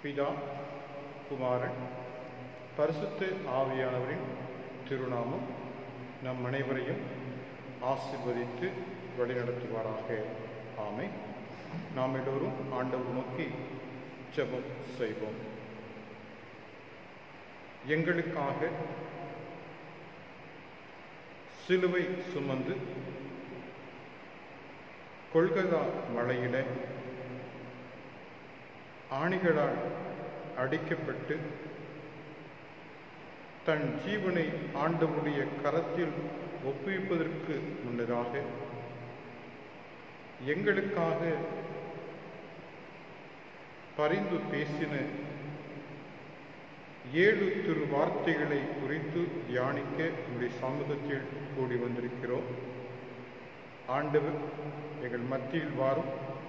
பிதா குமாரன் பரிசுத்த ஆவியானவரின் திருநாமம் நம் அனைவரையும் ஆசிர்வதித்து வழிநடத்துவாராக ஆமை நாம் எல்லோரும் ஆண்டவர் நோக்கி ஜெபம் செய்வோம் எங்களுக்காக சிலுவை சுமந்து கொள்கதா மலையில ஆணிகளால் அடிக்கப்பட்டு தன் ஜீவனை ஆண்டவருடைய கரத்தில் ஒப்புவிப்பதற்கு முன்னதாக எங்களுக்காக பரிந்து பேசின ஏழு திரு வார்த்தைகளை குறித்து தியானிக்க உங்களுடைய சமூகத்தில் கூடி வந்திருக்கிறோம் ஆண்டவர் எங்கள் மத்தியில் வாரும்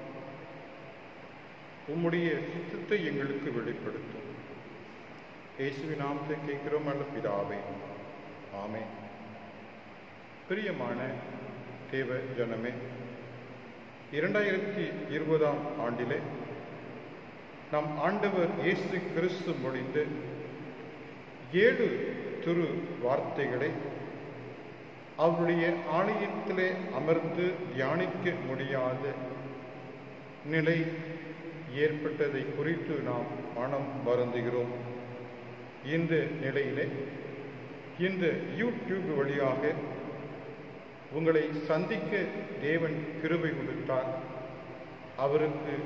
உம்முடைய சித்தத்தை எங்களுக்கு வெளிப்படுத்தும் இயேசுவின் நாமத்தை கேட்கிறோம் அல்ல பிதாவே ஆமே பிரியமான தேவ ஜனமே இரண்டாயிரத்தி இருபதாம் ஆண்டிலே நம் ஆண்டவர் இயேசு கிறிஸ்து மொழிந்த ஏழு திரு வார்த்தைகளை அவருடைய ஆலயத்திலே அமர்ந்து தியானிக்க முடியாத நிலை ஏற்பட்டதை குறித்து நாம் மனம் வருந்துகிறோம் இந்த நிலையிலே இந்த யூடியூப் வழியாக உங்களை சந்திக்க தேவன் கிருபை கொடுத்தார் அவருக்கு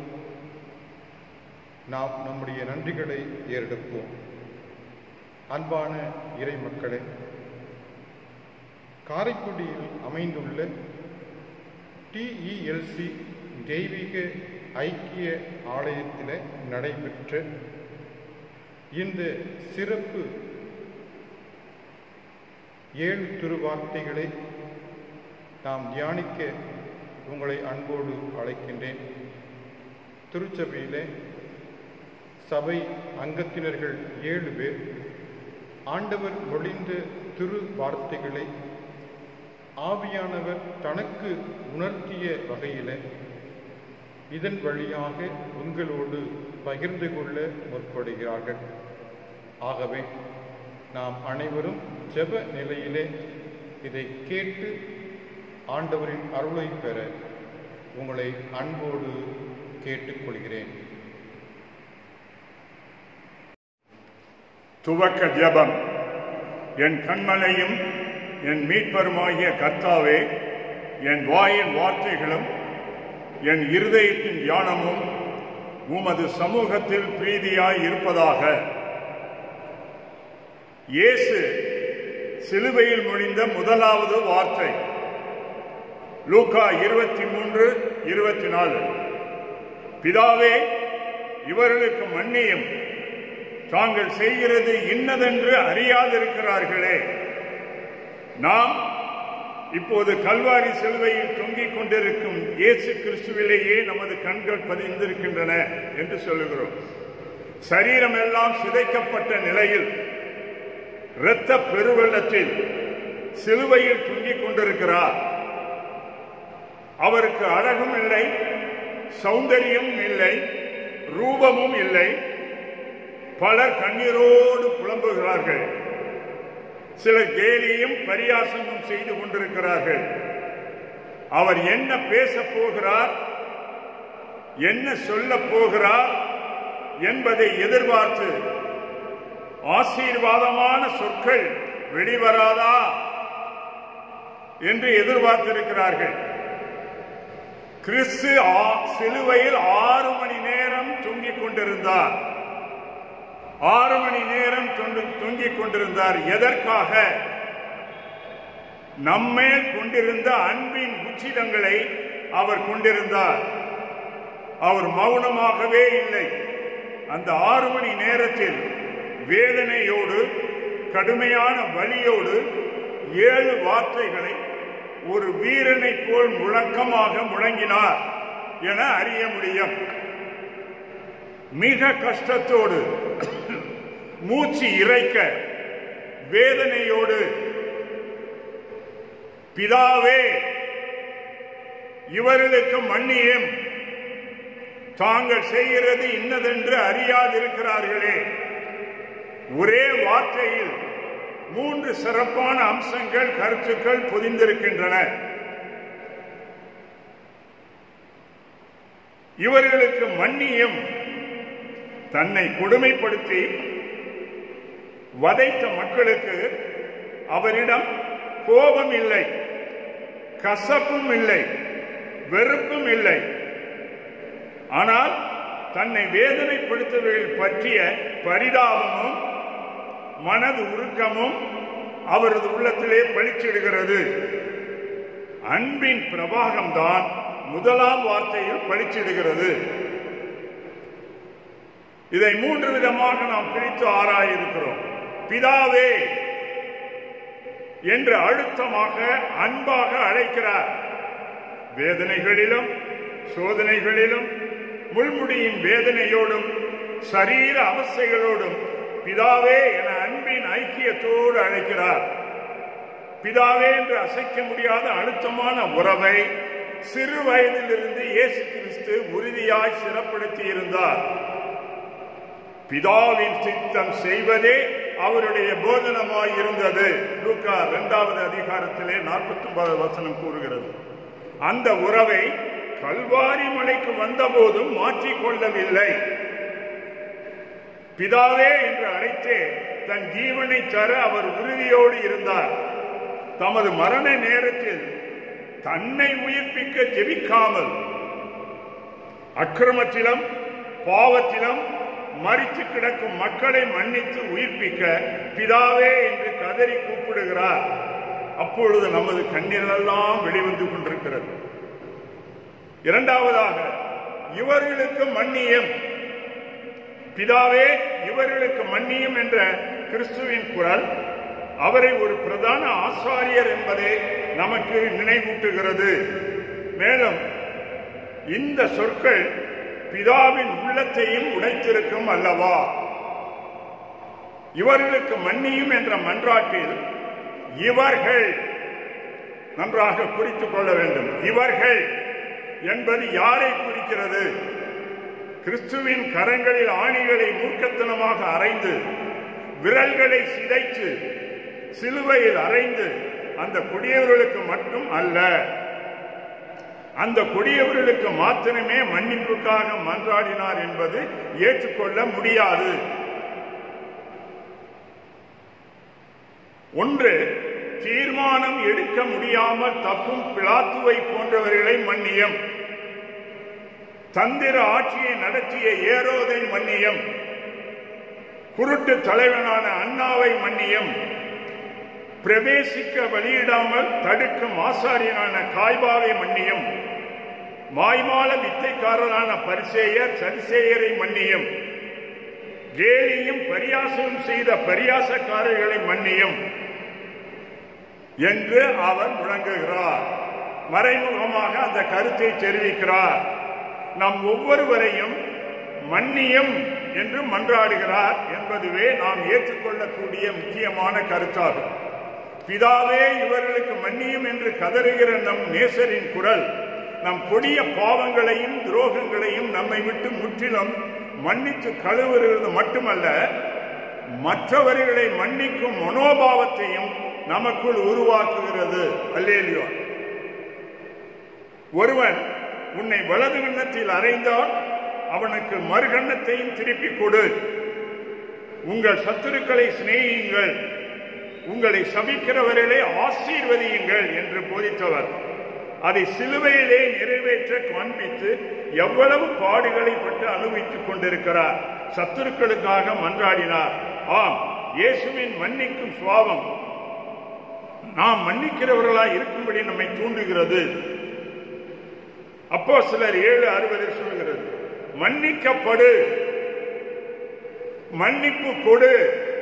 நாம் நம்முடைய நன்றிகளை ஏறெடுப்போம் அன்பான இறை மக்களே காரைக்குடியில் அமைந்துள்ள டிஇஎல்சி தெய்வீக ஐக்கிய ஆலயத்தில் நடைபெற்ற இந்த சிறப்பு ஏழு திருவார்த்தைகளை நாம் தியானிக்க உங்களை அன்போடு அழைக்கின்றேன் திருச்சபையிலே சபை அங்கத்தினர்கள் ஏழு பேர் ஆண்டவர் மொழிந்த திரு வார்த்தைகளை ஆவியானவர் தனக்கு உணர்த்திய வகையில் இதன் வழியாக உங்களோடு பகிர்ந்து கொள்ள முற்படுகிறார்கள் ஆகவே நாம் அனைவரும் ஜெப நிலையிலே இதை கேட்டு ஆண்டவரின் அருளை பெற உங்களை அன்போடு கேட்டுக்கொள்கிறேன் துவக்க ஜெபம் என் கண்மலையும் என் மீட்பருமாகிய கர்த்தாவே என் வாயின் வார்த்தைகளும் என் இருதயத்தின் தியானமும் உமது சமூகத்தில் பிரீதியாய் இருப்பதாக இயேசு சிலுவையில் முடிந்த முதலாவது வார்த்தை லூக்கா இருபத்தி மூன்று இருபத்தி நாலு பிதாவே இவர்களுக்கு மன்னியும் தாங்கள் செய்கிறது இன்னதென்று அறியாதிருக்கிறார்களே நாம் இப்போது கல்வாரி சிலுவையில் தொங்கிக் கொண்டிருக்கும் இயேசு கிறிஸ்துவிலேயே நமது கண்கள் பதிந்திருக்கின்றன என்று சொல்லுகிறோம் சரீரம் எல்லாம் சிதைக்கப்பட்ட நிலையில் இரத்த பெருவெள்ளத்தில் சிலுவையில் தொங்கிக் கொண்டிருக்கிறார் அவருக்கு அழகும் இல்லை சௌந்தரியமும் இல்லை ரூபமும் இல்லை பலர் கண்ணீரோடு புலம்புகிறார்கள் சிலர் கேலியும் பரியாசமும் செய்து கொண்டிருக்கிறார்கள் அவர் என்ன பேச போகிறார் என்ன சொல்ல போகிறார் என்பதை எதிர்பார்த்து ஆசீர்வாதமான சொற்கள் வெளிவராதா என்று எதிர்பார்த்திருக்கிறார்கள் கிறிஸ்து சிலுவையில் ஆறு மணி நேரம் தொங்கிக் கொண்டிருந்தார் ஆறு மணி நேரம் தொங்கிக் கொண்டிருந்தார் எதற்காக நம்மேல் கொண்டிருந்த அன்பின் உச்சிதங்களை அவர் கொண்டிருந்தார் அவர் மௌனமாகவே இல்லை அந்த ஆறு மணி நேரத்தில் வேதனையோடு கடுமையான வழியோடு ஏழு வார்த்தைகளை ஒரு வீரனை போல் முழக்கமாக முழங்கினார் என அறிய முடியும் மிக கஷ்டத்தோடு மூச்சு இறைக்க வேதனையோடு பிதாவே இவர்களுக்கு மன்னியும் தாங்கள் செய்கிறது இன்னதென்று அறியாதிருக்கிறார்களே ஒரே வார்த்தையில் மூன்று சிறப்பான அம்சங்கள் கருத்துக்கள் பொதிந்திருக்கின்றன இவர்களுக்கு மன்னியும் தன்னை கொடுமைப்படுத்தி வதைத்த மக்களுக்கு அவரிடம் கோபம் இல்லை கசப்பும் இல்லை வெறுப்பும் இல்லை ஆனால் தன்னை வேதனைப்படுத்துவர்கள் பற்றிய பரிதாபமும் மனது உருக்கமும் அவரது உள்ளத்திலே பளிச்சிடுகிறது அன்பின் பிரபாகம்தான் முதலாம் வார்த்தையில் பளிச்சிடுகிறது இதை மூன்று விதமாக நாம் பிரித்து ஆராயிருக்கிறோம் பிதாவே என்று அழுத்தமாக அன்பாக அழைக்கிறார் வேதனைகளிலும் சோதனைகளிலும் முள்முடியின் வேதனையோடும் சரீர அவஸ்தைகளோடும் பிதாவே என அன்பின் ஐக்கியத்தோடு அழைக்கிறார் பிதாவே என்று அசைக்க முடியாத அழுத்தமான உறவை சிறு வயதிலிருந்து இயேசு கிறிஸ்து உறுதியாய் சிறப்படுத்தி இருந்தார் பிதாவின் சித்தம் செய்வதே அவருடைய போதனமாய் இருந்தது லூக்கா இரண்டாவது அதிகாரத்திலே நாற்பத்தி ஒன்பது வசனம் கூறுகிறது அந்த உறவை கல்வாரி மலைக்கு வந்தபோதும் மாற்றிக் கொள்ளவில்லை பிதாவே என்று அழைத்தே தன் ஜீவனை தர அவர் உறுதியோடு இருந்தார் தமது மரண நேரத்தில் தன்னை உயிர்ப்பிக்க ஜெபிக்காமல் அக்கிரமத்திலும் பாவத்திலும் மறித்து கிடக்கும் மக்களை மன்னித்து உயிர்ப்பிக்க பிதாவே என்று கதறி கூப்பிடுகிறார் அப்பொழுது நமது கண்ணீரெல்லாம் வெளிவந்து கொண்டிருக்கிறது இரண்டாவதாக இவர்களுக்கு மன்னியம் பிதாவே இவர்களுக்கு மன்னியும் என்ற கிறிஸ்துவின் குரல் அவரை ஒரு பிரதான ஆசாரியர் என்பதை நமக்கு நினைவூட்டுகிறது மேலும் இந்த சொற்கள் பிதாவின் உள்ளத்தையும் உடைத்திருக்கும் அல்லவா இவர்களுக்கு மன்னியும் என்ற மன்றாட்டில் இவர்கள் நன்றாக குறித்துக் கொள்ள வேண்டும் இவர்கள் என்பது யாரை குறிக்கிறது கிறிஸ்துவின் கரங்களில் ஆணிகளை மூர்க்கத்தனமாக அரைந்து விரல்களை சிதைத்து சிலுவையில் அரைந்து அந்த கொடியவர்களுக்கு மட்டும் அல்ல அந்த கொடியவர்களுக்கு மாத்திரமே மன்னிப்புக்காக மன்றாடினார் என்பது ஏற்றுக்கொள்ள முடியாது ஒன்று தீர்மானம் எடுக்க முடியாமல் தப்பும் பிளாத்துவை போன்றவர்களை மன்னியம் தந்திர ஆட்சியை நடத்திய ஏரோதை மன்னியம் குருட்டு தலைவனான அண்ணாவை மன்னியம் பிரவேசிக்க வழியிடாமல் தடுக்கும் ஆசாரியனான காய்பாவை மன்னியும் மாய்மால வித்தைக்காரரான பரிசேயர் சரிசேயரை மன்னியும் கேலியும் பரியாசமும் செய்த பரியாசக்காரர்களை மன்னியும் என்று அவர் முழங்குகிறார் மறைமுகமாக அந்த கருத்தை தெரிவிக்கிறார் நம் ஒவ்வொருவரையும் மன்னியும் என்று மன்றாடுகிறார் என்பதுவே நாம் ஏற்றுக்கொள்ளக்கூடிய முக்கியமான கருத்தாகும் பிதாவே இவர்களுக்கு மன்னியும் என்று கதறுகிற நம் நேசரின் குரல் நம் கொடிய பாவங்களையும் துரோகங்களையும் நம்மை விட்டு முற்றிலும் மன்னித்து கழுவுகிறது மட்டுமல்ல மற்றவர்களை மன்னிக்கும் மனோபாவத்தையும் நமக்குள் உருவாக்குகிறது அல்லேலியோ ஒருவன் உன்னை வலது கண்ணத்தில் அறைந்தால் அவனுக்கு மறுகண்ணத்தையும் திருப்பிக் கொடு உங்கள் சத்துருக்களை சிநேகியுங்கள் உங்களை சபிக்கிறவர்களை ஆசீர்வதியுங்கள் என்று போதித்தவர் அதை சிலுவையிலே நிறைவேற்ற காண்பித்து எவ்வளவு பாடுகளை பட்டு அனுபவித்துக் கொண்டிருக்கிறார் சத்துருக்களுக்காக மன்றாடினார் ஆம் இயேசுவின் மன்னிக்கும் சுவாபம் நாம் மன்னிக்கிறவர்களாய் இருக்கும்படி நம்மை தூண்டுகிறது அப்போ சிலர் ஏழு அறுபதில் சொல்கிறது மன்னிக்கப்படு மன்னிப்பு கொடு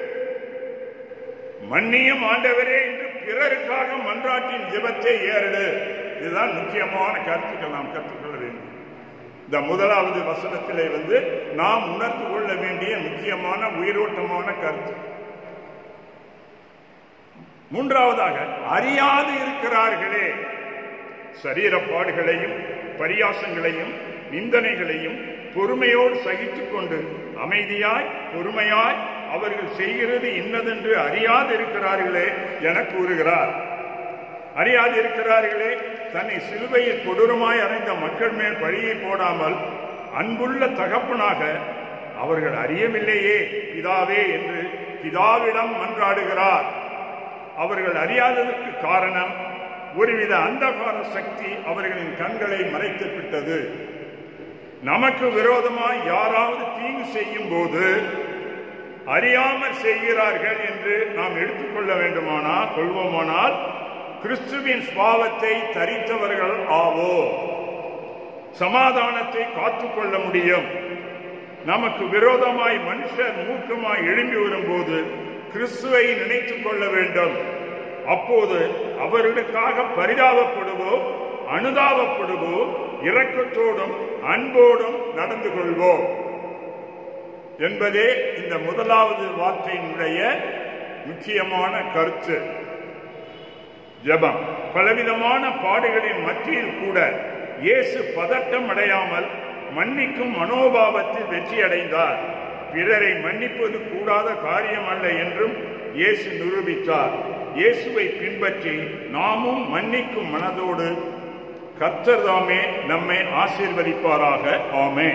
மன்னியும் ஆண்டவரே என்று பிறருக்காக மன்றாட்டின் ஜெபத்தை ஏறிடு இதுதான் முக்கியமான கருத்துக்கள் நாம் கற்றுக்கொள்ள வேண்டும் இந்த முதலாவது வசனத்திலே வந்து நாம் உணர்ந்து கொள்ள வேண்டிய முக்கியமான உயிரோட்டமான கருத்து மூன்றாவதாக அறியாது இருக்கிறார்களே சரீரப்பாடுகளையும் பரியாசங்களையும் நிந்தனைகளையும் பொறுமையோடு சகித்துக் கொண்டு அமைதியாய் பொறுமையாய் அவர்கள் செய்கிறது இன்னதென்று அறியாதிருக்கிறார்களே என கூறுகிறார் அறியாதிருக்கிறார்களே தன்னை சிலுவையில் கொடூரமாய் அறைந்த மக்கள் மேல் பழியை போடாமல் அன்புள்ள தகப்பனாக அவர்கள் அறியவில்லையே பிதாவே என்று பிதாவிடம் மன்றாடுகிறார் அவர்கள் அறியாததற்கு காரணம் ஒருவித அந்தகார சக்தி அவர்களின் கண்களை மறைத்து விட்டது நமக்கு விரோதமாய் யாராவது தீங்கு செய்யும் போது அறியாமல் செய்கிறார்கள் என்று நாம் எடுத்துக்கொள்ள வேண்டுமானால் கொள்வோமானால் கிறிஸ்துவின் சுவாவத்தை தரித்தவர்கள் ஆவோ சமாதானத்தை காத்துக்கொள்ள முடியும் நமக்கு விரோதமாய் மனுஷர் மூக்கமாய் எழும்பி வரும்போது கிறிஸ்துவை நினைத்துக் கொள்ள வேண்டும் அப்போது அவர்களுக்காக பரிதாபப்படுவோம் அனுதாபப்படுவோம் இரக்கத்தோடும் அன்போடும் நடந்து கொள்வோம் என்பதே இந்த முதலாவது வார்த்தையினுடைய முக்கியமான கருத்து ஜெபம் பலவிதமான பாடுகளின் மத்தியில் கூட இயேசு பதட்டம் அடையாமல் மன்னிக்கும் மனோபாவத்தில் வெற்றி அடைந்தார் பிறரை மன்னிப்பது கூடாத காரியம் அல்ல என்றும் இயேசு நிரூபித்தார் இயேசுவை பின்பற்றி நாமும் மன்னிக்கும் மனதோடு கர்த்தர் தாமே நம்மை ஆசீர்வதிப்பாராக ஆமே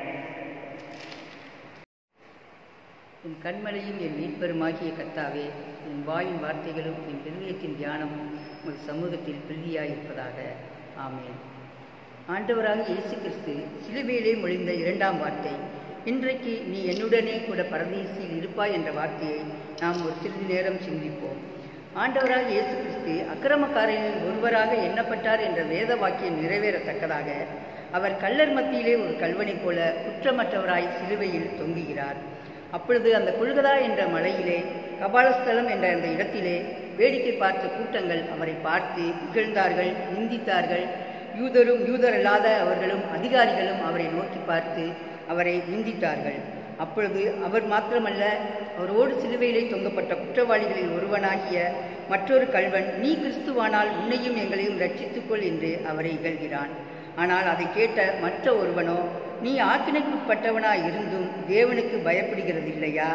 என் கண்மலையும் என் மீட்பெருமாகிய கர்த்தாவே என் வாயின் வார்த்தைகளும் என் இருதயத்தின் தியானமும் உங்கள் சமூகத்தில் பிரிதியாயிருப்பதாக ஆமென் ஆண்டவராக இயேசு கிறிஸ்து சிலுவையிலே மொழிந்த இரண்டாம் வார்த்தை இன்றைக்கு நீ என்னுடனே கூட பரதேசியில் இருப்பாய் என்ற வார்த்தையை நாம் ஒரு சிறிது நேரம் சிந்திப்போம் ஆண்டவராக இயேசு கிறிஸ்து அக்கிரமக்காரனில் ஒருவராக எண்ணப்பட்டார் என்ற வேத வாக்கியம் நிறைவேறத்தக்கதாக அவர் கள்ளர் மத்தியிலே ஒரு கல்வனைப் போல குற்றமற்றவராய் சிலுவையில் தொங்குகிறார் அப்பொழுது அந்த கொள்கதா என்ற மலையிலே கபாலஸ்தலம் என்ற அந்த இடத்திலே வேடிக்கை பார்த்த கூட்டங்கள் அவரை பார்த்து இகழ்ந்தார்கள் நிந்தித்தார்கள் யூதரும் யூதரல்லாத அவர்களும் அதிகாரிகளும் அவரை நோக்கி பார்த்து அவரை நிந்தித்தார்கள் அப்பொழுது அவர் மாத்திரமல்ல அவரோடு சிலுவையிலே தொங்கப்பட்ட குற்றவாளிகளில் ஒருவனாகிய மற்றொரு கல்வன் நீ கிறிஸ்துவானால் உன்னையும் எங்களையும் ரட்சித்துக்கொள் என்று அவரை இகழ்கிறான் ஆனால் அதை கேட்ட மற்ற ஒருவனோ நீ ஆக்கினைக்குட்பட்டவனாய் இருந்தும் தேவனுக்கு பயப்படுகிறது இல்லையா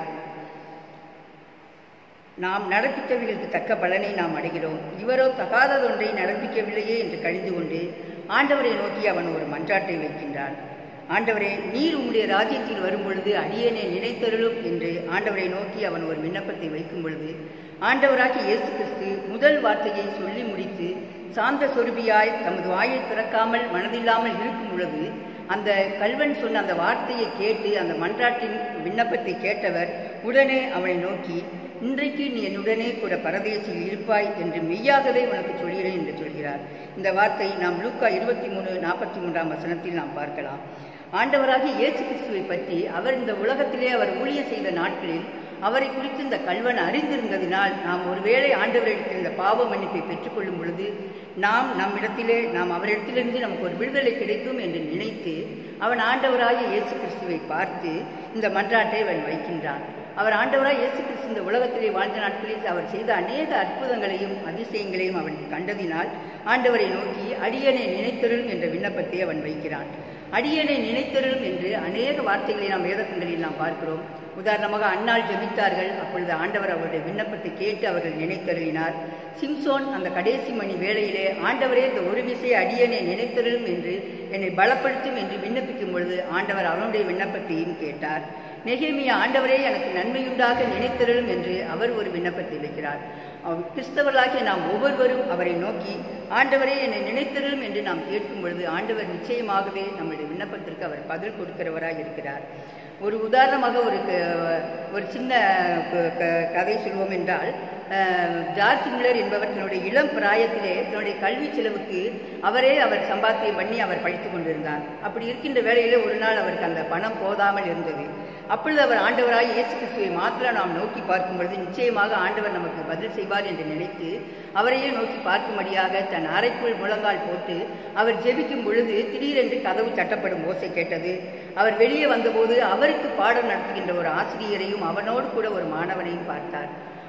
நாம் நடப்பித்தவைகளுக்கு தக்க பலனை நாம் அடைகிறோம் இவரோ தகாததொன்றை நடப்பிக்கவில்லையே என்று கழிந்து கொண்டு ஆண்டவரை நோக்கி அவன் ஒரு மன்றாட்டை வைக்கின்றான் ஆண்டவரே நீர் உம்முடைய ராஜ்யத்தில் வரும்பொழுது அடியேனே நினைத்தருளும் என்று ஆண்டவரை நோக்கி அவன் ஒரு விண்ணப்பத்தை வைக்கும் பொழுது ஆண்டவராகி இயேசு கிறிஸ்து முதல் வார்த்தையை சொல்லி முடித்து சாந்த சொருபியாய் தமது வாயை திறக்காமல் மனதில்லாமல் இருக்கும் பொழுது அந்த கல்வன் சொன்ன அந்த வார்த்தையை கேட்டு அந்த மன்றாட்டின் விண்ணப்பத்தை கேட்டவர் உடனே அவனை நோக்கி இன்றைக்கு நீ என்னுடனே கூட பரதேசியில் இருப்பாய் என்று மெய்யாகவே உனக்கு சொல்கிறேன் என்று சொல்கிறார் இந்த வார்த்தை நாம் லூக்கா இருபத்தி மூணு நாற்பத்தி மூன்றாம் வசனத்தில் நாம் பார்க்கலாம் ஆண்டவராகிய இயேசு கிறிஸ்துவை பற்றி அவர் இந்த உலகத்திலே அவர் ஊழிய செய்த நாட்களில் அவரை குறித்து இந்த கல்வன் அறிந்திருந்ததினால் நாம் ஒருவேளை ஆண்டவரிடத்தில் இந்த பாவ மன்னிப்பை பெற்றுக்கொள்ளும் பொழுது நாம் நம்மிடத்திலே நாம் அவரிடத்திலிருந்து நமக்கு ஒரு விடுதலை கிடைக்கும் என்று நினைத்து அவன் ஆண்டவராகிய இயேசு கிறிஸ்துவை பார்த்து இந்த மன்றாட்டை அவன் வைக்கின்றான் அவர் ஆண்டவராய் இயேசு கிறிஸ்து இந்த உலகத்திலே வாழ்ந்த நாட்களில் அவர் செய்த அநேக அற்புதங்களையும் அதிசயங்களையும் அவன் கண்டதினால் ஆண்டவரை நோக்கி அடியனை நினைத்தருளும் என்ற விண்ணப்பத்தை அவன் வைக்கிறான் அடியனை நினைத்தருளும் என்று அநேக வார்த்தைகளை நாம் வேதக்கங்களில் நாம் பார்க்கிறோம் உதாரணமாக அன்னாள் ஜெபித்தார்கள் அப்பொழுது ஆண்டவர் அவருடைய விண்ணப்பத்தை கேட்டு அவர்கள் நினைத்தருளினார் சிம்சோன் அந்த கடைசி மணி வேளையிலே ஆண்டவரே இந்த ஒரு விசை அடியனை நினைத்தருளும் என்று என்னை பலப்படுத்தும் என்று விண்ணப்பிக்கும் பொழுது ஆண்டவர் அவனுடைய விண்ணப்பத்தையும் கேட்டார் நெகேமியா ஆண்டவரே எனக்கு நன்மையுண்டாக நினைத்தருளும் என்று அவர் ஒரு விண்ணப்பத்தை வைக்கிறார் அவர் கிறிஸ்தவர்களாகிய நாம் ஒவ்வொருவரும் அவரை நோக்கி ஆண்டவரே என்னை நினைத்தருளும் என்று நாம் கேட்கும் பொழுது ஆண்டவர் நிச்சயமாகவே நம்முடைய விண்ணப்பத்திற்கு அவர் பதில் கொடுக்கிறவராக இருக்கிறார் ஒரு உதாரணமாக ஒரு க- ஒரு சின்ன க- க- கதை சொல்வோம் என்றால் அஹ், ஜார்ஜ் மில்லர் என்பவர் தன்னுடைய இளம் பிராயத்திலே தன்னுடைய கல்வி செலவுக்கு அவரே அவர் சம்பாத்தியம் பண்ணி அவர் படித்துக் கொண்டிருந்தார் அப்படி இருக்கின்ற வேளையிலே ஒரு நாள் அவருக்கு அந்த பணம் போதாமல் இருந்தது அப்பொழுது அவர் ஆண்டவராய் இயேசு கிறிஸ்துவை மாத்திரம் நாம் நோக்கி பார்க்கும் பொழுது நிச்சயமாக ஆண்டவர் நமக்கு பதில் செய்வார் என்று நினைத்து அவரையே நோக்கி பார்க்கும்படியாக தன் அறைக்குள் முழங்கால் போட்டு அவர் ஜெபிக்கும் பொழுது திடீரென்று கதவு தட்டப்படும் ஓசை கேட்டது அவர் வெளியே வந்தபோது அவருக்கு பாடம் நடத்துகின்ற ஒரு ஆசிரியரையும் அவனோடு கூட ஒரு மாணவனையும் பார்த்தார்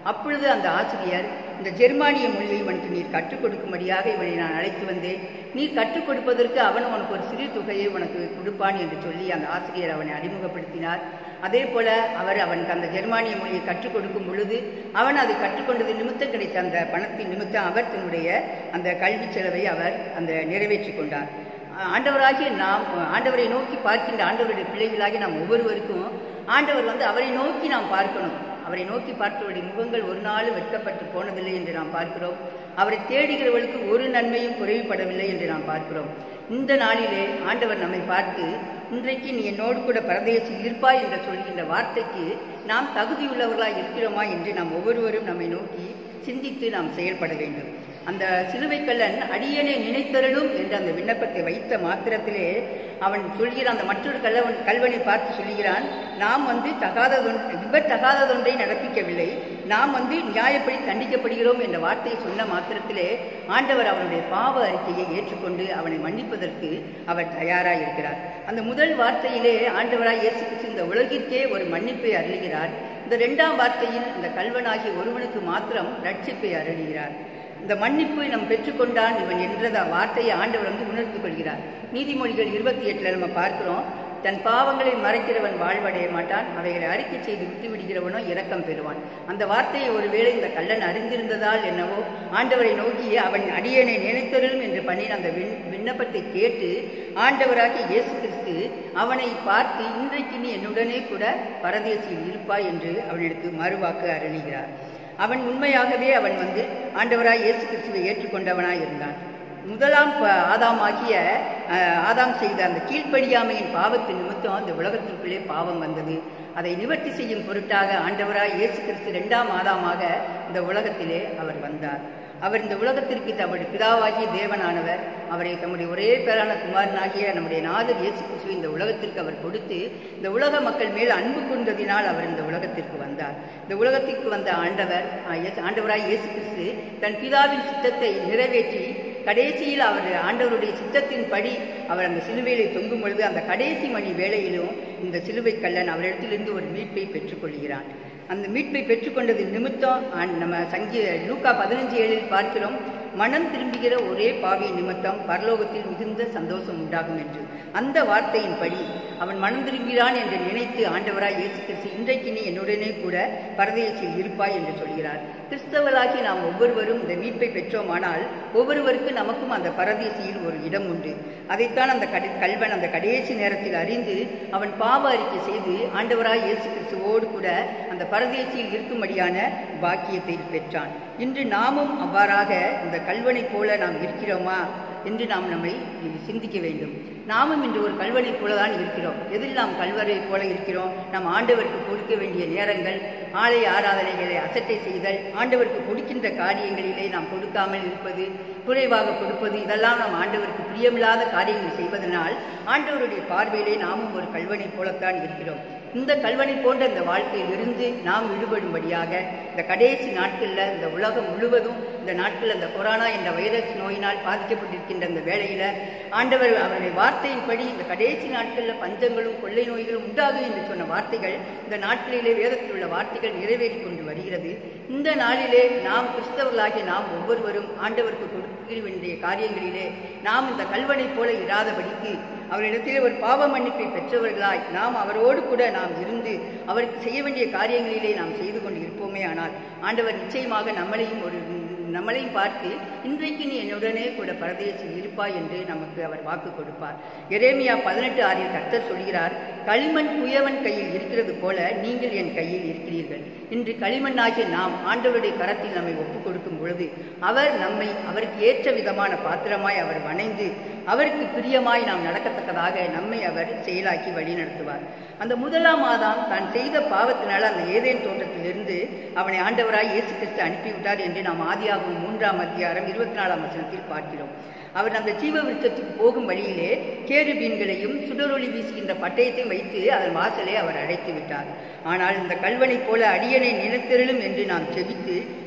அப்பொழுது அந்த ஆசிரியர் இந்த ஜெர்மானிய மொழியை இவனுக்கு நீர் கற்றுக் கொடுக்கும்படியாக இவனை நான் அழைத்து வந்தேன் நீர் கற்றுக் கொடுப்பதற்கு அவன் உனக்கு ஒரு சிறு தொகையை உனக்கு கொடுப்பான் என்று சொல்லி அந்த ஆசிரியர் அவனை அறிமுகப்படுத்தினார் அதே போல அவர் அவனுக்கு அந்த ஜெர்மானிய மொழியை கற்றுக் கொடுக்கும் பொழுது அவன் அதை கற்றுக்கொண்டது நிமித்தம் கிடைத்த அந்த பணத்தின் நிமித்தம் அவர் தன்னுடைய அந்த கல்வி செலவை அவர் அந்த நிறைவேற்றி கொண்டார் ஆண்டவராகிய நாம் ஆண்டவரை நோக்கி பார்க்கின்ற ஆண்டவருடைய பிள்ளைகளாகி நாம் ஒவ்வொருவருக்கும் ஆண்டவர் வந்து அவரை நோக்கி நாம் பார்க்கணும் அவரை நோக்கி பார்த்தவருடைய முகங்கள் ஒரு நாளும் வெட்கப்பட்டு போனதில்லை என்று நாம் பார்க்கிறோம் அவரை தேடுகிறவர்களுக்கு ஒரு நன்மையும் குறைவுபடவில்லை என்று நாம் பார்க்கிறோம் இந்த நாளிலே ஆண்டவர் நம்மை பார்த்து இன்றைக்கு நீ என்னோடு கூட பரதேசி இருப்பாய் என்று சொல்கின்ற வார்த்தைக்கு நாம் தகுதியுள்ளவர்களாக இருக்கிறோமா என்று நாம் ஒவ்வொருவரும் நம்மை நோக்கி சிந்தித்து நாம் செயல்பட வேண்டும் அந்த சிலுவைக்கல்லன் அடியனை நினைத்தருளும் என்ற அந்த விண்ணப்பத்தை வைத்த மாத்திரத்திலே அவன் சொல்கிற அந்த மற்றொரு கல்லவன் கல்வனை பார்த்து சொல்லுகிறான் நாம் வந்து தகாததொன் இவர் தகாததொன்றை நடப்பிக்கவில்லை நாம் வந்து நியாயப்படி தண்டிக்கப்படுகிறோம் என்ற வார்த்தையை சொன்ன மாத்திரத்திலே ஆண்டவர் அவனுடைய பாவ அறிக்கையை ஏற்றுக்கொண்டு அவனை மன்னிப்பதற்கு அவர் தயாராக இருக்கிறார் அந்த முதல் வார்த்தையிலே ஆண்டவராய் இயேசு கிறிஸ்து இந்த உலகிற்கே ஒரு மன்னிப்பை அருளுகிறார் இந்த இரண்டாம் வார்த்தையில் இந்த கல்வனாகிய ஒருவனுக்கு மாத்திரம் ரட்சிப்பை அருளுகிறார் இந்த மன்னிப்பை நம் பெற்றுக்கொண்டான் இவன் என்றத வார்த்தையை ஆண்டவர் வந்து உணர்ந்து கொள்கிறார் நீதிமொழிகள் இருபத்தி எட்டுல நம்ம பார்க்கிறோம் தன் பாவங்களை மறைக்கிறவன் வாழ்வடைய மாட்டான் அவைகளை அறிக்கை செய்து விட்டு விடுகிறவனோ இரக்கம் பெறுவான் அந்த வார்த்தையை ஒருவேளை இந்த கள்ளன் அறிந்திருந்ததால் என்னவோ ஆண்டவரை நோக்கி அவன் அடியனை நினைத்தருளும் என்று பண்ணின அந்த விண் விண்ணப்பத்தை கேட்டு ஆண்டவராகிய இயேசு கிறிஸ்து அவனை பார்த்து இன்றைக்கு நீ என்னுடனே கூட பரதேசியில் இருப்பாய் என்று அவனுக்கு மறுவாக்கு அருளுகிறார் அவன் உண்மையாகவே அவன் வந்து ஆண்டவராய் இயேசு கிறிஸ்துவை ஏற்றுக்கொண்டவனாய் இருந்தான் முதலாம் ப- ஆதாமாகிய அஹ், ஆதாம் செய்த அந்த கீழ்ப்படியாமையின் பாவத்தின் நிமித்தம் அந்த உலகத்திற்குள்ளே பாவம் வந்தது அதை நிவர்த்தி செய்யும் பொருட்டாக ஆண்டவராய் இயேசு கிறிஸ்து இரண்டாம் ஆதாமாக இந்த உலகத்திலே அவர் வந்தார் அவர் இந்த உலகத்திற்கு தம்முடைய பிதாவாகிய தேவனானவர் அவரை தம்முடைய ஒரே பேரான குமாரனாகிய நம்முடைய நாதர் இயேசு கிறிஸ்துவை இந்த உலகத்திற்கு அவர் கொடுத்து இந்த உலக மக்கள் மேல் அன்பு கொண்டதினால் அவர் இந்த உலகத்திற்கு வந்தார் இந்த உலகத்திற்கு வந்த ஆண்டவர் ஆ, இயேசு- ஆண்டவராய் இயேசு கிறிஸ்து தன் பிதாவின் சித்தத்தை நிறைவேற்றி கடைசியில் அவர் ஆண்டவருடைய சித்தத்தின்படி அவர் அந்த சிலுவையிலே தொங்கும் பொழுது அந்த கடைசி மணி வேளையிலும் இந்த சிலுவை கள்ளன் அவரிடத்திலிருந்து ஒரு மீட்பை பெற்றுக்கொள்கிறான் அந்த மீட்பை பெற்றுக்கொண்டது நிமித்தம் ஆ- நம்ம சங்கி லூக்கா பதினஞ்சு ஏழில் பார்க்கிறோம் மனம் திரும்புகிற ஒரே பாவி நிமித்தம் பரலோகத்தில் மிகுந்த சந்தோஷம் உண்டாகும் என்று அந்த வார்த்தையின்படி அவன் மனம் திரும்புகிறான் என்று நினைத்து ஆண்டவராய் இயேசு கிறிஸ்து இன்றைக்கு நீ என்னுடனே கூட பரதேசில் இருப்பாய் என்று சொல்கிறார் கிறிஸ்தவர்களாகி நாம் ஒவ்வொருவரும் இந்த மீட்பை பெற்றோமானால் ஒவ்வொருவருக்கு நமக்கும் அந்த பரதேசியில் ஒரு இடம் உண்டு அதைத்தான் அந்த கடை கல்வன் அந்த கடைசி நேரத்தில் அறிந்து அவன் பாவ அறிக்கை செய்து ஆண்டவராய் இயேசு கிறிஸ்துவோடு கூட அந்த பரதேசியில் இருக்கும்படியான பாக்கியத்தை பெற்றான் இன்று நாமும் அவ்வாறாக இந்த கல்வனைப் போல நாம் இருக்கிறோமா என்று நாம் நம்மை சிந்திக்க வேண்டும் நாமும் இன்று ஒரு கல்வனைப் போல தான் இருக்கிறோம் எதில் நாம் கல்வரை போல இருக்கிறோம் நாம் ஆண்டவருக்கு கொடுக்க வேண்டிய நேரங்கள் ஆலய ஆராதனைகளை அசட்டை செய்தல் ஆண்டவருக்கு கொடுக்கின்ற காரியங்களிலே நாம் கொடுக்காமல் இருப்பது குறைவாக கொடுப்பது இதெல்லாம் நாம் ஆண்டவருக்கு பிரியமில்லாத காரியங்கள் செய்வதனால் ஆண்டவருடைய பார்வையிலே நாமும் ஒரு கல்வனைப் போலத்தான் இருக்கிறோம் இந்த கல்வனை போன்ற இந்த வாழ்க்கையில் இருந்து நாம் விடுபடும்படியாக இந்த கடைசி நாட்களில் இந்த உலகம் முழுவதும் இந்த நாட்களில் இந்த கொரோனா என்ற வைரஸ் நோயினால் பாதிக்கப்பட்டிருக்கின்ற இந்த வேளையில் ஆண்டவர் அவருடைய வார்த்தையின்படி இந்த கடைசி நாட்களில் பஞ்சங்களும் கொள்ளை நோய்களும் உண்டாகும் என்று சொன்ன வார்த்தைகள் இந்த நாட்களிலே வேதத்தில் உள்ள வார்த்தைகள் நிறைவேறி கொண்டு வருகிறது இந்த நாளிலே நாம் கிறிஸ்தவர்களாகிய நாம் ஒவ்வொருவரும் ஆண்டவருக்கு கொடுக்க வேண்டிய காரியங்களிலே நாம் இந்த கல்வனைப் போல இராதபடிக்கு அவரிடத்திலே ஒரு பாவ மன்னிப்பை பெற்றவர்களாய் நாம் அவரோடு கூட நாம் இருந்து அவருக்கு செய்ய வேண்டிய காரியங்களிலே நாம் செய்து கொண்டு இருப்போமே ஆனால் ஆண்டவர் நிச்சயமாக நம்மளையும் ஒரு நம்மளையும் பார்த்து இன்றைக்கு நீ என்னுடனே கூட பரதேசில் இருப்பாய் என்று நமக்கு அவர் வாக்கு கொடுப்பார் எரேமியா பதினெட்டு ஆறில் கர்த்தர் சொல்கிறார் களிமண் குயவன் கையில் இருக்கிறது போல நீங்கள் என் கையில் இருக்கிறீர்கள் இன்று களிமண்ணாகிய நாம் ஆண்டவருடைய கரத்தில் நம்மை ஒப்புக் கொடுக்கும் பொழுது அவர் நம்மை அவருக்கு ஏற்ற விதமான பாத்திரமாய் அவர் வணைந்து அவருக்கு பிரியமாய் நாம் நடக்கத்தக்கதாக நம்மை அவர் செயலாக்கி வழி நடத்துவார் அந்த முதலாம் மாதம் தான் செய்த பாவத்தினால் அந்த ஏதேன் தோட்டத்திலிருந்து அவனை ஆண்டவராய் இயேசு கிறிஸ்து அனுப்பிவிட்டார் என்று நாம் ஆதியாகவும் மூன்றாம் அதிகாரம் இருபத்தி நாலாம் வசனத்தில் பார்க்கிறோம் அவர் அந்த ஜீவ விருத்தத்துக்கு போகும் வழியிலே கேருபீன்களையும் சுடரொளி வீசுகின்ற பட்டயத்தையும் வைத்து அதன் வாசலை அவர் அடைத்து விட்டார் ஆனால் இந்த கல்வனைப் போல அடியனை நினைத்தருளும் என்று நாம் செபித்து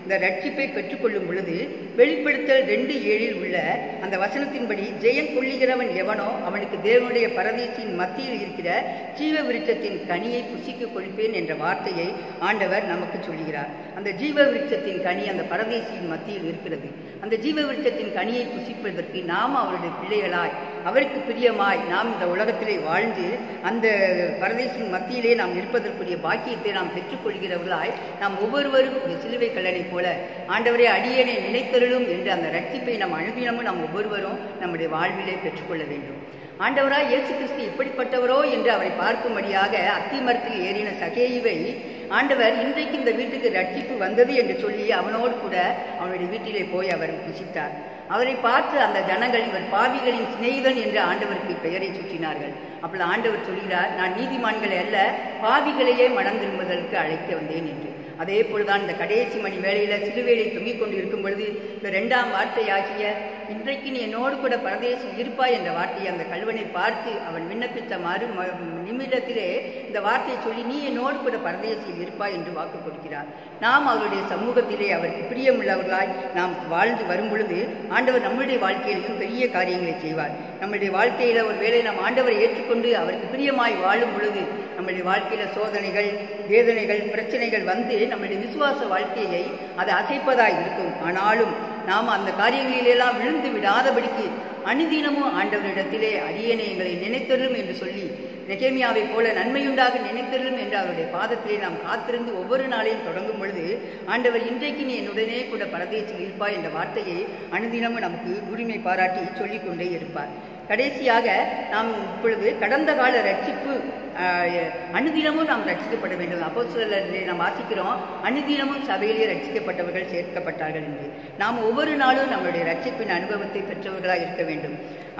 இந்த ரட்சிப்பை பெற்றுக்கொள்ளும் பொழுது வெளிப்படுத்தல் ரெண்டு ஏழில் உள்ள அந்த வசனத்தின்படி ஜெயம் கொள்ளுகிறவன் எவனோ அவனுக்கு தேவனுடைய பரதேசின் மத்தியில் இருக்கிற ஜீவ விருட்சத்தின் கனியை புசிக்க கொடுப்பேன் என்ற வார்த்தையை ஆண்டவர் நமக்கு சொல்கிறார் அந்த ஜீவ விருட்சத்தின் கனி அந்த பரதேசியின் மத்தியில் இருக்கிறது அந்த ஜீவ விருட்சத்தின் கனியை புசிப்பதற்கு நாம் அவருடைய பிள்ளைகளாய் அவருக்கு பிரியமாய் நாம் இந்த உலகத்திலே வாழ்ந்து அந்த பரதேசின் மத்தியிலே நாம் இருப்பதற்குரிய பாக்கியத்தை நாம் பெற்றுக்கொள்கிறவர்களாய் நாம் ஒவ்வொருவரும் இந்த சிலுவை கல்லனை போல ஆண்டவரே அடியேனை நினைத்தருளும் என்ற அந்த ரட்சிப்பை நாம் அனுதினமும் நாம் ஒவ்வொருவரும் நம்முடைய வாழ்விலே பெற்றுக்கொள்ள வேண்டும் ஆண்டவராய் இயேசு கிறிஸ்து எப்படிப்பட்டவரோ என்று அவரை பார்க்கும்படியாக அத்தி மரத்தில் ஏறின சகேயுவை ஆண்டவர் இன்றைக்கு இந்த வீட்டுக்கு ரட்சிப்பு வந்தது என்று சொல்லி அவனோடு கூட அவனுடைய வீட்டிலே போய் அவர் புசித்தார் அவரை பார்த்து அந்த ஜனங்கள் இவர் பாவிகளின் சிநேகிதன் என்று ஆண்டவருக்கு பெயரை சுற்றினார்கள் அப்பொழுது ஆண்டவர் சொல்கிறார் நான் நீதிமான்களை அல்ல பாவிகளையே மனம் திரும்புதலுக்கு அழைக்க வந்தேன் என்று அதே போலதான் இந்த கடைசி மணி வேளையில சிலுவையிலே தொங்கிக் கொண்டு இருக்கும் பொழுது இந்த இரண்டாம் வார்த்தையாகிய இன்றைக்கு நீ என்னோடு கூட பரதேசம் இருப்பாய் என்ற வார்த்தையை அந்த கல்வனை பார்த்து அவன் விண்ணப்பித்த மறு ம- நிமிடத்திலே இந்த வார்த்தையை சொல்லி நீ என்னோடு கூட பரதேசில் இருப்பாய் என்று வாக்கு கொடுக்கிறார் நாம் அவருடைய சமூகத்திலே அவருக்கு பிரியமுள்ளவர்களாய் நாம் வாழ்ந்து வரும் பொழுது ஆண்டவர் நம்முடைய வாழ்க்கையிலும் பெரிய காரியங்களை செய்வார் நம்முடைய வாழ்க்கையில ஒரு வேளை நாம் ஆண்டவரை ஏற்றுக்கொண்டு அவருக்கு பிரியமாய் வாழும் பொழுது நம்முடைய வாழ்க்கையில சோதனைகள் வேதனைகள் பிரச்சனைகள் வந்து நம்முடைய விசுவாச வாழ்க்கையை அது அசைப்பதாய் இருக்கும் ஆனாலும் நாம் அந்த காரியங்களிலெல்லாம் விழுந்து விடாதபடிக்கு அனுதினமும் ஆண்டவரிடத்திலே அடியேனை எங்களை நினைத்தருளும் என்று சொல்லி நெகேமியாவை போல நன்மையுண்டாக நினைத்தருளும் என்று அவருடைய பாதத்திலே நாம் காத்திருந்து ஒவ்வொரு நாளையும் தொடங்கும் பொழுது ஆண்டவர் இன்றைக்கு நீ என்னுடனே கூட பரதேசில் இருப்பாய் என்ற வார்த்தையை அனுதினமும் நமக்கு உரிமை பாராட்டி சொல்லிக் கொண்டே இருப்பார் கடைசியாக நாம் இப்பொழுது கடந்த கால ரட்சிப்பு ஆஹ், அனுதினமும் நாம் ரட்சிக்கப்பட வேண்டும் அப்போ நாம் வாசிக்கிறோம் அனுதினமும் சபையிலே ரட்சிக்கப்பட்டவர்கள் சேர்க்கப்பட்டார்கள் என்று நாம் ஒவ்வொரு நாளும் நம்மளுடைய ரட்சிப்பின் அனுபவத்தை பெற்றவர்களாக இருக்க வேண்டும்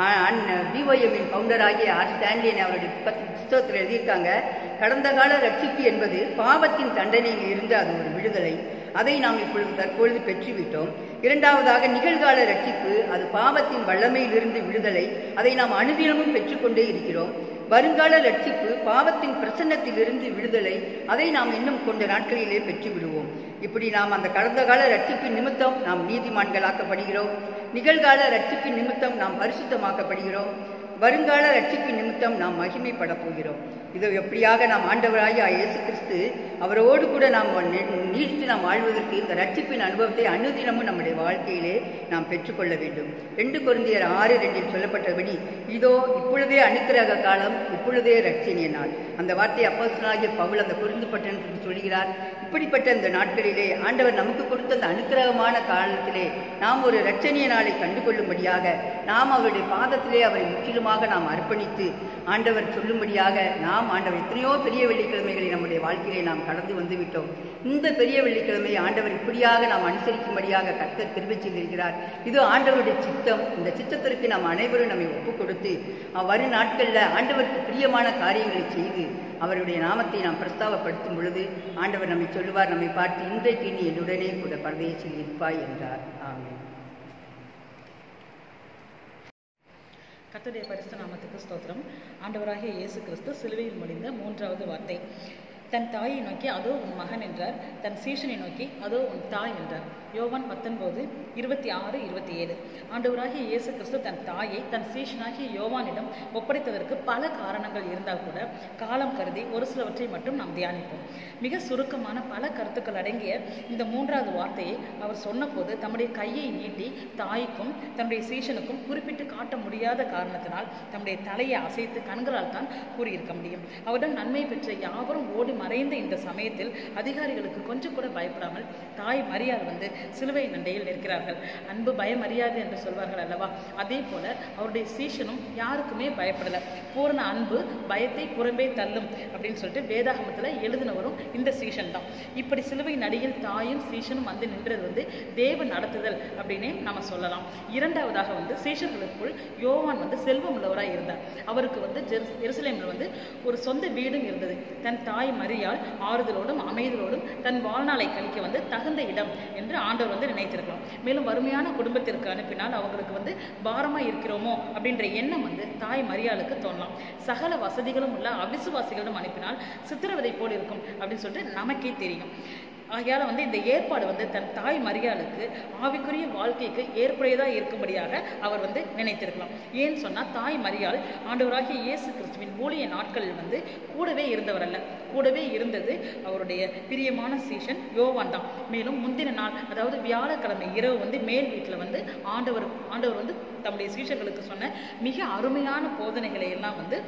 பிஒஎம்மின் ஃபவுண்டராகிய ஆர் ஸ்டான்லியன் அவருடைய புத்தகத்தில் புத்தகத்தில் எழுதியிருக்காங்க கடந்த கால ரட்சிப்பு என்பது பாவத்தின் தண்டனையில் இருந்து அது ஒரு விடுதலை அதை நாம் இப்பொழுது தற்பொழுது பெற்றுவிட்டோம் இரண்டாவதாக நிகழ்கால ரட்சிப்பு அது பாவத்தின் வல்லமையிலிருந்து விடுதலை அதை நாம் அனுதினமும் பெற்றுக்கொண்டே இருக்கிறோம் வருங்கால ரட்சிப்பு பாவத்தின் பிரசன்னத்திலிருந்து விடுதலை அதை நாம் இன்னும் கொண்ட நாட்களிலே பெற்று விடுவோம் இப்படி நாம் அந்த கடந்த கால ரட்சிப்பின் நிமித்தம் நாம் நீதிமான்களாக்கப்படுகிறோம் நிகழ்கால ரட்சிப்பின் நிமித்தம் நாம் பரிசுத்தமாக்கப்படுகிறோம் வருங்கால ரட்சிப்பின் நிமித்தம் நாம் மகிமைப்பட போகிறோம் இது எப்படியாக நாம் ஆண்டவராகிய இயேசு கிறிஸ்து அவரோடு கூட நாம் நெ- நீடித்து நாம் வாழ்வதற்கு இந்த ரட்சிப்பின் அனுபவத்தை அனுதினமும் நம்முடைய வாழ்க்கையிலே நாம் பெற்றுக்கொள்ள வேண்டும் ரெண்டு குருந்தியர் ஆறு ரெண்டில் சொல்லப்பட்டபடி இதோ இப்பொழுதே அனுக்கிரக காலம் இப்பொழுதே ரட்சணிய நாள் அந்த வார்த்தையை அப்போஸ்தலனாகிய பவுல் அந்த குருந்து பட்டணத்துக்கு சொல்கிறார் இப்படிப்பட்ட இந்த நாட்களிலே ஆண்டவர் நமக்கு கொடுத்த அந்த அனுக்கிரகமான காலத்திலே நாம் ஒரு ரட்சணிய நாளை கண்டுகொள்ளும்படியாக நாம் அவருடைய பாதத்திலே அவரை முற்றிலுமாக நாம் அர்ப்பணித்து ஆண்டவர் சொல்லும்படியாக நாம் ஆண்டவர் எத்தனையோ பெரிய வெள்ளிக்கிழமைகளை நம்முடைய வாழ்க்கையிலே நாம் கடந்து வந்து விட்டோம் இந்த பெரிய வெள்ளிக்கிழமை ஆண்டவர் இப்படியாக நாம் அனுசரிக்கும்படியாக கர்த்தர் கிருபை செய்திருக்கிறார் இது ஆண்டவருடைய சித்தம் இந்த சித்தத்திற்கு நாம் அனைவரும் நம்மை ஒப்புக் கொடுத்து அஹ், வரும் நாட்களில் ஆண்டவருக்கு பிரியமான காரியங்களை செய்து அவருடைய நாமத்தை நாம் பிரஸ்தாவப்படுத்தும் பொழுது ஆண்டவர் நம்மை சொல்லுவார் நம்மை பார்த்து இன்றைக்கு நீ என்னுடனே கூட பரதேசில் இருப்பாய் என்றார் ஆமென் கர்த்தருடைய பரிசுத்த நாமத்துக்கு ஸ்தோத்திரம் ஆண்டவராகிய இயேசு கிறிஸ்து சிலுவையில் முடிந்த மூன்றாவது வார்த்தை தன் தாயை நோக்கி அதோ உன் மகன் என்றார் தன் சீஷனை நோக்கி அதோ உன் தாய் என்றார் யோவான் பத்தொன்பது இருபத்தி ஆறு இருபத்தி ஏழு ஆண்டவராகிய இயேசு கிறிஸ்து தன் தாயை தன் சீஷனாகிய யோவானிடம் ஒப்படைத்ததற்கு பல காரணங்கள் இருந்தால் கூட காலம் கருதி ஒரு சிலவற்றை மட்டும் நாம் தியானிப்போம் மிக சுருக்கமான பல கருத்துக்கள் அடங்கிய இந்த மூன்றாவது வார்த்தையை அவர் சொன்னபோது தம்முடைய கையை நீட்டி தாய்க்கும் தன்னுடைய சீஷனுக்கும் குறிப்பிட்டு காட்ட முடியாத காரணத்தினால் தம்முடைய தலையை அசைத்து கண்களால் தான் கூறியிருக்க முடியும் அவரிடம் நன்மை பெற்ற யாவரும் ஓடி மறைந்த இந்த சமயத்தில் அதிகாரிகளுக்கு கொஞ்சம் கூட பயப்படாமல் தாய் மரியாதை வந்து சிலுவை நண்டையில் நிற்கிறார்கள் அன்பு பயம் அறியாது என்று சொல்வார்கள் அல்லவா அதே போல அவருடைய சீஷனும் யாருக்குமே பயப்படல பூரண அன்பு பயத்தை புறம்பே தள்ளும் அப்படின்னு சொல்லிட்டு வேதாகமத்துல எழுதினவரும் இந்த சீஷன் தான் இப்படி சிலுவை நடியில் தாயும் சீஷனும் வந்து நின்றது வந்து தேவ நடத்துதல் அப்படின்னே நம்ம சொல்லலாம் இரண்டாவதாக வந்து சீஷர்களுக்குள் யோவான் வந்து செல்வம் உள்ளவராய் இருந்தார் அவருக்கு வந்து ஜெருஸ்- எருசலேமில் வந்து ஒரு சொந்த வீடும் இருந்தது தன் தாய் மரியாள் ஆறுதலோடும் அமைதலோடும் தன் வாழ்நாளை கழிக்க வந்து தகுந்த இடம் என்று ஆண்டவர் வந்து நினைத்திருக்கலாம் மேலும் வறுமையான குடும்பத்திற்கு அனுப்பினால் அவங்களுக்கு வந்து பாரமா இருக்கிறோமோ அப்படின்ற எண்ணம் வந்து தாய் மரியாளுக்கு தோணலாம் சகல வசதிகளும் உள்ள அவிசுவாசிகளிடம் அனுப்பினால் சித்திரவதை போல் இருக்கும் அப்படின்னு சொல்லிட்டு நமக்கே தெரியும் ஆகையால வந்து இந்த ஏற்பாடு வந்து தன் தாய் மரியாளுக்கு ஆவிக்குரிய வாழ்க்கைக்கு ஏற்புடையதாக இருக்கும்படியாக அவர் வந்து நினைத்திருக்கலாம் ஏன்னு சொன்னால் தாய் மரியாள் ஆண்டவராகிய இயேசு கிறிஸ்துவின் ஊழிய நாட்களில் வந்து கூடவே இருந்தவர் அல்ல கூடவே இருந்தது அவருடைய பிரியமான சீஷன் யோவான் தான் மேலும் முந்தின நாள் அதாவது வியாழக்கிழமை இரவு வந்து மேல் வீட்டில் வந்து ஆண்டவர் ஆண்டவர் வந்து தம்முடைய சீஷர்களுக்கு சொன்ன மிக அருமையான போதனைகளை எல்லாம் வந்து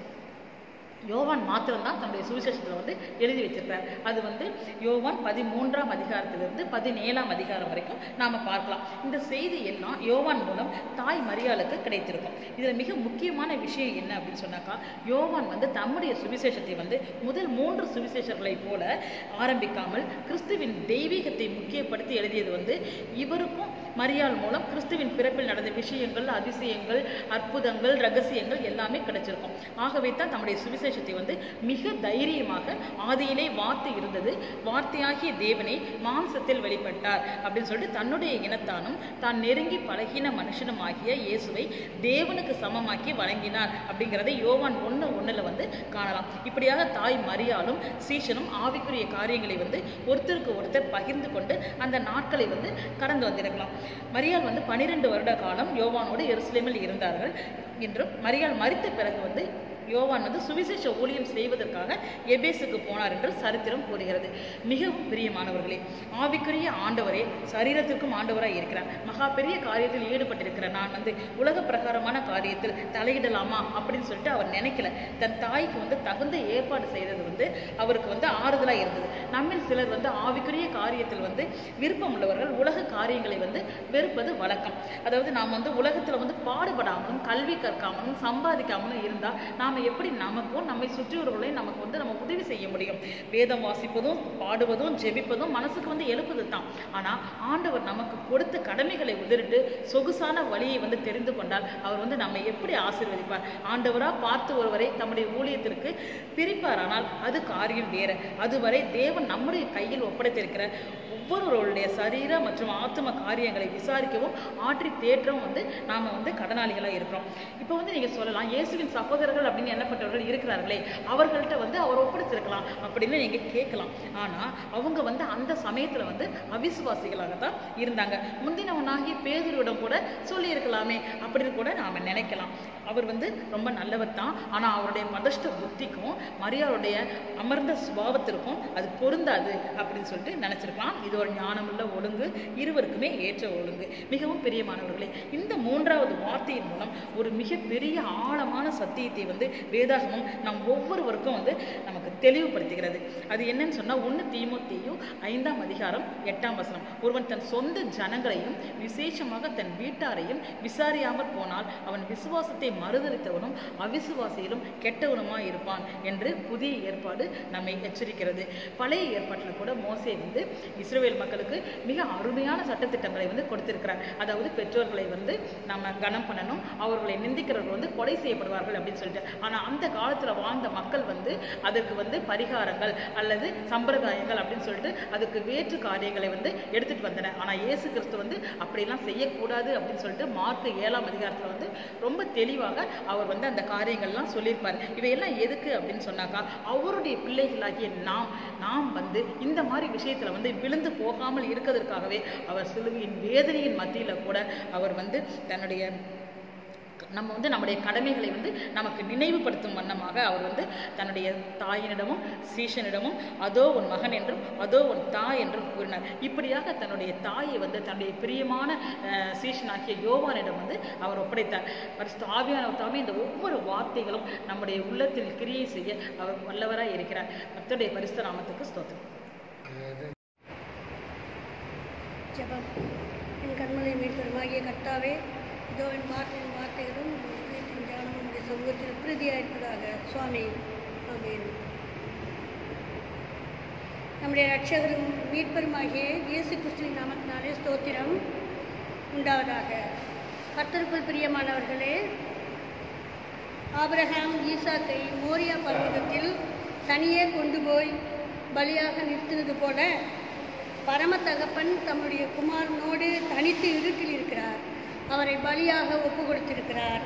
யோவான் மாத்திரம்தான் தன்னுடைய சுவிசேஷத்தில் வந்து எழுதி வச்சிருக்கார் அது வந்து யோவான் பதிமூன்றாம் அதிகாரத்திலிருந்து பதினேழாம் அதிகாரம் வரைக்கும் நாம் பார்க்கலாம் இந்த செய்தி எல்லாம் யோவான் மூலம் தாய் மரியாளுக்கு கிடைத்திருக்கும் இதில் மிக முக்கியமான விஷயம் என்ன அப்படின்னு சொன்னாக்கா யோவான் வந்து தம்முடைய சுவிசேஷத்தை வந்து முதல் மூன்று சுவிசேஷர்களைப் போல ஆரம்பிக்காமல் கிறிஸ்துவின் தெய்வீகத்தை முக்கியப்படுத்தி எழுதியது வந்து இவருக்கும் மரியாள் மூலம் கிறிஸ்துவின் பிறப்பில் நடந்த விஷயங்கள் அதிசயங்கள் அற்புதங்கள் ரகசியங்கள் எல்லாமே கிடைச்சிருக்கும் ஆகவே தான் தம்முடைய சுவிசேஷத்தை வந்து மிக தைரியமாக ஆதியிலே வார்த்தை இருந்தது வார்த்தையாகிய தேவனை மாம்சத்தில் வெளிப்பட்டார் அப்படின்னு சொல்லிட்டு தன்னுடைய இனத்தானும் தான் நெருங்கி பழகின மனுஷனும் ஆகிய இயேசுவை தேவனுக்கு சமமாக்கி வழங்கினார் அப்படிங்கிறதை யோவான் ஒன்று ஒன்றில் வந்து காணலாம் இப்படியாக தாய் மரியாளும் சீஷனும் ஆவிக்குரிய காரியங்களை வந்து ஒருத்தருக்கு ஒருத்தர் பகிர்ந்து கொண்டு அந்த நாட்களை வந்து கடந்து வந்திருக்கலாம் மரியாள் வந்து பனிரெண்டு வருட காலம் யோவானோடு எருசலேமில் இருந்தார்கள் என்றும் மரியாள் மரித்த பிறகு வந்து யோவான் வந்து சுவிசேஷ ஊழியம் செய்வதற்காக எபேசுக்கு போனார் என்று சரித்திரம் கூறுகிறது மிகவும் பிரியமானவர்களே ஆவிக்குரிய ஆண்டவரே சரீரத்திற்கும் ஆண்டவராய் இருக்கிறார் மகா பெரிய காரியத்தில் ஈடுபட்டிருக்கிற நான் வந்து உலக பிரகாரமான காரியத்தில் தலையிடலாமா அப்படின்னு சொல்லிட்டு அவர் நினைக்கல தன் தாய்க்கு வந்து தகுந்த ஏற்பாடு செய்தது வந்து அவருக்கு வந்து ஆறுதலாக இருந்தது நம்மில் சிலர் வந்து ஆவிக்குரிய காரியத்தில் வந்து விருப்பம் உள்ளவர்கள் உலக காரியங்களை வந்து வெறுப்பது வழக்கம் அதாவது நாம் வந்து உலகத்தில் வந்து பாடுபடாமலும் கல்வி கற்காமலும் சம்பாதிக்காமலும் இருந்தால் நாம் எப்படி நமக்கும் நம்மை சுற்றியுள்ளவர்களையும் நமக்கு வந்து நம்ம உதவி செய்ய முடியும் வேதம் வாசிப்பதும் பாடுவதும் ஜெபிப்பதும் மனசுக்கு வந்து எழுப்புது தான் ஆனால் ஆண்டவர் நமக்கு கொடுத்த கடமைகளை உதறிட்டு சொகுசான வழியை வந்து தெரிந்து கொண்டால் அவர் வந்து நம்மை எப்படி ஆசீர்வதிப்பார் ஆண்டவராக பார்த்து ஒருவரை தம்முடைய ஊழியத்திற்கு பிரிப்பார் ஆனால் அது காரியம் வேற அதுவரை தேவன் நம்முடைய கையில் ஒப்படைத்திருக்கிற ஒவ்வொருவருடைய சரீர மற்றும் ஆத்ம காரியங்களை விசாரிக்கவும் ஆற்றி தேற்றவும் வந்து நாம் வந்து கடனாளிகளாக இருக்கிறோம் இப்போ வந்து நீங்கள் சொல்லலாம் இயேசுவின் சகோதரர்கள் அப்படின்னு எண்ணப்பட்டவர்கள் இருக்கிறார்களே அவர்கள்ட்ட வந்து அவர் ஒப்படைச்சிருக்கலாம் அப்படின்னு நீங்கள் கேட்கலாம் ஆனால் அவங்க வந்து அந்த சமயத்தில் வந்து அவிசுவாசிகளாக தான் இருந்தாங்க முந்தினவனாகிய பேதுருவிடம் கூட சொல்லியிருக்கலாமே அப்படின்னு கூட நாம் நினைக்கலாம் அவர் வந்து ரொம்ப நல்லவர் தான் ஆனால் அவருடைய மதஷ்ட புத்திக்கும் மரியாளுடைய அமர்ந்த சுபாவத்திற்கும் அது பொருந்தாது அப்படின்னு சொல்லிட்டு நினச்சிருக்கலாம் இது ஒரு ஞானமுள்ள ஒழுங்கு இருவருக்குமே ஏற்ற ஒழுங்கு மிகவும் பிரியமானவர்களே இந்த மூன்றாவது வார்த்தையின் மூலம் ஒரு மிகப்பெரிய ஆழமான சத்தியத்தை வந்து வேதாகமம் நம் ஒவ்வொருவருக்கும் வந்து நமக்கு தெளிவுபடுத்துகிறது அது என்னன்னு சொன்னால் ஒன்று தீமோத்தேயு ஐந்தாம் அதிகாரம் எட்டாம் வசனம் ஒருவன் தன் சொந்த ஜனங்களையும் விசேஷமாக தன் வீட்டாரையும் விசாரியாமல் போனால் அவன் விசுவாசத்தை மறுதளித்தவனும் அவிசுவாசியிலும் கெட்டவனுமாய் இருப்பான் என்று புதிய ஏற்பாடு நம்மை எச்சரிக்கிறது பழைய ஏற்பாட்டில் கூட மோசே வந்து இஸ்ரவேல் மக்களுக்கு மிக அருமையான சட்டத்திட்டங்களை வந்து கொடுத்திருக்கிறார் அதாவது பெற்றோர்களை வந்து நம்ம கனம் பண்ணணும் அவர்களை நிந்திக்கிறவர்கள் வந்து கொலை செய்யப்படுவார்கள் அப்படின்னு சொல்லிட்டு ஆனால் அந்த காலத்தில் வாழ்ந்த மக்கள் வந்து அதற்கு வந்து பரிகாரங்கள் அல்லது சம்பிரதாயங்கள் அப்படின்னு சொல்லிட்டு அதுக்கு வேற்று காரியங்களை வந்து எடுத்துட்டு வந்தனர் ஆனால் இயேசு கிறிஸ்து வந்து அப்படிலாம் செய்யக்கூடாது அப்படின்னு சொல்லிட்டு மார்க் ஏழாம் அதிகாரத்தில் வந்து ரொம்ப தெளிவாக அவர் வந்து அந்த காரியங்கள்லாம் சொல்லியிருப்பார் இவையெல்லாம் எதுக்கு அப்படின்னு சொன்னாக்கா அவருடைய பிள்ளைகளாகிய நாம் நாம் வந்து இந்த மாதிரி விஷயத்தில் வந்து விழுந்து போகாமல் இருக்கிறதுக்காகவே அவர் சிலுவையின் வேதனையின் மத்தியில் கூட அவர் வந்து தன்னுடைய நம்ம வந்து நம்முடைய கடமைகளை வந்து நமக்கு நினைவுபடுத்தும் வண்ணமாக அவர் வந்து தன்னுடைய தாயினிடமும் சீஷனிடமும் அதோ உன் மகன் என்றும் அதோ உன் தாய் என்றும் கூறினார் இப்படியாக தன்னுடைய தாயை வந்து தன்னுடைய பிரியமான அஹ், சீஷனாகிய யோவானிடம் வந்து அவர் ஒப்படைத்தார் பரிசுத்த ஆவியானவர் தாமே இந்த ஒவ்வொரு வார்த்தைகளும் நம்முடைய உள்ளத்தில் கிரியை செய்ய அவர் வல்லவராய் இருக்கிறார் கர்த்தருடைய பரிசுத்த நாமத்துக்கு ஸ்தோத்திரம் ஜெபம் என் கண்மலை மீட்பருமாகிய கர்த்தாவே இதோ என் வார்த்தையின் வார்த்தைகளும் உம் இதயத்தின் தியானமும் உடைய சமூகத்தில் பிரதியாக இருப்பதாக சுவாமி ஆமென் நம்முடைய ரட்சகரும் மீட்பருமாகிய இயேசு கிறிஸ்துவின் நாமத்தினாலே ஸ்தோத்திரம் உண்டாவதாக கர்த்தருக்குள் பிரியமானவர்களே ஆபிரகாம் ஈசாக்கை மோரியா பர்வதத்தில் தனியே கொண்டு போய் பலியாக நிறுத்தினது போல பரம தகப்பன் தம்முடைய குமாரனோடு தனித்து இருட்டில் இருக்கிறார் அவரை பலியாக ஒப்பு கொடுத்திருக்கிறார்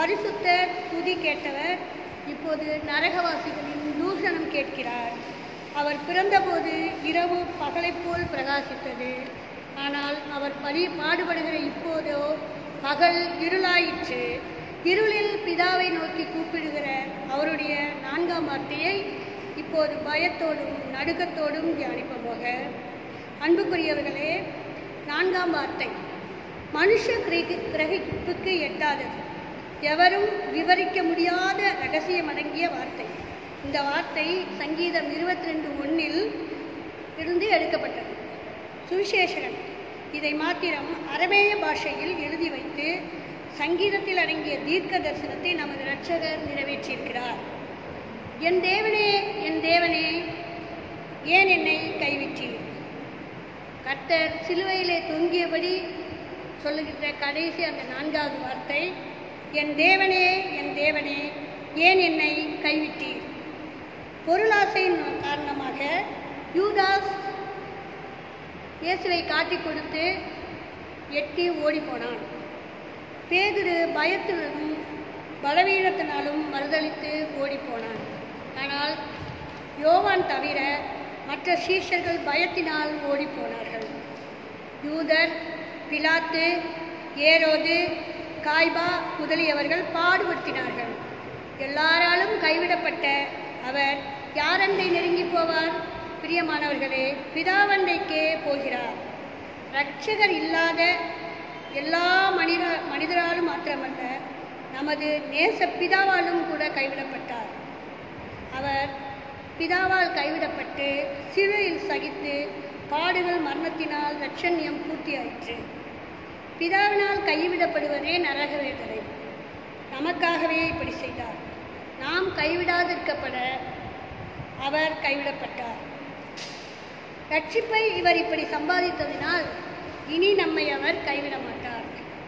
பரிசுத்த துதி கேட்டவர் இப்போது நரகவாசிகளின் தூஷணம் கேட்கிறார் அவர் பிறந்தபோது இரவு பகலைப் போல் பிரகாசித்தது ஆனால் அவர் பணி பாடுபடுகிற இப்போதோ பகல் இருளாயிற்று இருளில் பிதாவை நோக்கி கூப்பிடுகிற அவருடைய நான்காம் வார்த்தையை இப்போது பயத்தோடும் நடுக்கத்தோடும் தியானிப்போமாக அன்புக்குரியவர்களே நான்காம் வார்த்தை மனுஷ கிரகி கிரகிப்புக்கு எட்டாதது எவரும் விவரிக்க முடியாத ரகசியம் அடங்கிய வார்த்தை இந்த வார்த்தை சங்கீதம் இருபத்தி ரெண்டு ஒன்றில் இருந்து எடுக்கப்பட்டது சுவிசேஷகன் இதை மாத்திரம் அரமேய பாஷையில் எழுதி வைத்து சங்கீதத்தில் அடங்கிய தீர்க்க தரிசனத்தை நமது இரட்சகர் நிறைவேற்றியிருக்கிறார் என் தேவனே என் தேவனே ஏன் என்னை கைவிட்டீர் கர்த்தர் சிலுவையிலே தொங்கியபடி சொல்லுகின்ற கடைசி அந்த நான்காவது வார்த்தை என் தேவனே என் தேவனே ஏன் என்னை கைவிட்டீர் பொருளாசையின் காரணமாக யூதாஸ் இயேசுவை காட்டிக் கொடுத்து எட்டி ஓடிப்போனான் பேதுரு பயத்திலும் பலவீனத்தினாலும் மறுதளித்து ஓடிப்போனான் ஆனால் யோவான் தவிர மற்ற சீஷர்கள் பயத்தினால் ஓடிப்போனார்கள் யூதர் பிலாத்து ஏரோது காய்பா முதலியவர்கள் பாடுபடுத்தினார்கள் எல்லாராலும் கைவிடப்பட்ட அவர் யாரண்டை நெருங்கி போவார் பிரியமானவர்களே பிதாவண்டைக்கே போகிறார் இரட்சகர் இல்லாத எல்லா மனித மனிதராலும் மாத்திரமல்ல நமது நேச பிதாவாலும் கூட கைவிடப்பட்டார் அவர் பிதாவால் கைவிடப்பட்டு சிலுவையில் சகித்து பாடுகள் மரணத்தினால் லட்சண்யம் பூர்த்தியாயிற்று பிதாவினால் கைவிடப்படுவதே நரக வேதனை நமக்காகவே இப்படி செய்தார் நாம் கைவிடாதிருக்கப்பட அவர் கைவிடப்பட்டார் ரட்சிப்பை இவர் இப்படி சம்பாதித்ததினால் இனி நம்மை அவர் கைவிட மாட்டார்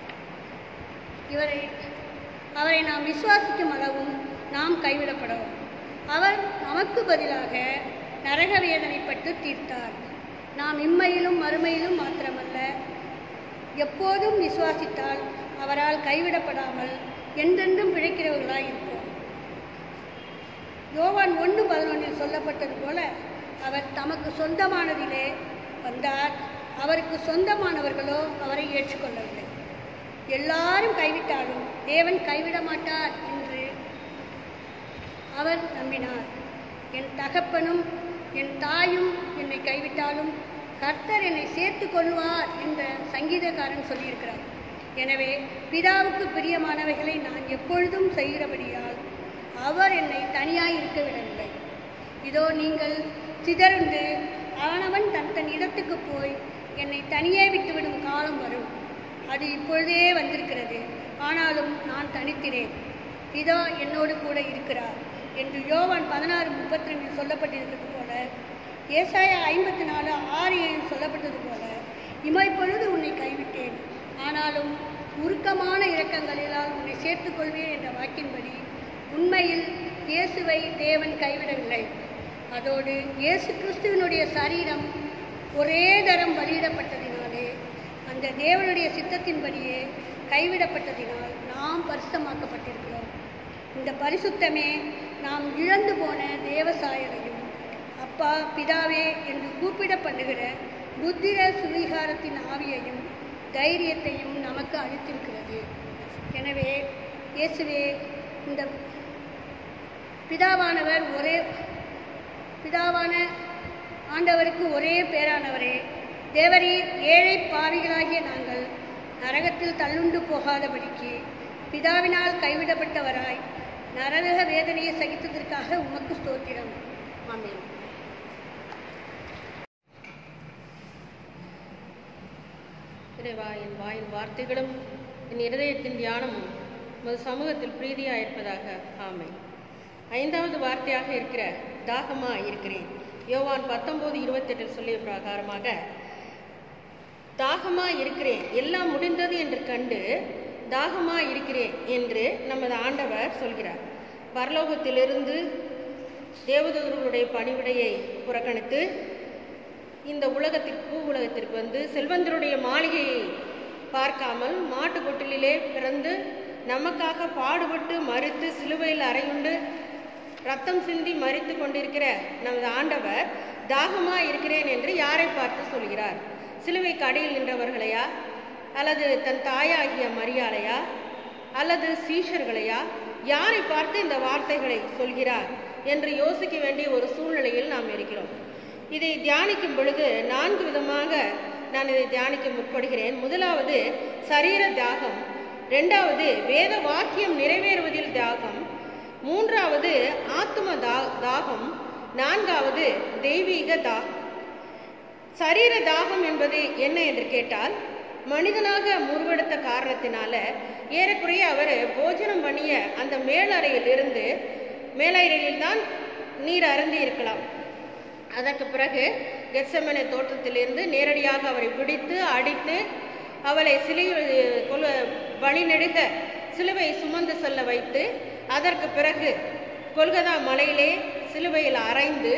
இவரை அவரை நாம் விசுவாசிக்கும் அளவும் நாம் கைவிடப்படவும் அவர் நமக்கு பதிலாக நரக வேதனைப்பட்டு தீர்த்தார் நாம் இம்மையிலும் மறுமையிலும் மாத்திரமல்ல எப்போதும் விசுவாசித்தால் அவரால் கைவிடப்படாமல் என்றென்றும் பிழைக்கிறவர்களாய் இருப்போம் யோவான் ஒன்று பதினொன்றில் சொல்லப்பட்டது போல அவர் தமக்கு சொந்தமானதிலே வந்தார் அவருக்கு சொந்தமானவர்களோ அவரை ஏற்றுக்கொள்ளவில்லை எல்லாரும் கைவிட்டாலும் தேவன் கைவிட மாட்டார் என்று அவர் நம்பினார் என் தகப்பனும் என் தாயும் என்னை கைவிட்டாலும் கர்த்தர் என்னை சேர்த்து கொள்வார் என்ற சங்கீதக்காரன் சொல்லியிருக்கிறார் எனவே பிதாவுக்கு பிரியமானவைகளை நான் எப்பொழுதும் செய்கிறபடியால் அவர் என்னை தனியாய் இருக்க விடவில்லை இதோ நீங்கள் சிதறுண்டு அவனவன் தன் தன் இடத்துக்கு போய் என்னை தனியே விட்டுவிடும் காலம் வரும் அது இப்பொழுதே வந்திருக்கிறது ஆனாலும் நான் தனித்திரேன் இதோ என்னோடு கூட இருக்கிறார் என்று யோவான் பதினாறு முப்பத்தி ரெண்டில் சொல்லப்பட்டிருக்கிறது போல ஏசாயா ஐம்பத்தி நாலு ஆறு ஏழில் சொல்லப்பட்டது போல இமைப்பொழுது உன்னை கைவிட்டேன் ஆனாலும் உருக்கமான இரக்கங்களிலால் உன்னை சேர்த்துக்கொள்வேன் என்ற வாக்கின்படி உண்மையில் இயேசுவை தேவன் கைவிடவில்லை அதோடு இயேசு கிறிஸ்துவினுடைய சரீரம் ஒரே தரம் பலியிடப்பட்டதினாலே அந்த தேவனுடைய சித்தத்தின்படியே கைவிடப்பட்டதினால் நாம் பரிசுத்தமாக்கப்பட்டிருக்கிறோம் இந்த பரிசுத்தமே நாம் இழந்து போன தேவசாயலையும் அப்பா பிதாவே என்று கூப்பிட பண்ணுகிற புத்திர சுவீகாரத்தின் ஆவியையும் தைரியத்தையும் நமக்கு அளித்திருக்கிறது எனவே இயேசுவே இந்த பிதாவானவர் ஒரே பிதாவான ஆண்டவருக்கு ஒரே பேரானவரே தேவரீர் ஏழை பாவிகளாகிய நாங்கள் நரகத்தில் தள்ளுண்டு போகாதபடிக்கு பிதாவினால் கைவிடப்பட்டவராய் நரக வேதனையை சகித்ததற்காக உமக்கு ஸ்தோத்திரம் ஆமென் இறைவா என் வாயின் வார்த்தைகளும் என் இருதயத்தின் தியானமும் உமது சமூகத்தில் பிரீதியாக இருப்பதாக ஆமை ஐந்தாவது வார்த்தையாக இருக்கிற தாகமா இருக்கிறேன் யோவான் பத்தொம்போது இருபத்தெட்டில் சொல்லிய பிரகாரமாக தாகமா இருக்கிறேன் எல்லாம் முடிந்தது என்று கண்டு தாகமா இருக்கிறேன் என்று நமது ஆண்டவர் சொல்கிறார் பரலோகத்திலிருந்து தேவதூதர்களுடைய பணிவிடையை புறக்கணித்து இந்த உலகத்திற்கு பூ உலகத்திற்கு வந்து செல்வந்தருடைய மாளிகையை பார்க்காமல் மாட்டு கொட்டிலே பிறந்து நமக்காக பாடுபட்டு மறித்து சிலுவையில் அறையுண்டு ரத்தம் சிந்தி மறித்து கொண்டிருக்கிற நமது ஆண்டவர் தாகமா இருக்கிறேன் என்று யாரை பார்த்து சொல்கிறார் சிலுவைக்கு அடியில் நின்றவர்களையா அல்லது தன் தாயாகிய மரியாளையா அல்லது சீஷர்களையா யாரை பார்த்து இந்த வார்த்தைகளை சொல்கிறார் என்று யோசிக்க வேண்டிய ஒரு சூழ்நிலையில் நாம் இருக்கிறோம் இதை தியானிக்கும் பொழுது நான்கு விதமாக நான் இதை தியானிக்க முற்படுகிறேன் முதலாவது சரீர தியாகம் இரண்டாவது வேத வாக்கியம் நிறைவேறுவதில் தியாகம் மூன்றாவது ஆத்ம தா தாகம் நான்காவது தெய்வீக தாகம் சரீர தாகம் என்பது என்ன என்று கேட்டால் மனிதனாக முருவெடுத்த காரணத்தினால ஏறக்குறைய அவர் போஜனம் பண்ணிய அந்த மேலறையில் இருந்து மேலறையில் தான் நீர் அருந்தி இருக்கலாம் அதற்கு பிறகு கெட்சமனை தோட்டத்திலிருந்து நேரடியாக அவரை பிடித்து அடித்து அவளை சிலை கொல வழிநெடுக சிலுவை சுமந்து செல்ல வைத்து அதற்கு பிறகு கொல்கதா மலையிலே சிலுவையில் அரைந்து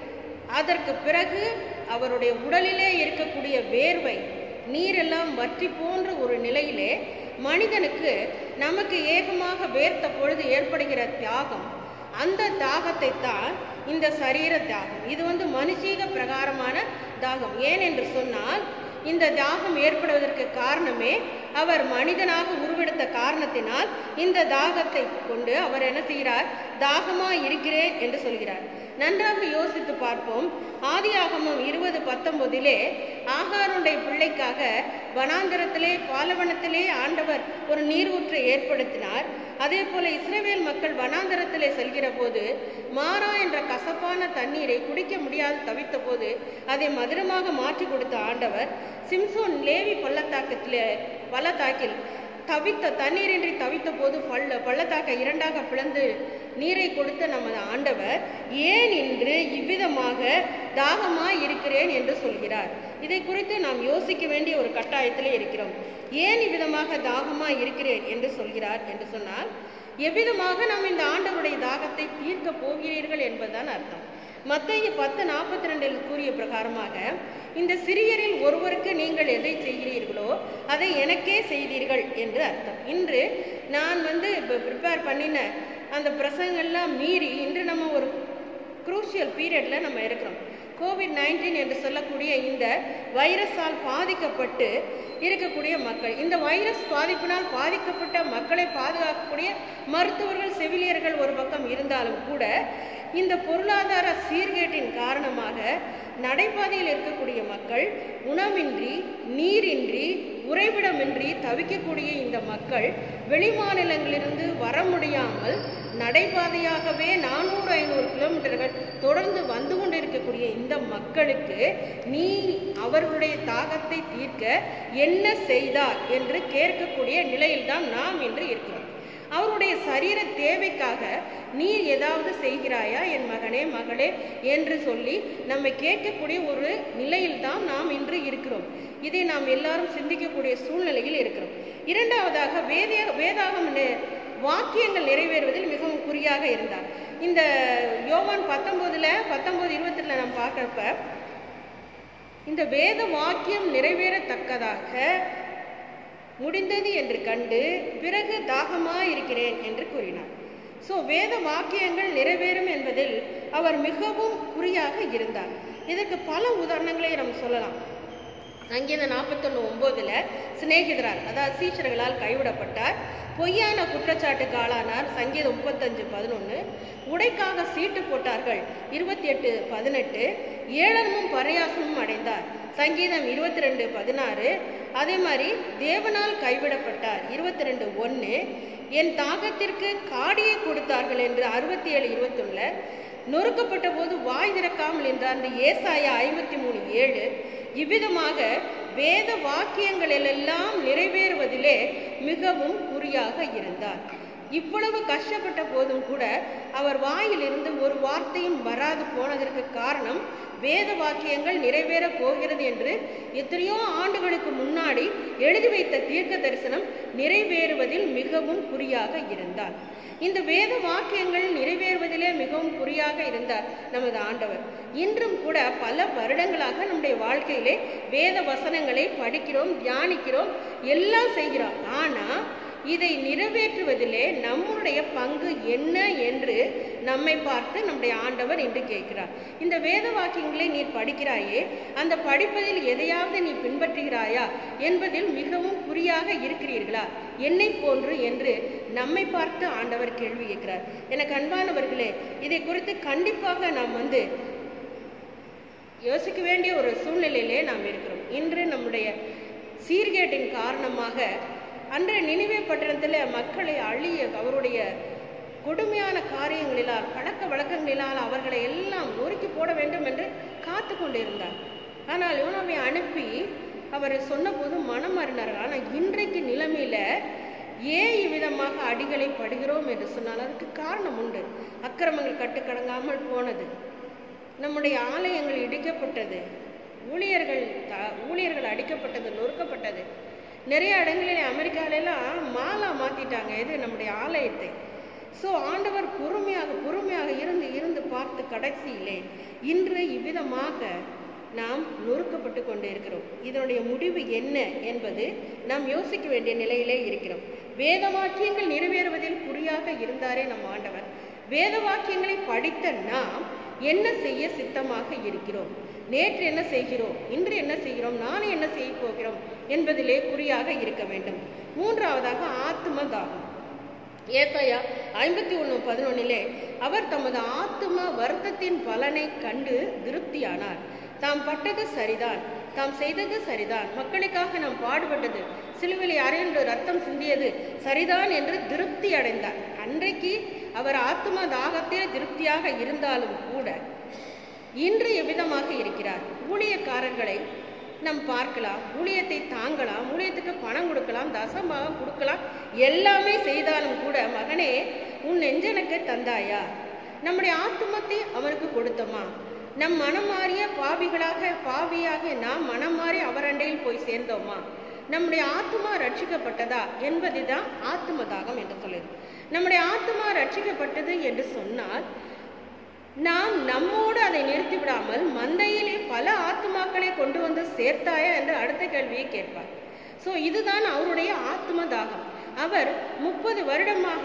அதற்கு பிறகு அவருடைய உடலிலே இருக்கக்கூடிய வேர்வை நீரெல்லாம் வற்றி போன்ற ஒரு நிலையிலே மனிதனுக்கு நமக்கு ஏகமாக வேர்த்த பொழுது ஏற்படுகிற தியாகம் அந்த தாகத்தை தான் இந்த சரீர தாகம் இது வந்து மனுஷீக பிரகாரமான தாகம் ஏன் என்று சொன்னால் இந்த தாகம் ஏற்படுவதற்கு காரணமே அவர் மனிதனாக உருவெடுத்த காரணத்தினால் இந்த தாகத்தை கொண்டு அவர் என்ன செய்கிறார் தாகமா இருக்கிறேன் என்று சொல்கிறார் நன்றாக யோசித்து பார்ப்போம் ஆதியாகமம் இருபது பத்தொன்பதிலே ஆகாருடைய பிள்ளைக்காக வனாந்தரத்திலே பாலவனத்திலே ஆண்டவர் ஒரு நீரூற்றை ஏற்படுத்தினார் அதே போல இஸ்ரவேல் மக்கள் வனாந்தரத்திலே செல்கிற போது மாறா என்ற கசப்பான தண்ணீரை குடிக்க முடியாது தவித்த போது அதை மதுரமாக மாற்றி கொடுத்த ஆண்டவர் சிம்சோன் லேவி பள்ளத்தாக்கத்திலே பள்ளத்தாக்கில் தவித்த தண்ணீரின்றி தவித்த போது பள்ள பள்ளத்தாக்கை இரண்டாக பிளந்து நீரை கொடுத்த நமது ஆண்டவர் ஏன் இன்று இவ்விதமாக தாகமாய் இருக்கிறேன் என்று சொல்கிறார் இதை குறித்து நாம் யோசிக்க வேண்டிய ஒரு கட்டாயத்திலே இருக்கிறோம் ஏன் இவ்விதமாக தாகமாய் இருக்கிறேன் என்று சொல்கிறார் என்று சொன்னால் எவ்விதமாக நாம் இந்த ஆண்டவருடைய தாகத்தை தீர்க்க போகிறீர்கள் என்பதுதான் அர்த்தம் மத்திய பத்து நாற்பத்தி ரெண்டில் கூறிய பிரகாரமாக இந்த சிறியரில் ஒருவருக்கு நீங்கள் எதை செய்கிறீர்களோ அதை எனக்கே செய்தீர்கள் என்று அர்த்தம் இன்று நான் வந்து இப்போ ப்ரிப்பேர் பண்ணின அந்த பிரசங்கெல்லாம் மீறி இன்று நம்ம ஒரு குரூஷியல் பீரியடில் நம்ம இருக்கிறோம் கோவிட் நைன்டீன் என்று சொல்லக்கூடிய இந்த வைரஸால் பாதிக்கப்பட்டு இருக்கக்கூடிய மக்கள் இந்த வைரஸ் பாதிப்பினால் பாதிக்கப்பட்ட மக்களை பாதுகாக்கக்கூடிய மருத்துவர்கள் செவிலியர்கள் ஒரு பக்கம் இருந்தாலும் கூட இந்த பொருளாதார சீர்கேட்டின் காரணமாக நடைபாதையில் இருக்கக்கூடிய மக்கள் உணவின்றி நீரின்றி உறைவிடமின்றி தவிக்கக்கூடிய இந்த மக்கள் வெளிமாநிலங்களிலிருந்து வர முடியாமல் நடைபாதையாகவே நானூறு ஐநூறு கிலோமீட்டர்கள் தொடர்ந்து வந்து கொண்டிருக்கக்கூடிய இந்த மக்களுக்கு நீ அவர்களுடைய தாகத்தை தீர்க்க என்ன செய்தார் என்று கேட்கக்கூடிய நிலையில்தான் நாம் இன்று இருக்கிறோம் அவருடைய சரீர தேவைக்காக நீ ஏதாவது செய்கிறாயா என் மகனே மகளே என்று சொல்லி நம்மை கேட்கக்கூடிய ஒரு நிலையில்தான் நாம் இன்று இருக்கிறோம் இதை நாம் எல்லாரும் சிந்திக்கக்கூடிய சூழ்நிலையில் இருக்கிறோம் இரண்டாவதாக வேதிய வேதாகம் நெ- வாக்கியங்கள் நிறைவேறுவதில் மிகவும் குறியாக இருந்தார் இந்த யோவான் பத்தொன்பதுல பத்தொன்பது இருபத்தில நாம் பார்க்கறப்ப இந்த வேத வாக்கியம் நிறைவேறத்தக்கதாக முடிந்தது என்று கண்டு பிறகு தாகமாயிருக்கிறேன் என்று கூறினார் ஸோ வேத வாக்கியங்கள் நிறைவேறும் என்பதில் அவர் மிகவும் குறியாக இருந்தார் இதற்கு பல உதாரணங்களை நாம் சொல்லலாம் சங்கீதம் நாற்பத்தொன்று ஒம்போதுல சிநேகிதரால் அதாவது சீஷர்களால் கைவிடப்பட்டார் பொய்யான குற்றச்சாட்டுக்கு ஆளானார் சங்கீதம் முப்பத்தஞ்சு பதினொன்று உடைக்காக சீட்டு போட்டார்கள் இருபத்தி எட்டு பதினெட்டு ஏளனமும் பரியாசமும் அடைந்தார் சங்கீதம் இருபத்தி ரெண்டு பதினாறு அதே மாதிரி தேவனால் கைவிடப்பட்டார் இருபத்தி ரெண்டு ஒன்று என் தாகத்திற்கு காடியை கொடுத்தார்கள் என்று அறுபத்தி ஏழு இருபத்தொன்னுல நொறுக்கப்பட்ட போது வாய் திறக்காமல் என்ற அந்த ஏசாயா ஐம்பத்தி மூணு ஏழு இவ்விதமாக வேத வாக்கியங்களில் எல்லாம் நிறைவேறுவதிலே மிகவும் குறியாக இருந்தார் இவ்வளவு கஷ்டப்பட்ட போதும் கூட அவர் வாயிலிருந்து ஒரு வார்த்தையும் வராது போனதற்கு காரணம் வேத வாக்கியங்கள் நிறைவேறப் போகிறது என்று எத்தனையோ ஆண்டுகளுக்கு முன்னாடி எழுதி வைத்த தீர்க்க தரிசனம் நிறைவேறுவதில் மிகவும் குறியாக இருந்தார் இந்த வேத வாக்கியங்கள் நிறைவேறுவதிலே மிகவும் குறியாக இருந்தார் நமது ஆண்டவர் இன்றும் கூட பல வருடங்களாக நம்முடைய வாழ்க்கையிலே வேத வசனங்களை படிக்கிறோம் தியானிக்கிறோம் எல்லாம் செய்கிறோம் ஆனா இதை நிறைவேற்றுவதிலே நம்முடைய பங்கு என்ன என்று நம்மை பார்த்து நம்முடைய ஆண்டவர் என்று கேட்கிறார் இந்த வேத வாக்கியங்களை நீ படிக்கிறாயே அந்த படிப்பதில் எதையாவது நீ பின்பற்றுகிறாயா என்பதில் மிகவும் குறியாக இருக்கிறீர்களா என்னை போன்று என்று நம்மை பார்த்து ஆண்டவர் கேள்வி கேட்கிறார் எனக்கு அன்பானவர்களே இதை குறித்து கண்டிப்பாக நாம் வந்து யோசிக்க வேண்டிய ஒரு சூழ்நிலையிலே நாம் இருக்கிறோம் இன்று நம்முடைய சீர்கேட்டின் காரணமாக அன்றைய நினைவே பட்டணத்தில் மக்களை அழிய அவருடைய கொடுமையான காரியங்களினால் பழக்க வழக்கங்களினால் அவர்களை எல்லாம் நொறுக்கி போட வேண்டும் என்று காத்து கொண்டிருந்தார் ஆனால் யோனாவை அனுப்பி அவர் சொன்னபோது மனம் அறினார்கள் ஆனால் இன்றைக்கு நிலைமையில ஏன் இவ்விதமாக அடிகளை படுகிறோம் என்று சொன்னால் அதுக்கு காரணம் உண்டு அக்கிரமங்கள் கட்டுக்கடங்காமல் போனது நம்முடைய ஆலயங்கள் இடிக்கப்பட்டது ஊழியர்கள் த- ஊழியர்கள் அடிக்கப்பட்டது நொறுக்கப்பட்டது நிறைய இடங்களில் அமெரிக்காலெல்லாம் மாலா மாத்திட்டாங்க இது நம்முடைய ஆலயத்தை ஸோ ஆண்டவர் பொறுமையாக பொறுமையாக இருந்து இருந்து பார்த்து கடைசியிலே இன்று இவ்விதமாக நாம் நொறுக்கப்பட்டு கொண்டு இருக்கிறோம் இதனுடைய முடிவு என்ன என்பது நாம் யோசிக்க வேண்டிய நிலையிலே இருக்கிறோம் வேத வாக்கியங்கள் நிறைவேறுவதில் குறியாக இருந்தாரே நம் ஆண்டவர் வேத வாக்கியங்களை படித்த நாம் என்ன செய்ய சித்தமாக இருக்கிறோம் நேற்று என்ன செய்கிறோம் இன்று என்ன செய்கிறோம் நாளை என்ன செய்ய போகிறோம் என்பதிலே குறியாக இருக்க வேண்டும் மூன்றாவதாக ஆத்ம தாகம் ஏசாயா ஐம்பத்தி ஒன்று பதினொன்னிலே அவர் தமது ஆத்தும வருத்தத்தின் பலனை கண்டு திருப்தியானார் தாம் பட்டது சரிதான் தாம் செய்தது சரிதான் மக்களுக்காக நாம் பாடுபட்டது சிலுவையில் அறையன்று ரத்தம் சிந்தியது சரிதான் என்று திருப்தி அடைந்தார் அன்றைக்கு அவர் ஆத்தும தாகத்தில் திருப்தியாக இருந்தாலும் கூட இன்று எவ்விதமாக இருக்கிறார் ஊழியக்காரர்களை நாம் பார்க்கலாம் ஊழியத்தை தாங்கலாம் ஊழியத்துக்கு பணம் கொடுக்கலாம் தசமாக கொடுக்கலாம் எல்லாமே செய்தாலும் கூட மகனே உன் நெஞ்சனுக்கு தந்தாயா நம்முடைய ஆத்துமத்தை அவனுக்கு கொடுத்தோமா நம் மனம் மாறிய பாவிகளாக பாவியாக நாம் மனம் மாறி அவரண்டையில் போய் சேர்ந்தோமா நம்முடைய ஆத்துமா ரட்சிக்கப்பட்டதா என்பதுதான் ஆத்தும தாகம் என்று சொல்லுது நம்முடைய ஆத்துமா ரட்சிக்கப்பட்டது என்று சொன்னால் நாம் நம்மோடு அதை நிறுத்தி விடாமல் மந்தையிலே பல ஆத்துமாக்களை கொண்டு வந்து சேர்த்தாயா என்று அடுத்த கேள்வியை கேட்பார் ஸோ இதுதான் அவருடைய ஆத்ம தாகம் அவர் முப்பது வருடமாக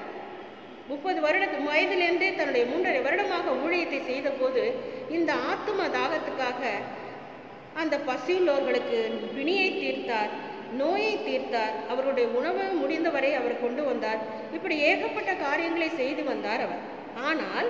முப்பது வருட வயதிலிருந்தே தன்னுடைய மூன்றரை வருடமாக ஊழியத்தை செய்த போது இந்த ஆத்ம தாகத்துக்காக அந்த பசியுள்ளவர்களுக்கு பிணியை தீர்த்தார் நோயை தீர்த்தார் அவருடைய உணவு முடிந்தவரை அவர் கொண்டு வந்தார் இப்படி ஏகப்பட்ட காரியங்களை செய்து வந்தார் அவர் ஆனால்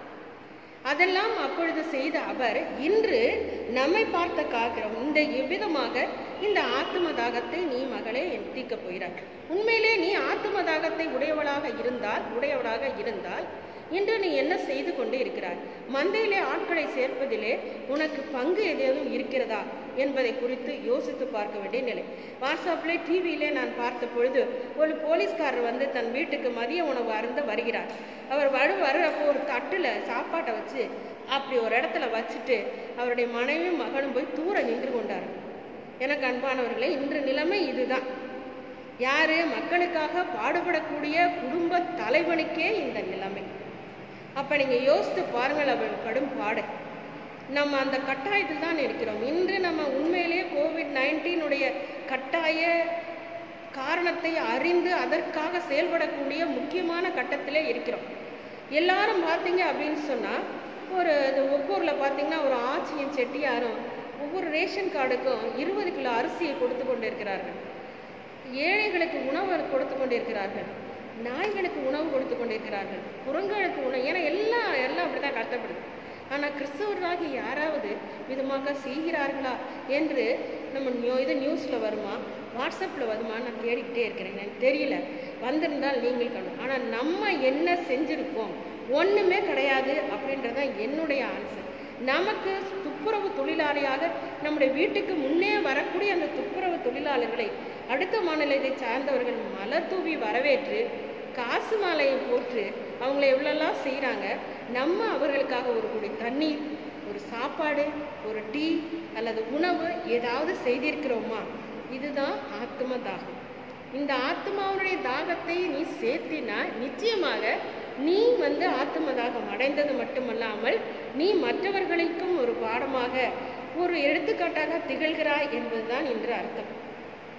அதெல்லாம் அப்பொழுது செய்த அவர் இன்று நம்மை பார்த்த காக்கிறோம் இந்த எவ்விதமாக இந்த ஆத்தும தாகத்தை நீ மகளே தீர்க்கப் போகிறார் உண்மையிலே நீ ஆத்தும தாகத்தை உடையவளாக இருந்தால் உடையவளாக இருந்தால் இன்று நீ என்ன செய்து கொண்டு இருக்கிறாய் மந்தையிலே ஆட்களை சேர்ப்பதிலே உனக்கு பங்கு ஏதேனும் இருக்கிறதா என்பதை குறித்து யோசித்து பார்க்க வேண்டிய நிலை வாட்ஸ்அப்ல டிவியிலே நான் பார்த்த பொழுது ஒரு போலீஸ்காரர் வந்து தன் வீட்டுக்கு மதிய உணவு அருந்த வருகிறார் அவர் வரு வர்றப்போ ஒரு தட்டுல சாப்பாட்டை வச்சு அப்படி ஒரு இடத்துல வச்சுட்டு அவருடைய மனைவியும் மகனும் போய் தூர நின்று கொண்டார் எனக்கு அன்பானவர்களே இன்று நிலைமை இதுதான் யாரு மக்களுக்காக பாடுபடக்கூடிய குடும்ப தலைவனுக்கே இந்த நிலைமை அப்ப நீங்க யோசித்து பாருங்கள் அவள் படும் பாடு நம்ம அந்த கட்டாயத்தில் தான் இருக்கிறோம் இன்று நம்ம உண்மையிலேயே கோவிட் நைன்டீனுடைய கட்டாய காரணத்தை அறிந்து அதற்காக செயல்படக்கூடிய முக்கியமான கட்டத்திலே இருக்கிறோம் எல்லாரும் பார்த்தீங்க அப்படின்னு சொன்னா ஒரு இது ஒவ்வொருல பார்த்தீங்கன்னா ஒரு ஆட்சியும் செட்டியாரும் ஒவ்வொரு ரேஷன் கார்டுக்கும் இருபது கிலோ அரிசியை கொடுத்து கொண்டு இருக்கிறார்கள் ஏழைகளுக்கு உணவு கொடுத்து கொண்டிருக்கிறார்கள் நாய்களுக்கு உணவு கொடுத்து கொண்டிருக்கிறார்கள் குரங்களுக்கு உணவு ஏன்னா எல்லாம் எல்லாம் அப்படிதான் கஷ்டப்படுது ஆனால் கிறிஸ்தவர்களாகி யாராவது விதமாக செய்கிறார்களா என்று நம்ம நியூ இது நியூஸில் வருமா வாட்ஸ்அப்பில் வருமா நான் தேடிக்கிட்டே இருக்கிறேன் எனக்கு தெரியல வந்திருந்தால் நீங்கள் கணும் ஆனால் நம்ம என்ன செஞ்சுருக்கோம் ஒன்றுமே கிடையாது அப்படின்றதான் என்னுடைய ஆன்சர் நமக்கு துப்புரவு தொழிலாளியாக நம்முடைய வீட்டுக்கு முன்னே வரக்கூடிய அந்த துப்புரவு தொழிலாளர்களை அடுத்த மாநிலத்தை சார்ந்தவர்கள் மலர் தூவி வரவேற்று காசு மாலையை போட்டு அவங்கள எவ்வளோலாம் செய்கிறாங்க நம்ம அவர்களுக்காக ஒரு குடி தண்ணீர் ஒரு சாப்பாடு ஒரு டீ அல்லது உணவு ஏதாவது செய்திருக்கிறோமா இதுதான் ஆத்ம தாகம் இந்த ஆத்மாவுடைய தாகத்தை நீ சேர்த்தினா நிச்சயமாக நீ வந்து ஆத்ம தாகம் அடைந்தது மட்டுமல்லாமல் நீ மற்றவர்களுக்கும் ஒரு பாடமாக ஒரு எடுத்துக்காட்டாக திகழ்கிறாய் என்பதுதான் இன்று அர்த்தம்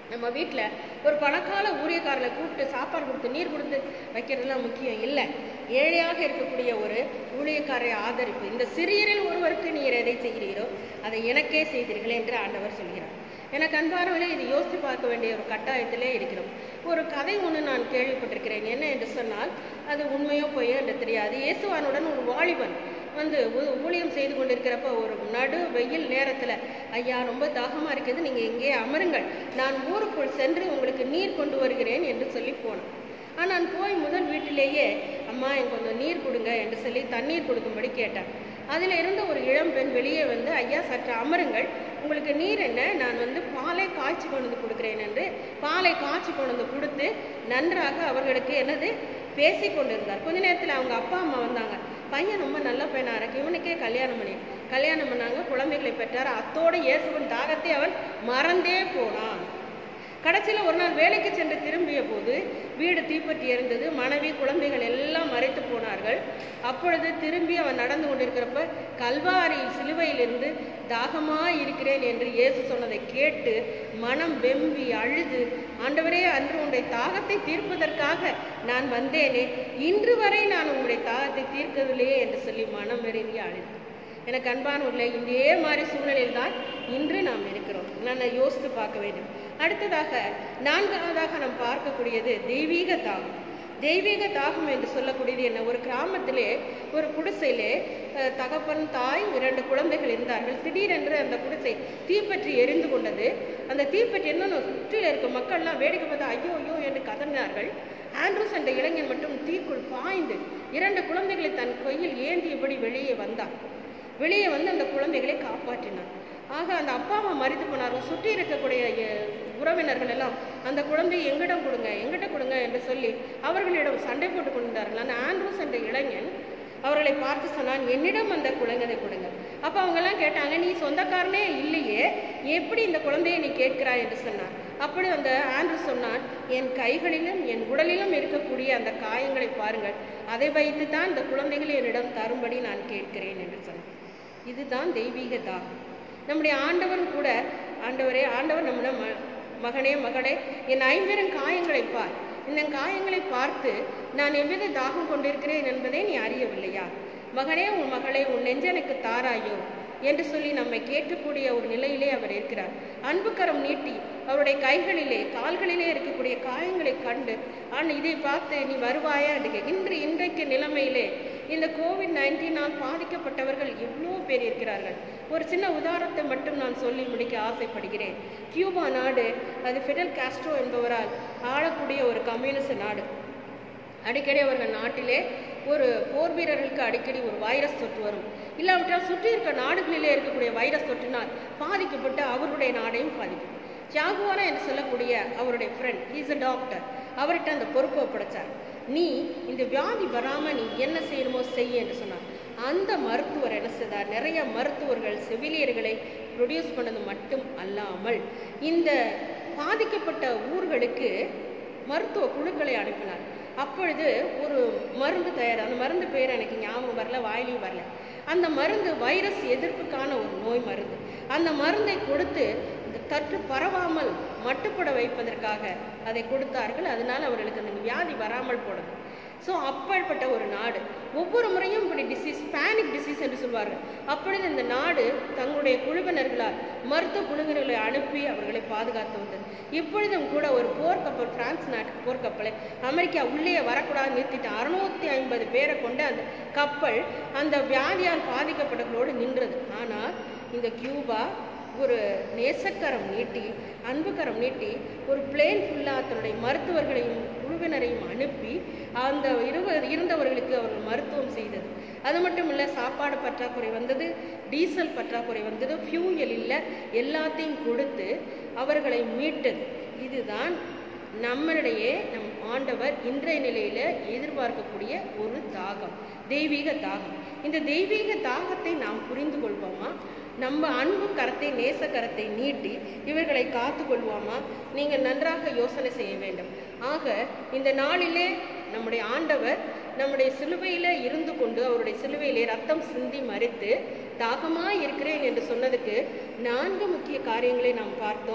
நம்ம வீட்டில் ஒரு பணக்கால ஊழியக்காரரை கூப்பிட்டு சாப்பாடு கொடுத்து நீர் கொடுத்து வைக்கிறதுலாம் முக்கியம் இல்லை ஏழையாக இருக்கக்கூடிய ஒரு ஊழியக்காரரை ஆதரிப்பு இந்த சிறியரில் ஒருவருக்கு நீர் எதை செய்கிறீரோ அதை எனக்கே செய்தீர்கள் என்று ஆண்டவர் சொல்கிறார் எனக்கு அன்பானவர்களே இது யோசித்து பார்க்க வேண்டிய ஒரு கட்டாயத்திலே இருக்கிறோம் ஒரு கதை ஒன்று நான் கேள்விப்பட்டிருக்கிறேன் என்ன என்று சொன்னால் அது உண்மையோ பொய்யோ என்று தெரியாது இயேசுவானுடன் ஒரு வாலிபன் வந்து ஊ- ஊழியம் செய்து கொண்டிருக்கிறப்ப ஒரு நடு வெயில் நேரத்தில் ஐயா ரொம்ப தாகமாக இருக்குது நீங்கள் இங்கே அமருங்கள் நான் ஊருக்குள் சென்று உங்களுக்கு நீர் கொண்டு வருகிறேன் என்று சொல்லி போனான் ஆனால் நான் போய் முதல் வீட்டிலேயே அம்மா எனக்கு கொஞ்சம் நீர் கொடுங்க என்று சொல்லி தண்ணீர் கொடுக்கும்படி கேட்டான் அதில் இருந்த ஒரு இளம் பெண் வெளியே வந்து ஐயா சற்று அமருங்கள் உங்களுக்கு நீர் என்ன நான் வந்து பாலை காய்ச்சி கொண்டு வந்து கொடுக்கிறேன் என்று பாலை காய்ச்சி கொண்டு வந்து கொடுத்து நன்றாக அவர்களுக்கு என்னது பேசி கொண்டிருந்தார் கொஞ்ச நேரத்தில் அவங்க அப்பா அம்மா வந்தாங்க பையன் ரொம்ப நல்ல பையனா இருக்கு இவனுக்கே கல்யாணம் பண்ணி கல்யாணம் பண்ணாங்க குழந்தைகளை பெற்றார் அத்தோடு இயேசுவின் தாகத்தை அவன் மறந்தே போனான் கடைசியில் ஒரு நாள் வேலைக்கு சென்று திரும்பிய போது வீடு தீப்பற்றி எரிந்தது மனைவி குழந்தைகள் எல்லாம் மறைத்து போனார்கள் அப்பொழுது திரும்பி அவன் நடந்து கொண்டிருக்கிறப்ப கல்வாரியில் சிலுவையிலிருந்து தாகமாய் இருக்கிறேன் என்று இயேசு சொன்னதை கேட்டு மனம் வெம்பி அழுது ஆண்டவரே அன்று உன்னுடைய தாகத்தை தீர்ப்பதற்காக நான் வந்தேனே இன்று வரை நான் உங்களுடைய தாகத்தை தீர்க்கவில்லையே என்று சொல்லி மனம் வெறுங்கி அழுது எனக்கு அன்பானவர்களே இதே மாதிரி சூழ்நிலையில் தான் இன்று நாம் இருக்கிறோம் நான் யோசித்து பார்க்க வேண்டும் அடுத்ததாக நான்காவதாக நாம் பார்க்கக்கூடியது தெய்வீக தாகம் தெய்வீக தாகம் என்று சொல்லக்கூடியது என்ன ஒரு கிராமத்திலே ஒரு குடிசையிலே அஹ், தகப்பன் தாய் இரண்டு குழந்தைகள் இருந்தார்கள் திடீரென்று அந்த குடிசை தீப்பற்றி எரிந்து கொண்டது அந்த தீப்பற்றி என்னன்னு சுற்றில இருக்க மக்கள்லாம் வேடிக்கை பார்த்து ஐயோ ஐயோ என்று கதறினார்கள் ஆண்ட்ரூஸ் என்ற இளைஞன் மட்டும் தீக்குள் பாய்ந்து இரண்டு குழந்தைகளை தன் கையில் ஏந்தியபடி வெளியே வந்தான் வெளியே வந்து அந்த குழந்தைகளை காப்பாற்றினார் ஆக அந்த அப்பா அம்மா மறித்து போனார்கள் சுற்றி இருக்கக்கூடிய அஹ், உறவினர்கள் எல்லாம் அந்த குழந்தையை எங்கிடம் கொடுங்க எங்கிட்ட கொடுங்க என்று சொல்லி அவர்களிடம் சண்டை போட்டு கொண்டிருந்தார்கள் அந்த ஆண்ட்ரூஸ் என்ற இளைஞன் அவர்களை பார்த்து சொன்னான் என்னிடம் அந்த குழந்தையை கொடுங்க அப்போ அவங்கெல்லாம் கேட்டாங்க நீ சொந்தக்காரனே இல்லையே எப்படி இந்த குழந்தையை நீ கேட்கிறாய் என்று சொன்னார் அப்படி அந்த ஆண்ட்ரூ சொன்னான் என் கைகளிலும் என் உடலிலும் இருக்கக்கூடிய அந்த காயங்களை பாருங்கள் அதை வைத்து தான் இந்த குழந்தைகளை என்னிடம் தரும்படி நான் கேட்கிறேன் என்று சொன்னான் இதுதான் தெய்வீக தாகம் நம்முடைய ஆண்டவரும் கூட ஆண்டவரே ஆண்டவர் நம்மள ம மகனே மகளே என் ஐம்பெரும் காயங்களை பார் இந்த காயங்களை பார்த்து நான் எவ்வித தாகம் கொண்டிருக்கிறேன் என்பதை நீ அறியவில்லையா மகனே உன் மகளே உன் நெஞ்சனுக்கு தாராயோ என்று சொல்லி நம்மை கேட்கக்கூடிய ஒரு நிலையிலே அவர் இருக்கிறார் அன்புக்கரம் நீட்டி அவருடைய கைகளிலே கால்களிலே இருக்கக்கூடிய காயங்களை கண்டு ஆன் இதை பார்த்து நீ வருவாயா என்று கே- இன்று இன்றைக்கு நிலைமையிலே இந்த கோவிட் நைன்டீனால் பாதிக்கப்பட்டவர்கள் எவ்வளோ பேர் இருக்கிறார்கள் ஒரு சின்ன உதாரணத்தை மட்டும் நான் சொல்லி முடிக்க ஆசைப்படுகிறேன் கியூபா நாடு அது ஃபிடல் காஸ்ட்ரோ என்பவரால் ஆளக்கூடிய ஒரு கம்யூனிஸ்ட் நாடு அடிக்கடி அவர்கள் நாட்டிலே ஒரு போர் வீரர்களுக்கு அடிக்கடி ஒரு வைரஸ் தொற்று வரும் இல்லாவிட்டால் சுற்றி இருக்க நாடுகளிலே இருக்கக்கூடிய வைரஸ் தொற்றினால் பாதிக்கப்பட்டு அவருடைய நாடையும் பாதிக்கும் ஜாகுவாரா என்று சொல்லக்கூடிய அவருடைய ஃப்ரெண்ட் இஸ் a டாக்டர் அவர்கிட்ட அந்த பொறுப்பை ஒப்படைச்சார் நீ இந்த வியாதி வராமல் நீ என்ன செய்யணுமோ செய்ய என்று சொன்னார் அந்த மருத்துவர் என்ன செய்தார் நிறைய மருத்துவர்கள் செவிலியர்களை ப்ரொடியூஸ் பண்ணது மட்டும் அல்லாமல் இந்த பாதிக்கப்பட்ட ஊர்களுக்கு மருத்துவ குழுக்களை அனுப்பினார் அப்பொழுது ஒரு மருந்து தயார் அந்த மருந்து பேர் எனக்கு ஞாபகம் வரல வாயிலையும் வரல அந்த மருந்து வைரஸ் எதிர்ப்புக்கான ஒரு நோய் மருந்து அந்த மருந்தை கொடுத்து இந்த தொற்று பரவாமல் மட்டுப்பட வைப்பதற்காக அதை கொடுத்தார்கள் அதனால் அவர்களுக்கு அந்த வியாதி வராமல் போனது ஸோ அப்பேற்பட்ட ஒரு நாடு ஒவ்வொரு முறையும் இப்படி டிசீஸ் பேனிக் டிசீஸ் என்று சொல்வார்கள் அப்பொழுது இந்த நாடு தங்களுடைய குழுவினர்களால் மருத்துவ குழுவினர்களை அனுப்பி அவர்களை பாதுகாத்து வந்தது இப்பொழுதும் கூட ஒரு போர்க்கப்பல் பிரான்ஸ் நாட்டு போர்க்கப்பலை அமெரிக்கா உள்ளே வரக்கூடாது நிறுத்திட்டு அறுநூத்தி ஐம்பது பேரை கொண்ட அந்த கப்பல் அந்த வியாதியால் பாதிக்கப்பட்டவர்களோடு நின்றது ஆனால் இந்த கியூபா ஒரு நேசக்கரம் நீட்டி அன்புக்கரம் நீட்டி ஒரு பிளேன் ஃபுல்லாக தன்னுடைய மருத்துவர்களையும் குழுவினரையும் அனுப்பி அந்த இருவ இருந்தவர்களுக்கு அவர்கள் மருத்துவம் செய்தது அது மட்டும் இல்லை சாப்பாடு பற்றாக்குறை வந்தது டீசல் பற்றாக்குறை வந்தது ஃபியூயல் இல்லை எல்லாத்தையும் கொடுத்து அவர்களை மீட்டது இதுதான் நம்மளிடையே நம் ஆண்டவர் இன்றைய நிலையில எதிர்பார்க்கக்கூடிய ஒரு தாகம் தெய்வீக தாகம் இந்த தெய்வீக தாகத்தை நாம் புரிந்து கொள்வோமா நம்ம அன்பு கரத்தை நேச கரத்தை நீட்டி இவர்களை காத்து கொள்வோமா நீங்கள் நன்றாக யோசனை செய்ய வேண்டும் ஆக இந்த நாளிலே நம்முடைய ஆண்டவர் நம்முடைய சிலுவையில இருந்து கொண்டு அவருடைய சிலுவையிலே ரத்தம் சிந்தி மறித்து தாகமாய் இருக்கிறேன் என்று சொன்னதுக்கு நான்கு முக்கிய காரியங்களை நாம் பார்த்தோம்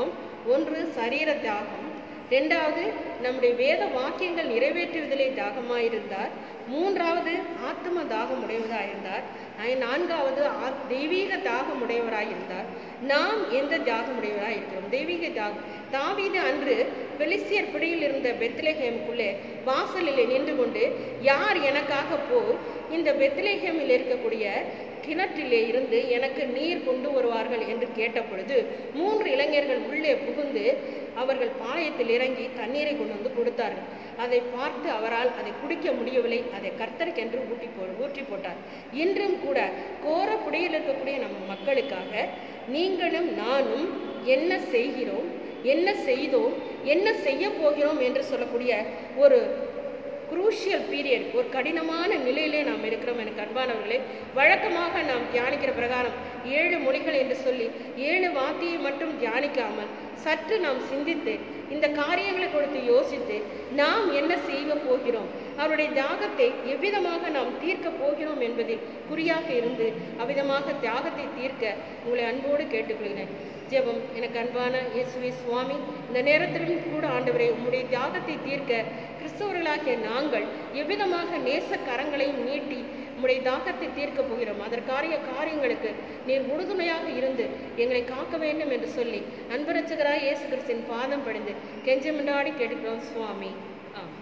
ஒன்று சரீர தாகம் ரெண்டாவது நம்முடைய வேத வாக்கியங்கள் நிறைவேற்றுவதிலே தாகமாயிருந்தார் மூன்றாவது ஆத்ம தாகம் உடையவராயிருந்தார் ஐ- நான்காவது ஆ- தெய்வீக தாகம் உடையவராயிருந்தார் நாம் எந்த தாகம் உடையவராய் இருக்கிறோம் தெய்வீக தாகம் தாவீது அன்று பெலிஸ்தியர் பிடியில் இருந்த பெத்லஹேமுக்குள்ளே வாசலில் நின்று கொண்டு யார் எனக்காக போய் இந்த பெத்லஹேமில் இருக்கக்கூடிய கிணற்றிலே இருந்து எனக்கு நீர் கொண்டு வருவார்கள் என்று கேட்ட பொழுது மூன்று இளைஞர்கள் உள்ளே புகுந்து அவர்கள் பாளையத்தில் இறங்கி தண்ணீரை கொண்டு வந்து கொடுத்தார்கள் அதை பார்த்து அவரால் அதை குடிக்க முடியவில்லை அதை கர்த்தருக்கென்று ஊட்டி போ ஊற்றி போட்டார் இன்றும் கூட கோர புடையில் இருக்கக்கூடிய நம் மக்களுக்காக நீங்களும் நானும் என்ன செய்கிறோம் என்ன செய்தோம் என்ன செய்ய போகிறோம் என்று சொல்லக்கூடிய ஒரு குரூஷியல் பீரியட் ஒரு கடினமான நிலையிலே நாம் இருக்கிறோம் எனக்கு அன்பானவர்களே வழக்கமாக நாம் தியானிக்கிற பிரகாரம் ஏழு மொழிகள் என்று சொல்லி ஏழு வார்த்தையை மட்டும் தியானிக்காமல் சற்று நாம் சிந்தித்து இந்த காரியங்களை கொடுத்து யோசித்து நாம் என்ன செய்ய போகிறோம் அவருடைய தியாகத்தை எவ்விதமாக நாம் தீர்க்க போகிறோம் என்பதில் குறியாக இருந்து அவ்விதமாக தியாகத்தை தீர்க்க உங்களை அன்போடு கேட்டுக்கொள்கிறேன் ஜெபம் எனக்கு அன்பான இயேசுவே சுவாமி இந்த நேரத்திலும் கூட ஆண்டவரே உம்முடைய தியாகத்தை தீர்க்க கிறிஸ்தவர்களாகிய நாங்கள் எவ்விதமாக நேச கரங்களையும் நீட்டி உம்முடைய தாகத்தை தீர்க்க போகிறோம் அதற்காரிய காரியங்களுக்கு நீர் உறுதுணையாக இருந்து எங்களை காக்க வேண்டும் என்று சொல்லி அன்பரட்சகராய் இயேசு கிறிஸ்தின் பாதம் பணிந்து கெஞ்சமிண்டாடி கேட்டுக்கிறோம் சுவாமி ஆமென்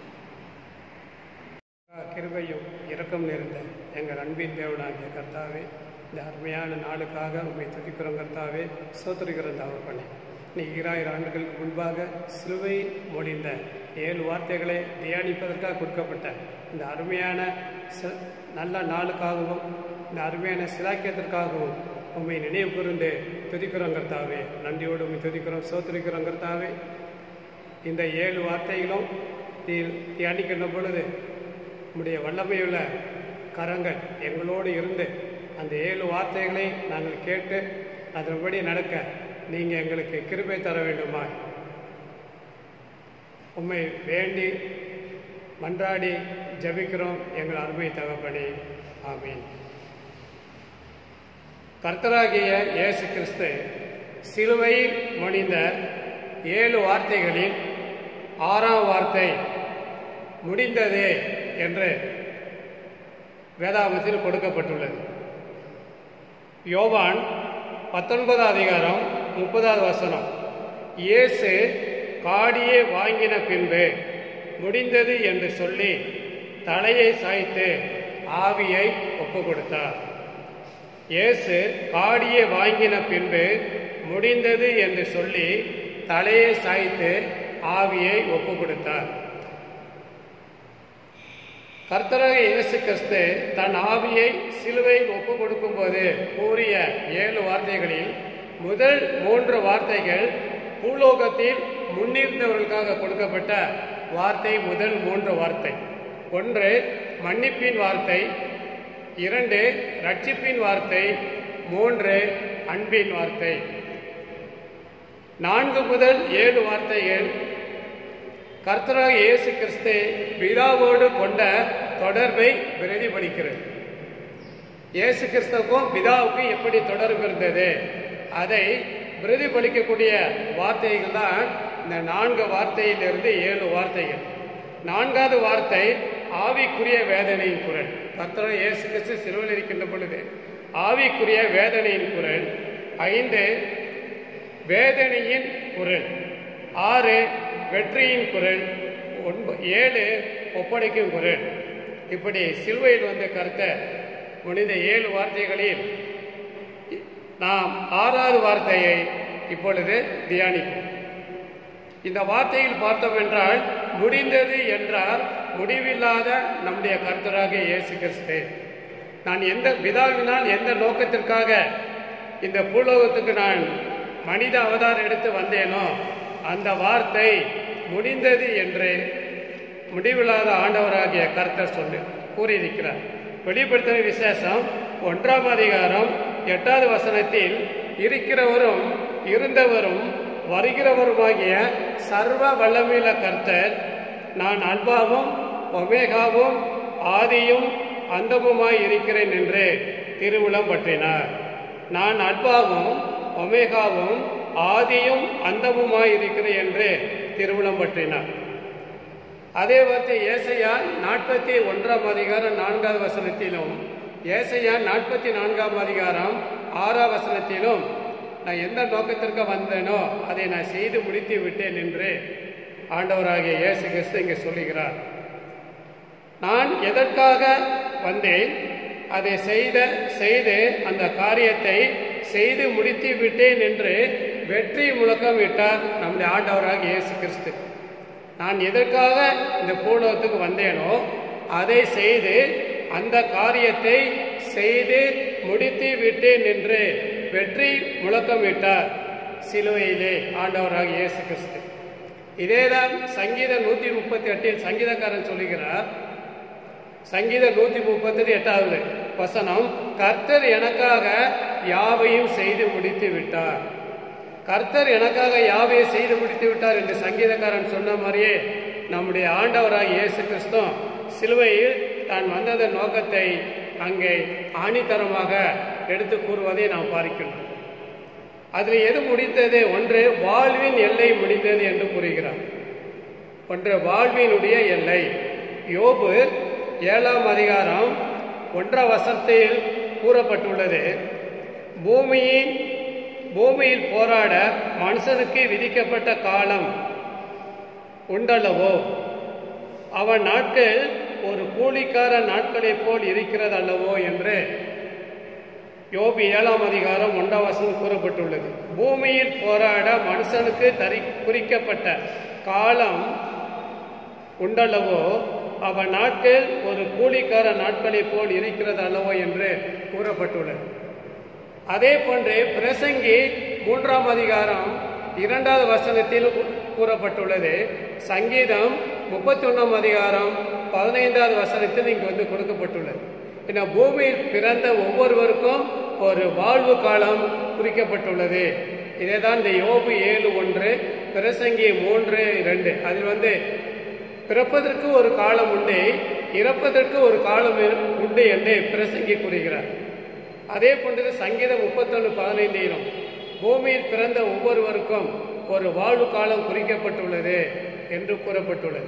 கிருபையும் இரக்கம் நிறைந்த எங்கள் அன்பின் தேவனாகிய கர்த்தாவே இந்த அருமையான நாளுக்காக உண்மை துதிக்கிறோம் கர்த்தாவே சோதரிக்கிறோம் தகப்பனே நீ ஈராயிரம் ஆண்டுகளுக்கு முன்பாக சிலுவையில் மொழிந்த ஏழு வார்த்தைகளை தியானிப்பதற்காக கொடுக்கப்பட்ட இந்த அருமையான ச- நல்ல நாளுக்காகவும் இந்த அருமையான சிலாக்கியத்திற்காகவும் உண்மை நினைவு கூர்ந்து துதிக்கிறோம் கர்த்தாவே நன்றியோடு உண்மை துதிக்கிறோம் சோதரிக்கிறோம் கர்த்தாவே இந்த ஏழு வார்த்தைகளும் நீ தியானிக்கின்ற பொழுது உம்முடைய வல்லமையுள்ள கரங்கள் எங்களோடு இருந்து அந்த ஏழு வார்த்தைகளை நாங்கள் கேட்டு அதன்படி நடக்க நீங்கள் எங்களுக்கு கிருபை தர வேண்டுமா உம்மை வேண்டி மன்றாடி ஜெபிக்கிறோம் எங்கள் அருமை தகப்பனே ஆமீன் கர்த்தராகிய இயேசு கிறிஸ்து சிலுவையில் மொழிந்த ஏழு வார்த்தைகளில் ஆறாம் வார்த்தை முடிந்ததே என்று வேதாகமத்தில் கொடுக்கப்பட்டுள்ளது யோவான் பத்தொன்பதாம் அதிகாரம் முப்பதாவது வசனம் இயேசு காடியை வாங்கின பின்பு முடிந்தது என்று சொல்லி தலையை சாய்த்து ஆவியை ஒப்பு கொடுத்தார் இயேசு காடியை வாங்கின பின்பு முடிந்தது என்று சொல்லி தலையை சாய்த்து ஆவியை ஒப்பு கொடுத்தார் கர்த்தராக இயேசு கிறிஸ்து தன் ஆவியை சிலுவையில் ஒப்பு கொடுக்கும்போது கூறிய ஏழு வார்த்தைகளில் முதல் மூன்று வார்த்தைகள் பூலோகத்தில் முன்னிருந்தவர்களுக்காக கொடுக்கப்பட்ட வார்த்தை முதல் மூன்று வார்த்தை ஒன்று மன்னிப்பின் வார்த்தை இரண்டு ரட்சிப்பின் வார்த்தை மூன்று அன்பின் வார்த்தை நான்கு முதல் ஏழு வார்த்தைகள் கர்த்தராக இயேசு கிறிஸ்து பிதாவோடு கொண்ட தொடர்பை பிரதிபலிக்கிறது இயேசு கிறிஸ்துவுக்கும் பிதாவுக்கும் எப்படி தொடர்பு இருந்தது அதை பிரதிபலிக்கக்கூடிய வார்த்தைகள் தான் இந்த நான்கு வார்த்தையிலிருந்து ஏழு வார்த்தைகள் நான்காவது வார்த்தை ஆவிக்குரிய வேதனையின் குரல் கர்த்தராக இயேசு கிறிஸ்து சிலுவையில் இருக்கின்ற பொழுது ஆவிக்குரிய வேதனையின் குரல் ஐந்து வேதனையின் குரல் ஆறு வெற்றியின் குரல் ஒன்ப ஏழு ஒப்படைக்கும் குரல் இப்படி சிலுவையில் வந்த கருத்த முடிந்த ஏழு வார்த்தைகளில் நாம் ஆறாவது வார்த்தையை இப்பொழுது தியானிப்போம் இந்த வார்த்தையில் பார்த்தோம் என்றால் முடிந்தது என்றால் முடிவில்லாத நம்முடைய கர்த்தராக இயேசு கிறிஸ்து நான் எந்த பிதாவினால் எந்த நோக்கத்திற்காக இந்த பூலோகத்துக்கு நான் மனித அவதாரம் எடுத்து வந்தேனோ அந்த வார்த்தை முடிந்தது என்று முடிவில்லாத ஆண்டவராகிய கர்த்தர் சொல்லு கூறியிருக்கிறார் வெளிப்படுத்தின விசேஷம் ஒன்றாம் அதிகாரம் எட்டாவது வசனத்தில் இருக்கிறவரும் இருந்தவரும் வருகிறவருமாகிய சர்வ வல்லமையுள்ள கர்த்தர் நான் அல்பாவும் ஒமேகாவும் ஆதியும் அந்தமுமாய் இருக்கிறேன் என்று திருவுளம் பற்றினார் நான் அல்பாவும் ஒமேகாவும் ஆதியும் அந்தமுமாயிருக்கிற என்று திருவிழம் பற்றினார் அதே வார்த்தை ஏசையா நாற்பத்தி ஒன்றாம் அதிகாரம் நான்காவது வசனத்திலும் ஏசையா நாற்பத்தி நான்காம் அதிகாரம் ஆறாம் வசனத்திலும் நான் எந்த நோக்கத்திற்கு வந்தேனோ அதை நான் செய்து முடித்து விட்டேன் என்று ஆண்டவராகிய இயேசு கிறிஸ்து இங்கே சொல்லுகிறார் நான் எதற்காக வந்தேன் அதை செய்த செய்து அந்த காரியத்தை செய்து முடித்து விட்டேன் என்று வெற்றி முழக்கம் விட்டார் நம்முடைய ஆண்டவராக இயேசு கிறிஸ்து நான் எதற்காக இந்த பூலோகத்துக்கு வந்தேனோ அதை செய்து அந்த காரியத்தை செய்து முடித்து விட்டேன் என்று வெற்றி முழக்கம் விட்டார் சிலுவையிலே ஆண்டவராக இயேசு கிறிஸ்து இதேதான் சங்கீதம் நூத்தி முப்பத்தி எட்டில் சங்கீதக்காரன் சொல்லுகிறார் சங்கீதம் நூத்தி முப்பத்தி எட்டாவது வசனம் கர்த்தர் எனக்காக யாவையும் செய்து முடித்து விட்டார் கர்த்தர் எனக்காக யாவையும் செய்து முடித்து விட்டார் என்று சங்கீதக்காரன் சொன்ன மாதிரியே நம்முடைய ஆண்டவராக இயேசு கிறிஸ்துவும் சிலுவையில் தான் வந்ததன் நோக்கத்தை அங்கே ஆணித்தரமாக எடுத்து கூறுவதை நாம் பார்க்கிறோம் அதில் எது முடித்தது ஒன்று வாழ்வின் எல்லை முடிந்தது என்று கூறுகிறார் ஒன்று வாழ்வினுடைய எல்லை யோபு ஏழாம் அதிகாரம் ஒன்றாம் வசத்தில் கூறப்பட்டுள்ளது பூமியின் பூமியில் போராட மனுஷனுக்கு விதிக்கப்பட்ட காலம் உண்டல்லவோ அவன் நாட்கள் ஒரு கூலிக்கார நாட்களைப் போல் இருக்கிறது அல்லவோ என்று யோபி ஏழாம் அதிகாரம் ஒன்றாம் வசனம் கூறப்பட்டுள்ளது பூமியில் போராட மனுஷனுக்கு தரி குறிக்கப்பட்ட காலம் உண்டல்லவோ அவன் நாட்கள் ஒரு கூலிக்கார நாட்களைப் போல் இருக்கிறது அல்லவோ என்று கூறப்பட்டுள்ளது அதே போன்று பிரசங்கி மூன்றாம் அதிகாரம் இரண்டாவது வசனத்தில் கூறப்பட்டுள்ளது சங்கீதம் முப்பத்தி ஒன்றாம் அதிகாரம் பதினைந்தாவது வசனத்தில் இங்கு வந்து கொடுக்கப்பட்டுள்ளது இந்த பூமியில் பிறந்த ஒவ்வொருவருக்கும் ஒரு வாழ்வு காலம் குறிக்கப்பட்டுள்ளது இதேதான் இந்த யோபு ஏழு ஒன்று பிரசங்கி மூன்று இரண்டு அதில் வந்து பிறப்பதற்கு ஒரு காலம் உண்டு இறப்பதற்கு ஒரு காலம் உண்டு என்று பிரசங்கி கூறுகிறார் அதே போன்று சங்கீதம் முப்பத்தொன்று பதினைந்திலும் பூமியில் பிறந்த ஒவ்வொருவருக்கும் ஒரு வாழ்வு காலம் குறிக்கப்பட்டுள்ளது என்று கூறப்பட்டுள்ளது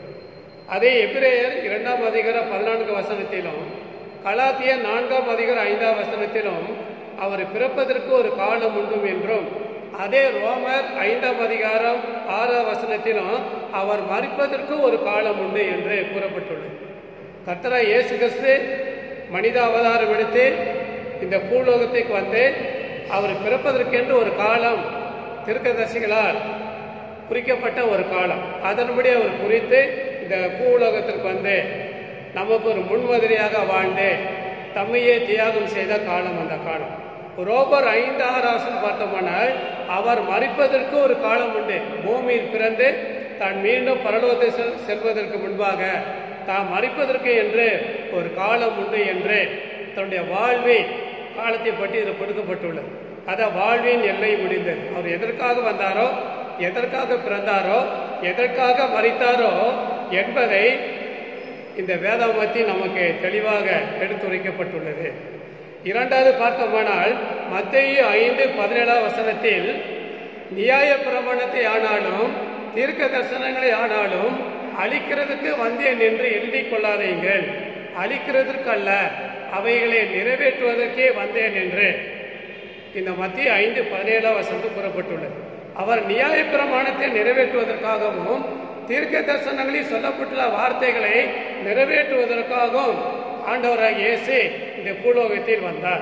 அதே எபிரேயர் இரண்டாம் அதிகார பதினான்கு வசனத்திலும் கலாத்திய நான்காம் அதிகார ஐந்தாம் வசனத்திலும் அவர் பிறப்பதற்கு ஒரு காலம் உண்டும் என்றும் அதே ரோமர் ஐந்தாம் அதிகாரம் ஆறாம் வசனத்திலும் அவர் மறிப்பதற்கு ஒரு காலம் உண்டு என்று கூறப்பட்டுள்ளது கர்த்தரா இயேசு கிறிஸ்து மனித அவதாரம் எடுத்து இந்த பூலோகத்துக்கு வந்து அவர் பிறப்பதற்கென்று ஒரு காலம் திருக்கதர்சிகளால் குறிக்கப்பட்ட ஒரு காலம் அதன்படி அவர் குறித்து இந்த பூலோகத்திற்கு வந்து நமக்கு ஒரு முன்மாதிரியாக வாழ்ந்து தம்மையே தியாகம் செய்த காலம் அந்த காலம் ரோபர் ஐந்து ஆறாசன் பார்த்தோமானால் அவர் மறிப்பதற்கு ஒரு காலம் உண்டு பூமியில் பிறந்து தான் மீண்டும் பரலோகத்தை செல் செல்வதற்கு முன்பாக தாம் மறிப்பதற்கு என்று ஒரு காலம் உண்டு என்று தன்னுடைய வாழ்வின் காலத்தை பற்றி இதில் கொடுக்கப்பட்டுள்ளது அத வாழ்வின் எல்லை முடிந்தது அவர் எதற்காக வந்தாரோ எதற்காக பிறந்தாரோ எதற்காக மறித்தாரோ என்பதை இந்த வேதாமத்தில் நமக்கு தெளிவாக எடுத்துரைக்கப்பட்டுள்ளது இரண்டாவது பார்த்தோமானால் மத்திய ஐந்து பதினேழாம் வசனத்தில் நியாய பிரமாணத்தை ஆனாலும் தீர்க்க தரிசனங்களை ஆனாலும் அழிக்கிறதுக்கு வந்தேன் என்று எழுதிக் கொள்ளாதீங்கள் அழிக்கிறதற்கு அல்ல அவைகளை நிறைவேற்றுவதற்கே வந்தேன் என்று இந்த மத்திய ஐந்து பதினேழாம் வசனத்தில் கூறப்பட்டுள்ளது அவர் நியாய பிரமாணத்தை நிறைவேற்றுவதற்காகவும் தீர்க்க தரிசனங்களில் சொல்லப்பட்டுள்ள வார்த்தைகளை நிறைவேற்றுவதற்காகவும் ஆண்டவராக இயேசு இந்த பூலோகத்தில் வந்தார்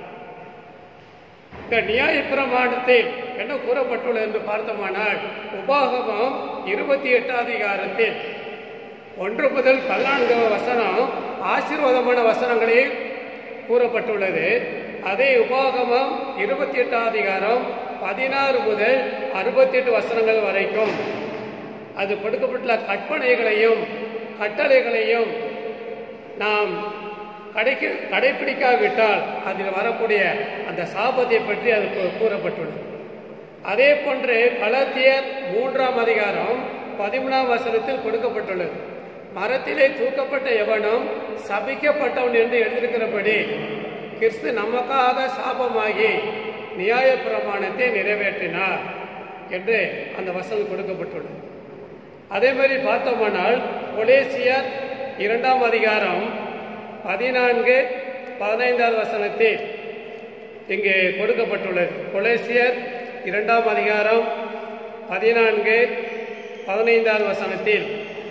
இந்த நியாய பிரமாணத்தில் என்ன கூறப்பட்டுள்ளது என்று பார்த்தோமானால் உபாகமம் இருபத்தி எட்டாம் அதிகாரத்தில் ஒன்று முதல் பதினான்கு வசனம் ஆசீர்வாதமான வசனங்களில் கூறப்பட்டுள்ளது அதே உபாகமம் இருபத்தி எட்டாம் அதிகாரம் பதினாறு முதல் அறுபத்தி எட்டு வசனங்கள் வரைக்கும் அது கொடுக்கப்பட்டுள்ள கற்பனைகளையும் கட்டளைகளையும் நாம் கடைக்கு கடைபிடிக்காவிட்டால் அதில் வரக்கூடிய அந்த சாபத்தை பற்றி அது கூ- கூறப்பட்டுள்ளது அதே போன்று கலத்தியர் மூன்றாம் அதிகாரம் பதிமூணாம் வசனத்தில் கொடுக்கப்பட்டுள்ளது மரத்திலே தூக்கப்பட்ட எவனும் சபிக்கப்பட்டவன் என்று எழுதியிருக்கிறபடி கிறிஸ்து நமக்காக சாபமாகி நியாயப்பிரமாணத்தை நிறைவேற்றினார் என்று அந்த வசனம் கொடுக்கப்பட்டுள்ளது அதே மாதிரி பார்த்தோமானால் கொலேசியர் இரண்டாம் அதிகாரம் பதினான்கு பதினைந்தாவது வசனத்தில் இங்கே கொடுக்கப்பட்டுள்ளது கொலேசியர் இரண்டாம் அதிகாரம் பதினான்கு பதினைந்தாவது வசனத்தில்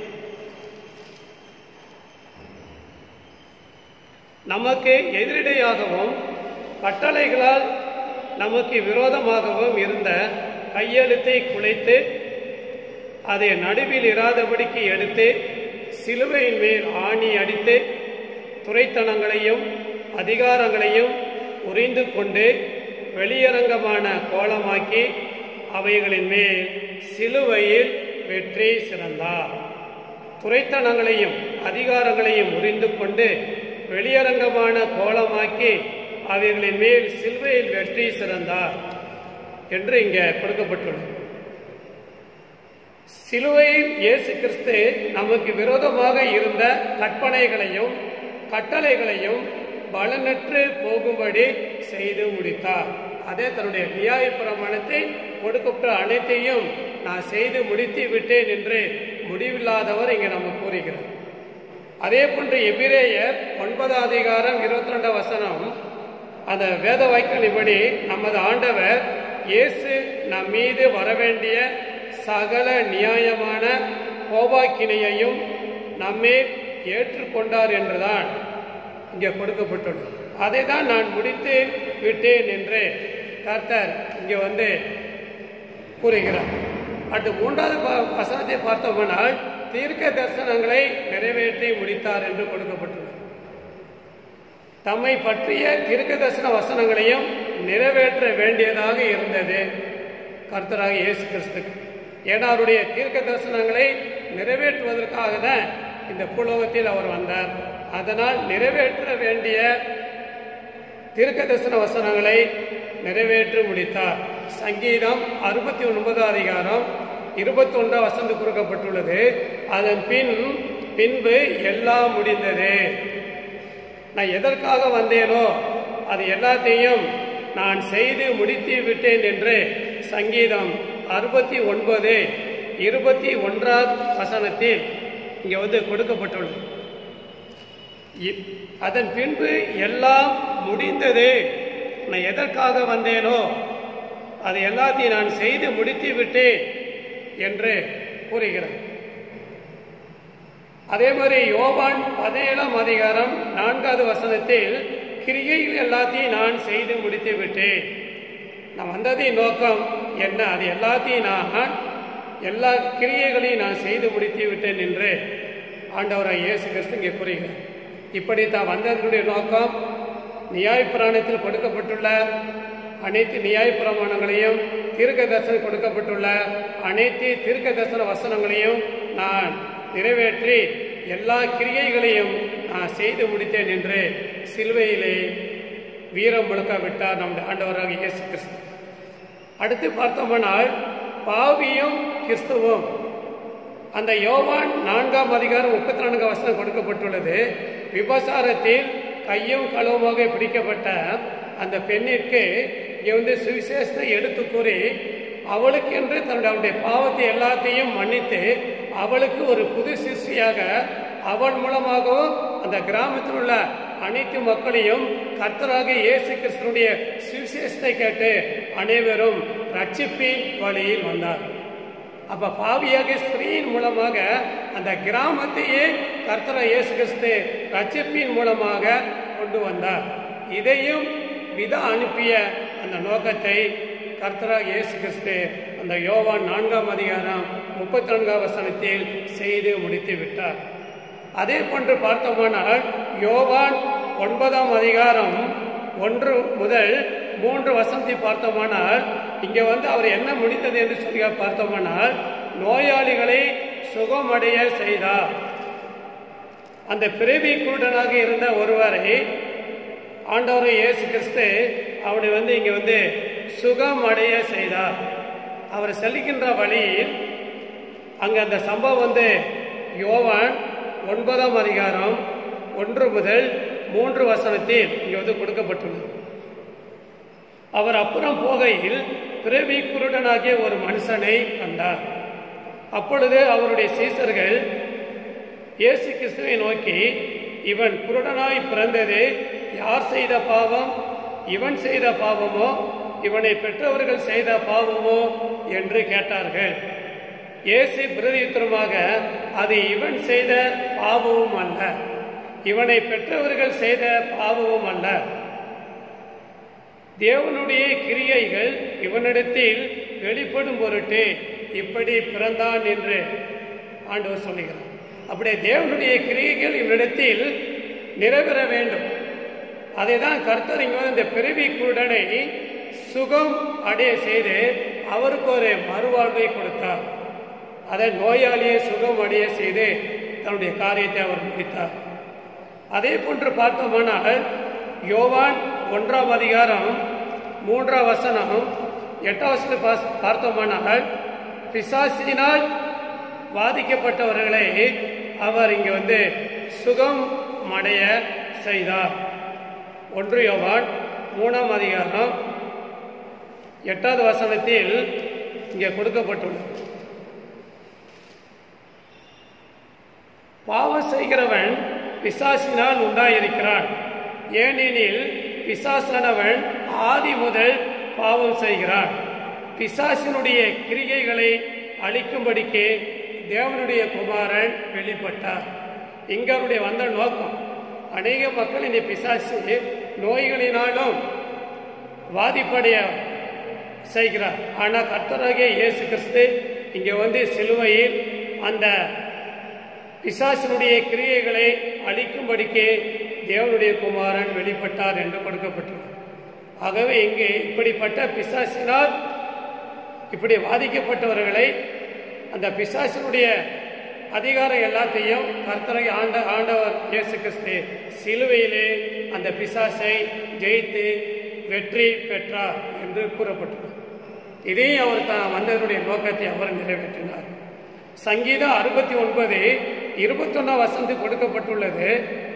நமக்கு எதிரிடையாகவும் கட்டளைகளால் நமக்கு விரோதமாகவும் இருந்த கையெழுத்தை குலைத்து அதை நடுவில் இராதபடிக்கு எடுத்து சிலுவையின் மேல் ஆணி அடித்து துரைத்தனங்களையும் அதிகாரங்களையும் உறிந்து கொண்டு வெளியரங்கமான கோலமாக்கி அவைகளின் மேல் சிலுவையில் வெற்றி சிறந்தார் துரைத்தனங்களையும் அதிகாரங்களையும் உறிந்து கொண்டு வெளியரங்கமான கோலமாக்கி அவைகளின் மேல் சிலுவையில் வெற்றி சிறந்தார் என்று இங்கே கொடுக்கப்பட்டுள்ளது சிலுவையில் இயேசு கிறிஸ்து நமக்கு விரோதமாக இருந்த கற்பனைகளையும் கட்டளைகளையும் பலனற்று போகும்படி செய்து முடித்தார் அதே தன்னுடைய நியாய பிரமாணத்தை கொடுக்கப்பட்ட அனைத்தையும் நான் செய்து முடித்து விட்டேன் என்று முடிவில்லாதவர் இங்கே நம்ம கூறுகிறார் அதே போன்று எபிரேயர் ஒன்பதாம் அதிகாரம் இருபத்தி ரெண்டாம் வசனம் அந்த வேத வாய்க்கின்படி நமது ஆண்டவர் இயேசு நம் மீது வரவேண்டிய சகல நியாயமான கோபாக்கினையையும் நம்மே ஏற்றுக்கொண்டார் என்றுதான் இங்கே கொடுக்கப்பட்டுள்ளது அதை தான் நான் முடித்து விட்டேன் என்று கர்த்தர் இங்கே வந்து கூறுகிறார் அடுத்து மூன்றாவது ப- வசனத்தை பார்த்தோம்னால் தீர்க்க தரிசனங்களை நிறைவேற்றி முடித்தார் என்று கொடுக்கப்பட்டுள்ளது தம்மை பற்றிய தீர்க்க தரிசன வசனங்களையும் நிறைவேற்ற வேண்டியதாக இருந்தது கர்த்தராக இயேசு கிறிஸ்துக்கு ஏன்னா அவருடைய தீர்க்க தரிசனங்களை நிறைவேற்றுவதற்காக தான் இந்த புலோகத்தில் அவர் வந்தார் அதனால் நிறைவேற்ற வேண்டிய தீர்க்க தரிசன வசனங்களை நிறைவேற்றி முடித்தார் சங்கீதம் அறுபத்தி ஒன்பதாம் அதிகாரம் இருபத்தி ஒன்றாம் வசந்து கொடுக்கப்பட்டுள்ளது அதன் பின் பின்பு எல்லாம் முடிந்தது நான் எதற்காக வந்தேனோ அது எல்லாத்தையும் நான் செய்து முடித்து விட்டேன் என்று சங்கீதம் அறுபத்தி ஒன்பது இருபத்தி ஒன்றாம் வசனத்தில் இங்கே வந்து கொடுக்கப்பட்டுள்ளது இ- அதன் பின்பு எல்லாம் முடிந்தது நான் எதற்காக வந்தேனோ அது எல்லாத்தையும் நான் செய்து முடித்து விட்டேன் என்று கூறுகிறார் அதே மாதிரி யோவான் பதினேழாம் அதிகாரம் நான்காவது வசனத்தில் கிரியைகள் எல்லாத்தையும் நான் செய்து முடித்து விட்டேன் நான் வந்ததின் நோக்கம் என்ன அது எல்லாத்தையும் நான் எல்லா கிரியைகளையும் நான் செய்து முடித்து விட்டேன் என்று ஆண்டவராக இயேசு கிறிஸ்து இங்கே கூறுகிறார் இப்படி தான் வந்ததனுடைய நோக்கம் நியாயப்பிராணத்தில் கொடுக்கப்பட்டுள்ள அனைத்து நியாயப்பிரமாணங்களையும் தீர்க்க தரிசனம் கொடுக்கப்பட்டுள்ள அனைத்து தீர்க்க தரிசன வசனங்களையும் நான் நிறைவேற்றி எல்லா கிரியைகளையும் நான் செய்து முடித்தேன் என்று சிலுவையிலே வீரம் முழுக்க விட்டார் நம்முடைய ஆண்டவராக இயேசு கிறிஸ்து அடுத்து பார்த்தோமானால் பாவியும் கிறிஸ்துவும் அந்த யோவான் நான்காம் அதிகாரம் முப்பத்தி நான்காம் வசனம் கொடுக்கப்பட்டுள்ளது விபசாரத்தில் கையும் களவுமாக பிடிக்கப்பட்ட அந்த பெண்ணிற்கு இங்கே வந்து சுவிசேஷத்தை எடுத்து கூறி அவளுக்கென்று தன்னுடைய அவளுடைய பாவத்தை எல்லாத்தையும் மன்னித்து அவளுக்கு ஒரு புது சிருஷ்டியாக அவன் மூலமாகவும் அந்த கிராமத்தில் உள்ள அனைத்து மக்களையும் கர்த்தராக இயேசு கிறிஸ்துனுடைய சுவிசேஷத்தை கேட்டு அனைவரும் ரட்சிப்பின் வழியில் வந்தார் அப்ப பாவியாக ஸ்திரீயின் மூலமாக அந்த கிராமத்தையே கர்த்தர இயேசு கிறிஸ்து ரட்சிப்பின் மூலமாக கொண்டு வந்தார் இதையும் விதா அனுப்பிய அந்த நோக்கத்தை கர்த்தராக இயேசு கிறிஸ்து அந்த யோவான் நான்காம் அதிகாரம் முப்பத்தி நான்காம் வசனத்தில் செய்து முடித்து விட்டார் அதே போன்று பார்த்தோமானால் யோவான் ஒன்பதாம் அதிகாரம் ஒன்று முதல் மூன்று வசனத்தை பார்த்தோமானால் இங்கே வந்து அவர் என்ன முடித்தது என்று சொல்லி பார்த்தோமானால் நோயாளிகளை சுகமடைய செய்தார் அந்த பிறவி குருடனாக இருந்த ஒருவரை ஆண்டவர் இயேசு கிறிஸ்து அவனை வந்து இங்கே வந்து சுகமடைய செய்தார் அவர் செல்கின்ற வழியில் அங்கே அந்த சம்பவம் வந்து யோவான் ஒன்பதாம் அதிகாரம் ஒன்று முதல் மூன்று வசனத்தில் இங்கே வந்து கொடுக்கப்பட்டுள்ளது அவர் அப்புறம் போகையில் பிறவி குருடனாகிய ஒரு மனுஷனை கண்டார் அப்பொழுது அவருடைய சீசர்கள் இயேசு கிறிஸ்துவை நோக்கி இவன் குருடனாய் பிறந்தது யார் செய்த பாவம் இவன் செய்த பாவமோ இவனை பெற்றவர்கள் செய்த பாவமோ என்று கேட்டார்கள் இயேசு பிரதியுத்தரமாக அது இவன் செய்த பாவமும் அல்ல இவனை பெற்றவர்கள் செய்த பாவமும் அல்ல தேவனுடைய கிரியைகள் இவனிடத்தில் வெளிப்படும் பொருட்டு இப்படி பிறந்தான் என்று ஆண்டவர் சொல்லுகிறார் அப்படியே தேவனுடைய கிரியைகள் இவனிடத்தில் நிறைவேற வேண்டும் அதை தான் கர்த்தர் இங்கே வந்து இந்த பிறவி குருடனை சுகம் அடைய செய்து அவருக்கு ஒரு மறுவாழ்வை கொடுத்தார் அதை நோயாளியை சுகம் அடைய செய்து தன்னுடைய காரியத்தை அவர் முடித்தார் அதே போன்று பார்த்தோமானால் யோவான் ஒன்றாம் அதிகாரம் மூன்றாம் வசனம் எட்டாம் வசனம் பாஸ்- பார்த்தோமானால் பிசாசினால் பாதிக்கப்பட்டவர்களை அவர் இங்கே வந்து சுகம் அடைய செய்தார் ஒன்று யோவான் மூணாம் அதிகாரம் எட்டாவது வசனத்தில் இங்கே கொடுக்கப்பட்டுள்ளது பாவம் செய்கிறவன் பிசாசினால் உண்டாயிருக்கிறான் ஏனெனில் பிசாசானவன் ஆதி முதல் பாவம் செய்கிறான் பிசாசினுடைய கிரிகைகளை அழிக்கும்படிக்கு தேவனுடைய குமாரன் வெளிப்பட்டார் இங்க அவருடைய வந்த நோக்கம் அநேக மக்கள் இந்த பிசாசு நோய்களினாலும் வாதிப்படைய செய்கிறார் ஆனால் கர்த்தராகிய இயேசு கிறிஸ்து இங்கே வந்து சிலுவையில் அந்த பிசாசினுடைய கிரியைகளை அழிக்கும்படிக்கு தேவனுடைய குமாரன் வெளிப்பட்டார் என்று கொடுக்கப்பட்டுள்ளது ஆகவே இங்கே இப்படிப்பட்ட பிசாசினால் இப்படி பாதிக்கப்பட்டவர்களை அந்த பிசாசினுடைய அதிகாரம் எல்லாத்தையும் கர்த்தரை ஆண்ட ஆண்டவர் இயேசு கிறிஸ்து சிலுவையிலே அந்த பிசாசை ஜெயித்து வெற்றி பெற்றார் என்று கூறப்பட்டுள்ளது இதையும் அவர் தான் வந்ததனுடைய நோக்கத்தை அவர் நிறைவேற்றினார் சங்கீதம் அறுபத்தி ஒன்பது இருபத்தொன்னாம் வசந்து கொடுக்கப்பட்டுள்ளது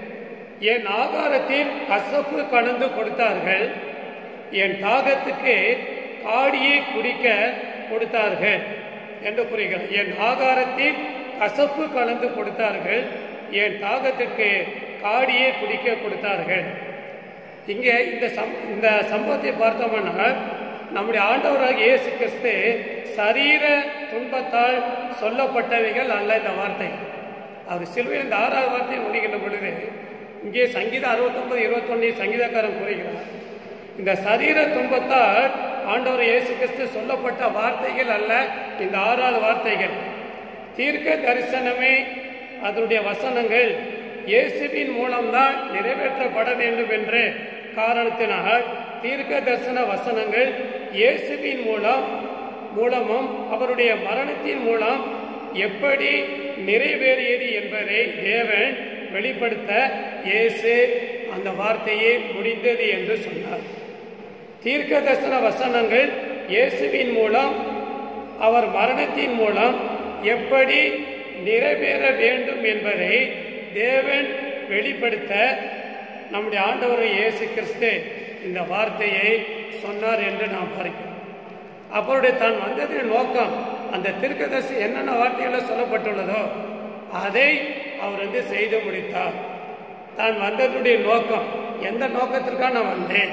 என் ஆகாரத்தில் கசப்பு கலந்து கொடுத்தார்கள் என் தாகத்துக்கு காடியை குடிக்க கொடுத்தார்கள் என்று கூறுகிறார் என் ஆகாரத்தில் கசப்பு கலந்து கொடுத்தார்கள் என் தாகத்திற்கு காடியை குடிக்க கொடுத்தார்கள் இங்கே இந்த சம் இந்த சம்பவத்தை பார்த்தோம்னா நம்முடைய ஆண்டவராக இயேசு கிறிஸ்து சரீர துன்பத்தால் சொல்லப்பட்டவைகள் அல்ல இந்த வார்த்தை அவர் சிலுவையில் இந்த ஆறாவது வார்த்தையை முடிகின்ற பொழுது இங்கே சங்கீதம் அறுபத்தொன்பது இருபத்தொன்னு சங்கீதக்காரன் கூறுகிறார் இந்த சரீர துன்பத்தால் ஆண்டவர் இயேசு கிறிஸ்து சொல்லப்பட்ட வார்த்தைகள் அல்ல இந்த ஆறாவது வார்த்தைகள் தீர்க்க தரிசனமே அதனுடைய வசனங்கள் இயேசுவின் மூலம்தான் நிறைவேற்றப்பட வேண்டும் என்று காரணத்தினால் தீர்க்க தரிசன வசனங்கள் இயேசுவின் மூலம் மூலமும் அவருடைய மரணத்தின் மூலம் எப்படி நிறைவேறியது என்பதை தேவன் வெளிப்படுத்த இயேசு அந்த வார்த்தையே முடிந்தது என்று சொன்னார் தீர்க்க தரிசன வசனங்கள் இயேசுவின் மூலம் அவர் மரணத்தின் மூலம் எப்படி நிறைவேற வேண்டும் என்பதை தேவன் வெளிப்படுத்த நம்முடைய ஆண்டவர் இயேசு கிறிஸ்து இந்த வார்த்தையை சொன்னார் என்று நாம் பார்க்கிறோம் அவருடைய தான் வந்ததின் நோக்கம் அந்த திருக்கதர்சி என்னென்ன வார்த்தைகளில் சொல்லப்பட்டுள்ளதோ அதை அவர் வந்து செய்து முடித்தார் தான் வந்ததுடைய நோக்கம் எந்த நோக்கத்திற்காக நான் வந்தேன்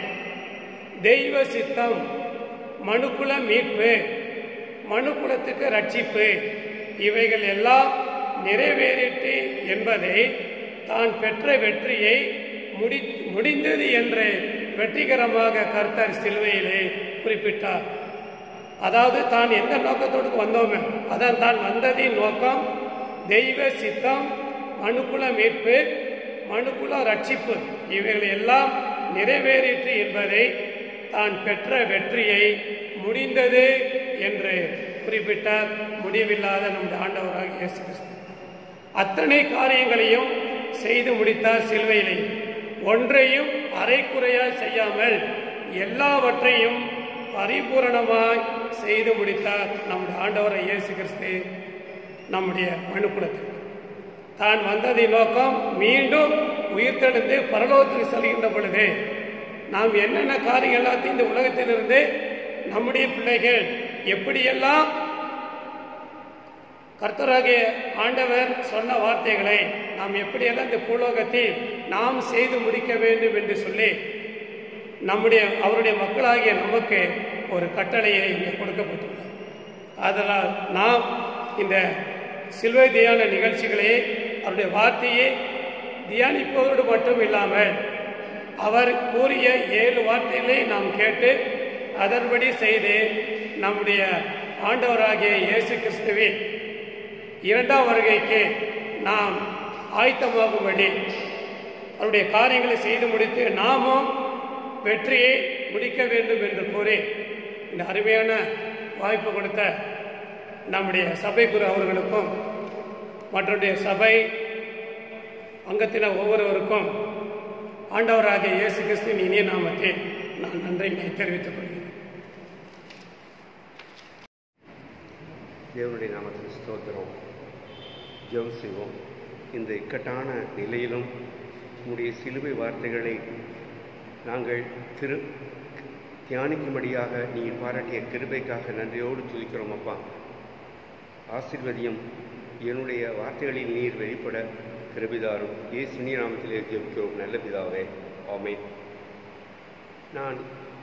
தெய்வ சித்தம் மனுக்குல மீட்பு மனுக்குலத்துக்கு ரட்சிப்பு இவைகள் எல்லாம் நிறைவேறிட்டு என்பதை தான் பெற்ற வெற்றியை முடி முடிந்தது என்று வெற்றிகரமாக கர்த்தர் சிலுவையிலே குறிப்பிட்டார் அதாவது தான் எந்த நோக்கத்தோடு வந்தோமே அதான் தான் வந்ததின் நோக்கம் தெய்வ சித்தம் மனுக்குல மீட்பு மனுக்குல ரட்சிப்பு இவைகள் எல்லாம் நிறைவேறிற்று என்பதை தான் பெற்ற வெற்றியை முடிந்தது என்று குறிப்பிட்டார் முடிவில்லாத நம்முடைய ஆண்டவராக இயேசு கிறிஸ்து அத்தனை காரியங்களையும் செய்து முடித்தார் சிலுவையிலே ஒன்றையும் அரைக்குறையாய் செய்யாமல் எல்லாவற்றையும் பரிபூரணமாய் செய்து முடித்தார் நம்முடைய ஆண்டவரை இயேசு கிறிஸ்து நம்முடைய மனுக்குலத்துக்கு தான் வந்ததின் நோக்கம் மீண்டும் உயிர்த்தெழுந்து பரலோகத்துக்கு செல்கின்ற பொழுது நாம் என்னென்ன காரியம் எல்லாத்தையும் இந்த உலகத்திலிருந்து நம்முடைய பிள்ளைகள் எப்படியெல்லாம் கர்த்தராகிய ஆண்டவர் சொன்ன வார்த்தைகளை நாம் எப்படியெல்லாம் இந்த பூலோகத்தில் நாம் செய்து முடிக்க வேண்டும் என்று சொல்லி நம்முடைய அவருடைய மக்களாகிய நமக்கு ஒரு கட்டளையை இங்கே கொடுக்கப்பட்டுள்ளது அதனால் நாம் இந்த சிலுவை தியான நிகழ்ச்சிகளை அவருடைய வார்த்தையை தியானிப்பதோடு மட்டும் இல்லாமல் அவர் கூறிய ஏழு வார்த்தைகளை நாம் கேட்டு அதன்படி செய்து நம்முடைய ஆண்டவராகிய இயேசு கிறிஸ்துவின் இரண்டாம் வருகைக்கு நாம் ஆயத்தமாகும்படி அவருடைய காரியங்களை செய்து முடித்து நாமும் வெற்றியை முடிக்க வேண்டும் என்று கூறி இந்த அருமையான வாய்ப்பு கொடுத்த நம்முடைய சபை குரு அவர்களுக்கும் மற்றடைய சபை அங்கத்தினர் ஒவ்வொருவருக்கும் ஆண்டவராகிய இயேசு கிறிஸ்துவின் இனிய நாமத்தில் நான் நன்றியினை தெரிவித்துக் கொள்கிறேன் தேவனுடைய நாமத்தில் ஸ்தோத்திரம் ஜெபம் செய்வோம் இந்த இக்கட்டான நிலையிலும் உம்முடைய சிலுவை வார்த்தைகளை நாங்கள் திரு தியானிக்கும்படியாக நீர் பாராட்டிய கிருபைக்காக நன்றியோடு துதிக்கிறோம் அப்பா ஆசிர்வதியும் என்னுடைய வார்த்தைகளில் நீர் வெளிப்பட கிருபிதாரும் இயேசு நீர் நாமத்திலே ஜெபிக்கிறோம் நல்ல பிதாவே ஆமென் நான்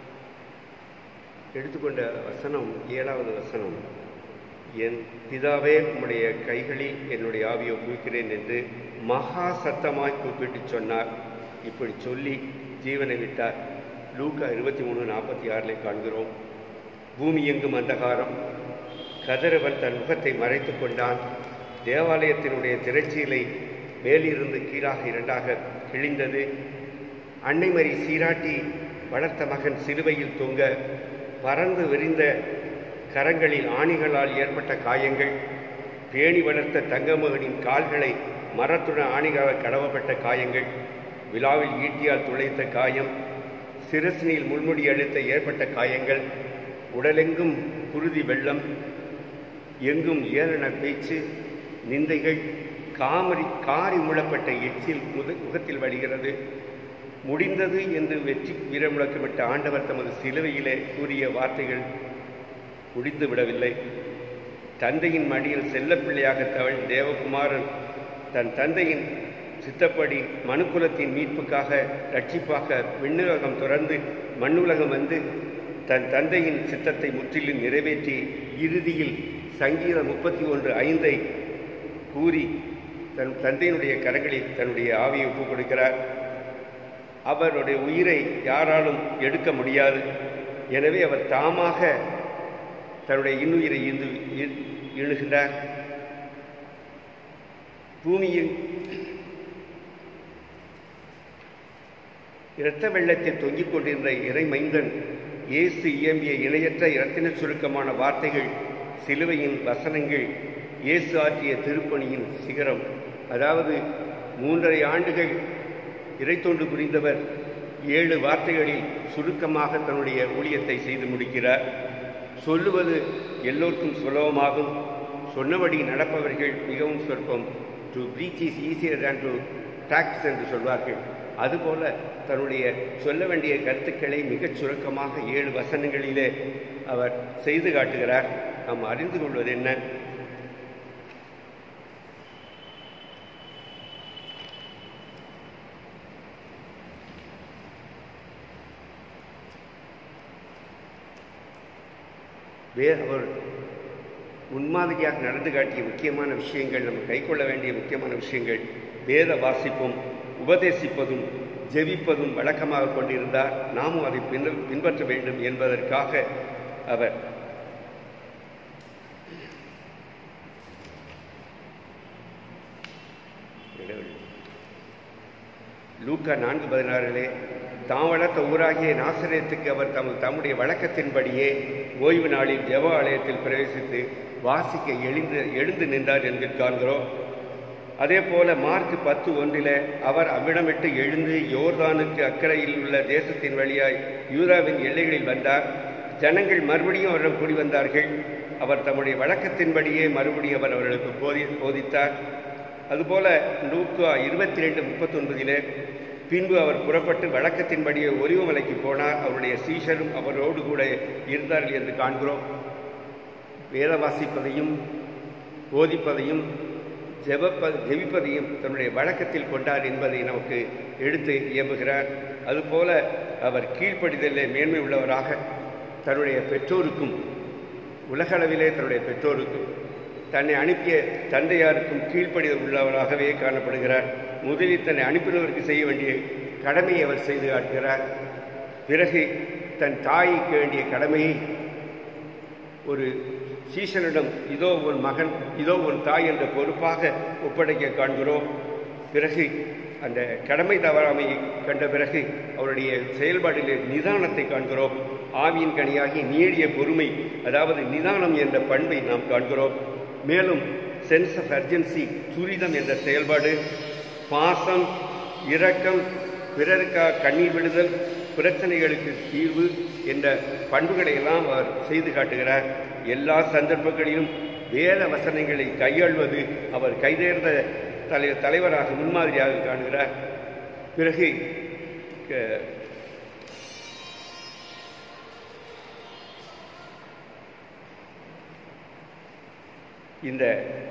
எடுத்துக்கொண்ட வசனம் ஏழாவது வசனம் என் பிதாவே உம்முடைய கைகளில் என்னுடைய ஆவியை ஒப்புவிக்கிறேன் என்று மகா சத்தமாய் கூப்பிட்டு சொன்னார் இப்படி சொல்லி ஜீவனை விட்டார் லூக்கா இருபத்தி மூணு நாற்பத்தி ஆறிலே காண்கிறோம் பூமி எங்கும் அந்தகாரம் கதிரவன் தன் முகத்தை மறைத்து கொண்டான் தேவாலயத்தினுடைய திரைச்சீலை மேலிருந்து கீழாக இரண்டாக கிழிந்தது அன்னைமரி சீராட்டி வளர்த்த மகன் சிலுவையில் தொங்க பறந்து விரிந்த கரங்களில் ஆணிகளால் ஏற்பட்ட காயங்கள் பேணி வளர்த்த தங்கமகனின் கால்களை மரத்துடன் ஆணிகளால் கடவப்பட்ட காயங்கள் விழாவில் ஈட்டியால் துளைத்த காயம் சிரசினில் முள்முடி அழுத்த ஏற்பட்ட காயங்கள் உடலெங்கும் குருதி வெள்ளம் எங்கும் ஏளன பேச்சு நிந்தைகள் காமரி காரி முழப்பட்ட எச்சில் முத முகத்தில் வழிகிறது முடிந்தது என்று வெற்றி வீரமுழக்கமிட்ட ஆண்டவர் தமது சிலுவையிலே கூறிய வார்த்தைகள் முடிந்து விடவில்லை தந்தையின் மடியில் செல்லப்பிள்ளையாக தவழ் தேவகுமாரன் தன் தந்தையின் சித்தப்படி மனுக்குலத்தின் மீட்புக்காக ரட்சிப்பாக விண்ணுலகம் துறந்து மண்ணுலகம் வந்து தன் தந்தையின் சித்தத்தை முற்றிலும் நிறைவேற்றி இறுதியில் சங்கீதம் முப்பத்தி ஒன்று ஐந்தை கூறி தன் தந்தையினுடைய கரங்களில் தன்னுடைய ஆவியை ஒப்புக் கொடுக்கிறார் அவருடைய உயிரை யாராலும் எடுக்க முடியாது எனவே அவர் தாமாக தன்னுடைய இன்னுயிரை ஈந்து இழுகின்றார் பூமியில் இரத்த வெள்ளத்தில் தொங்கிக் கொண்டிருந்த இறைமைந்தன் இயேசு இயம்பிய இணையற்ற இரத்தின சுருக்கமான வார்த்தைகள் சிலுவையின் வசனங்கள் இயேசு ஆற்றிய திருப்பணியின் சிகரம் அதாவது மூன்றரை ஆண்டுகள் இறைத்தொண்டு புரிந்தவர் ஏழு வார்த்தைகளில் சுருக்கமாக தன்னுடைய ஊழியத்தை செய்து முடிக்கிறார் சொல்லுவது எல்லோருக்கும் சுலபமாகும் சொன்னபடி நடப்பவர்கள் மிகவும் சொற்பம் to preach is easier than to talks என்று சொல்வார்கள் அதுபோல தன்னுடைய சொல்ல வேண்டிய கருத்துக்களை மிகச் சுருக்கமாக ஏழு வசனங்களிலே அவர் செய்து காட்டுகிறார் நாம் அறிந்து கொள்வது என்ன வே அவர் முன்மாதிரியாக நடந்து காட்டிய முக்கியமான விஷயங்கள் நம்ம கைக்கொள்ள வேண்டிய முக்கியமான விஷயங்கள் வேத வாசிப்பும் உபதேசிப்பதும் ஜெபிப்பதும் வழக்கமாக கொண்டிருந்தார் நாமும் அதை பின் பின்பற்ற வேண்டும் என்பதற்காக அவர் லூக்கா நான்கு பதினாறிலே தாம் வளர்த்த ஊராகிய நாசிரியத்துக்கு அவர் தமது தம்முடைய வழக்கத்தின்படியே ஓய்வு நாளில் ஜெப ஆலயத்தில் பிரவேசித்து வாசிக்க எழுந்து எழுந்து நின்றார் என்று காண்கிறோம் அதே போல மார்க் பத்து ஒன்றில் அவர் அவ்விடமிட்டு எழுந்து யோர்தானுக்கு அக்கறையில் உள்ள தேசத்தின் வழியாய் யூதாவின் எல்லைகளில் வந்தார் ஜனங்கள் மறுபடியும் அவரிடம் கூடி வந்தார்கள் அவர் தம்முடைய வழக்கத்தின்படியே மறுபடியும் அவர் அவர்களுக்கு போதி போதித்தார் அதுபோல லூக்கா இருபத்தி ரெண்டு முப்பத்தொன்பதிலே பின்பு அவர் புறப்பட்டு வழக்கத்தின்படியே ஒலிவமலைக்கு போனார் அவருடைய சீஷரும் அவரோடு கூட இருந்தார்கள் என்று காண்கிறோம் வேத வாசிப்பதையும் போதிப்பதையும் ஜெபப்ப ஜெபிப்பதையும் தன்னுடைய வழக்கத்தில் கொண்டார் என்பதை நமக்கு எடுத்து இயம்புகிறார் அதுபோல அவர் கீழ்ப்படிதலே மேன்மை உள்ளவராக தன்னுடைய பெற்றோருக்கும் உலகளவிலே தன்னுடைய பெற்றோருக்கும் தன்னை அனுப்பிய தந்தையாருக்கும் கீழ்ப்படிதல் உள்ளவராகவே காணப்படுகிறார் முதலில் தன்னை அனுப்பினவருக்கு செய்ய வேண்டிய கடமையை அவர் செய்து காட்டுகிறார் பிறகு தன் தாய்க்கு வேண்டிய கடமையை ஒரு சீசனிடம் இதோ உன் மகன் இதோ உன் தாய் என்ற பொறுப்பாக ஒப்படைக்க காண்கிறோம் பிறகு அந்த கடமை தவறாமையை கண்ட பிறகு அவருடைய செயல்பாட்டிலே நிதானத்தை காண்கிறோம் ஆவியின் கனியாகி நீடிய பொறுமை அதாவது நிதானம் என்ற பண்பை நாம் காண்கிறோம் மேலும் சென்ஸ் ஆஃப் அர்ஜென்சி துரிதம் என்ற செயல்பாடு பாசம் இரக்கம் பிறருக்காக கண்ணீர் விடுதல் பிரச்சனைகளுக்கு தீர்வு என்ற பண்புகளை எல்லாம் அவர் செய்து காட்டுகிறார் எல்லா சந்தர்ப்பங்களிலும் வேத வசனங்களை கையாள்வது அவர் கைதேர்ந்த தலை தலைவராக முன்மாதிரியாக காணுகிறார் பிறகு க- இந்த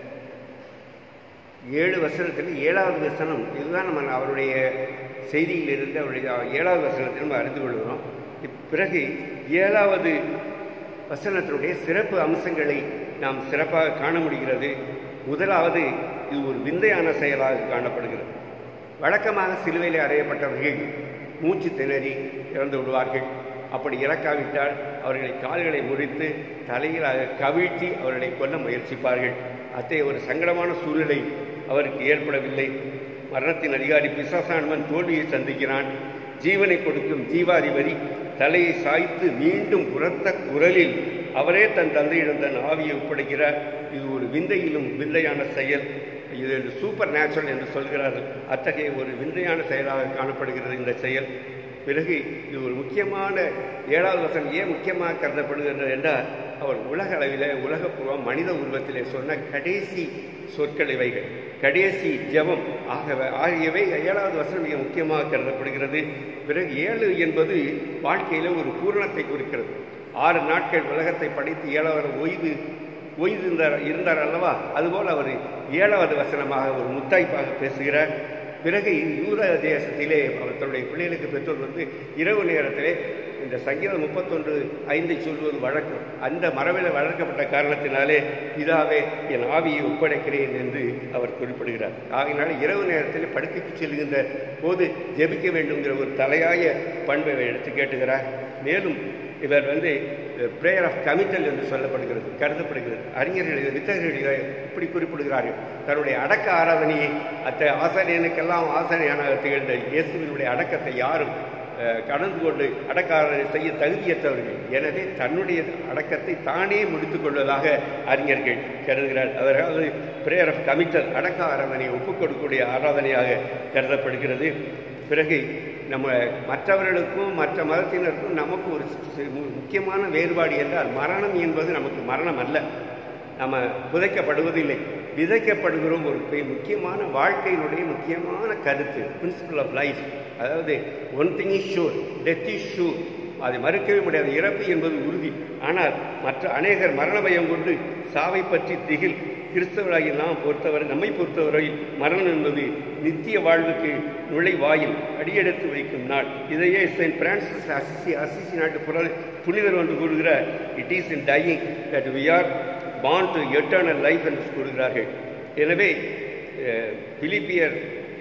ஏழு வசனத்தில் ஏழாவது வசனம் இதுதான் நம்ம அவருடைய செய்தியிலிருந்து அவருடைய ஏழாவது வசனத்தில் நம்ம அறிந்து கொள்கிறோம் இப் பிறகு ஏழாவது வசனத்தினுடைய சிறப்பு அம்சங்களை நாம் சிறப்பாக காண முடிகிறது முதலாவது இது ஒரு விந்தையான செயலாக காணப்படுகிறது வழக்கமாக சிலுவையில் அறையப்பட்டவர்கள் மூச்சு திணறி இறந்து விடுவார்கள் அப்படி இறக்காவிட்டால் அவர்களை கால்களை முறித்து தலையிலாக கவிழ்த்தி அவர்களை கொல்ல முயற்சிப்பார்கள் அத்தகைய ஒரு சங்கடமான சூழ்நிலை அவருக்கு ஏற்படவில்லை மரணத்தின் அதிகாரி பிசாசானவன் தோல்வியை சந்திக்கிறான் ஜீவனை கொடுக்கும் ஜீவாதிபதி தலையை சாய்த்து மீண்டும் உரத்த குரலில் அவரே தன் தந்தையிடம் தன் ஆவியை ஒப்படைக்கிறார் இது ஒரு விந்தையிலும் விந்தையான செயல் இது சூப்பர் நேச்சுரல் என்று சொல்கிறார்கள் அத்தகைய ஒரு விந்தையான செயலாக காணப்படுகிறது இந்த செயல் பிறகு இது ஒரு முக்கியமான ஏழாவது வசனம் ஏன் முக்கியமாக கருதப்படுகின்றது என்றால் அவர் உலக அளவில் உலகப்பூர்வம் மனித உருவத்திலே சொன்ன கடைசி சொற்கள் இவைகள் கடைசி ஜெபம் ஆகவே ஆகியவை ஏழாவது வசனம் மிக முக்கியமாக கருதப்படுகிறது பிறகு ஏழு என்பது வாழ்க்கையில் ஒரு பூரணத்தை குறிக்கிறது ஆறு நாட்கள் உலகத்தை படைத்து ஏழாவது ஓய்வு ஓய்வு இருந்தார் இருந்தார் அல்லவா அதுபோல் அவர் ஏழாவது வசனமாக ஒரு முத்தாய்ப்பாக பேசுகிறார் பிறகு யூத தேசத்திலே அவர் தன்னுடைய பிள்ளைகளுக்கு பெற்றோர் வந்து இரவு நேரத்திலே இந்த சங்கீதம் முப்பத்தொன்று ஐந்தை சொல்வது வழக்கம் அந்த மரபில் வளர்க்கப்பட்ட காரணத்தினாலே இதாவே என் ஆவியை ஒப்படைக்கிறேன் என்று அவர் குறிப்பிடுகிறார் ஆகையினால இரவு நேரத்தில் படுக்கைக்கு செல்கின்ற போது ஜெபிக்க வேண்டுங்கிற ஒரு தலையாய பண்பை எடுத்து கேட்டுகிறார் மேலும் இவர் வந்து பிரேயர் ஆஃப் கமிட்டல் என்று சொல்லப்படுகிறது கருதப்படுகிறது அறிஞர்கள் இதை வித்தகர்கள் இதை இப்படி குறிப்பிடுகிறார்கள் தன்னுடைய அடக்க ஆராதனையை அத்த ஆசாரியனுக்கெல்லாம் ஆசாரியான திகழ்ந்த இயேசுவினுடைய அடக்கத்தை யாரும் அஹ், கடந்து கொண்டு அடக்க ஆராதனை செய்ய தகுதியற்றவர்கள் எனவே தன்னுடைய அடக்கத்தை தானே முடித்துக் கொள்வதாக அறிஞர்கள் கருதுகிறார் அதாவது பிரேயர் ஆஃப் கமிட்டல் அடக்க ஆராதனையை ஒப்புக் கொடுக்கக்கூடிய ஆராதனையாக கருதப்படுகிறது பிறகு நம்ம மற்றவர்களுக்கும் மற்ற மதத்தினருக்கும் நமக்கு ஒரு சி- மு- முக்கியமான வேறுபாடு என்றால் மரணம் என்பது நமக்கு மரணம் அல்ல நம்ம புதைக்கப்படுவதில்லை விதைக்கப்படுகிறோம் ஒரு பெ- முக்கியமான வாழ்க்கையினுடைய முக்கியமான கருத்து பிரின்சிபல் ஆஃப் லைஃப் அதாவது one thing is sure death is sure அதை மறுக்கவே முடியாது இறப்பு என்பது உறுதி ஆனால் மற்ற அநேகர் மரண பயம் கொண்டு சாவை பற்றி திகில் கிறிஸ்தவராகி நாம் பொறுத்தவரை நம்மை பொறுத்தவரை மரணம் என்பது நித்திய வாழ்வுக்கு நுழைவாயில் அடியெடுத்து வைக்கும் நாள் இதையே செயின்ட் பிரான்சிஸ் அசிசி அசிசி நாட்டு புற புனிதர் ஒன்று கூறுகிறார் it is in dying that we are born to eternal life என்று கூறுகிறார்கள் எனவே அஹ், பிலிப்பியர்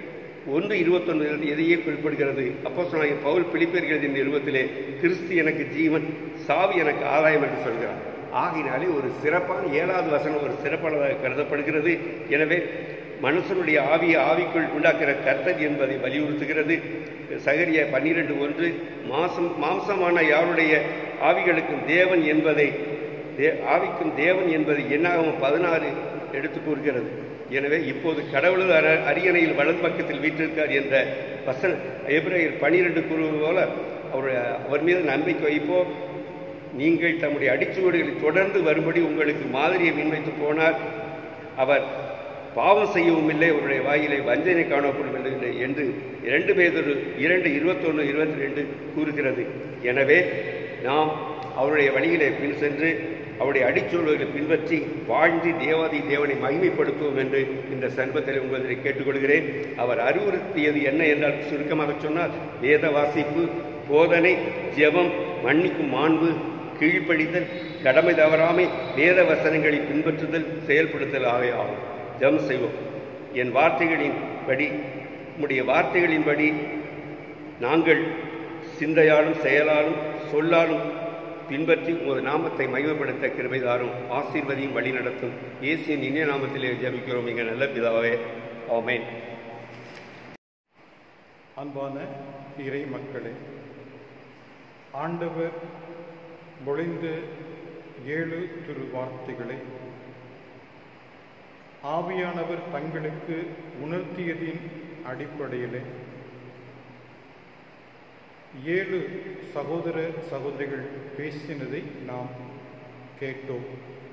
ஒன்று இருபத்தொன்பது எதையே குறிப்பிடுகிறது அப்போ சொன்னாங்க பவுல் பிலிப்பியர்கள் எழுதிய நிறுவத்திலே கிறிஸ்து எனக்கு ஜீவன் சாவி எனக்கு ஆதாயம் என்று சொல்கிறார் ஆகினாலே ஒரு சிறப்பான ஏழாவது வசனம் ஒரு சிறப்பானதாக கருதப்படுகிறது எனவே மனுஷனுடைய ஆவியை ஆவிக்குள் உண்டாக்குற கர்த்தர் என்பதை வலியுறுத்துகிறது சகரிய பன்னிரெண்டு ஒன்று மாசம் மாம்சமான யாருடைய ஆவிகளுக்கும் தேவன் என்பதை தே ஆவிக்கும் தேவன் என்பது என்னாகும் பதினாறு எடுத்து கூறுகிறது எனவே இப்போது கடவுள் அர- அரியணையில் வலது பக்கத்தில் வீற்றிருக்கார் என்ற வசன எபிரேயர் பனிரெண்டு கூறுவது போல அவர் அவர் மீது நம்பிக்கை வைப்போம் நீங்கள் தம்முடைய அடிச்சுவடுகளை தொடர்ந்து வரும்படி உங்களுக்கு மாதிரியை முன்வைத்து போனார் அவர் பாவம் செய்யவும் இல்லை அவருடைய வாயிலை வஞ்சனை காணப்படவில்லை என்று இரண்டு பேதொரு இரண்டு இருபத்தொன்று இருபத்தி ரெண்டு கூறுகிறது எனவே நாம் அவருடைய வழியிலே பின் சென்று அவருடைய அடிச்சொல்களை பின்பற்றி வாழ்ந்து தேவாதி தேவனை மகிமைப்படுத்துவோம் என்று இந்த சன்பத்தில் உங்களை கேட்டுக்கொள்கிறேன் அவர் அறிவுறுத்தியது என்ன என்றால் சுருக்கமாக சொன்னால் வேத வாசிப்பு போதனை ஜெபம் மன்னிக்கும் மாண்பு கீழ்ப்படிதல் கடமை தவறாமை வேத வசனங்களை பின்பற்றுதல் செயல்படுத்தல் ஆகிய ஆகும் ஜெபம் செய்வோம் என் வார்த்தைகளின் படி உம்முடைய வார்த்தைகளின்படி நாங்கள் சிந்தையாலும் செயலாலும் சொல்லாலும் பின்பற்றி உமது நாமத்தை மகிமைப்படுத்த கிருபைதாரும் ஆசீர்வதியும் வழி நடத்தும் இயேசுவின் இனிய நாமத்திலே ஜெபிக்கிறோம் எங்கள் நல்ல பிதாவே ஆமென் அன்பான இறை மக்களே ஆண்டவர் மொழிந்த ஏழு திருவார்த்தைகளை ஆவியானவர் தங்களுக்கு உணர்த்தியதின் அடிப்படையிலே ஏழு சகோதர சகோதரிகள் பேசினதை நாம் கேட்டோம்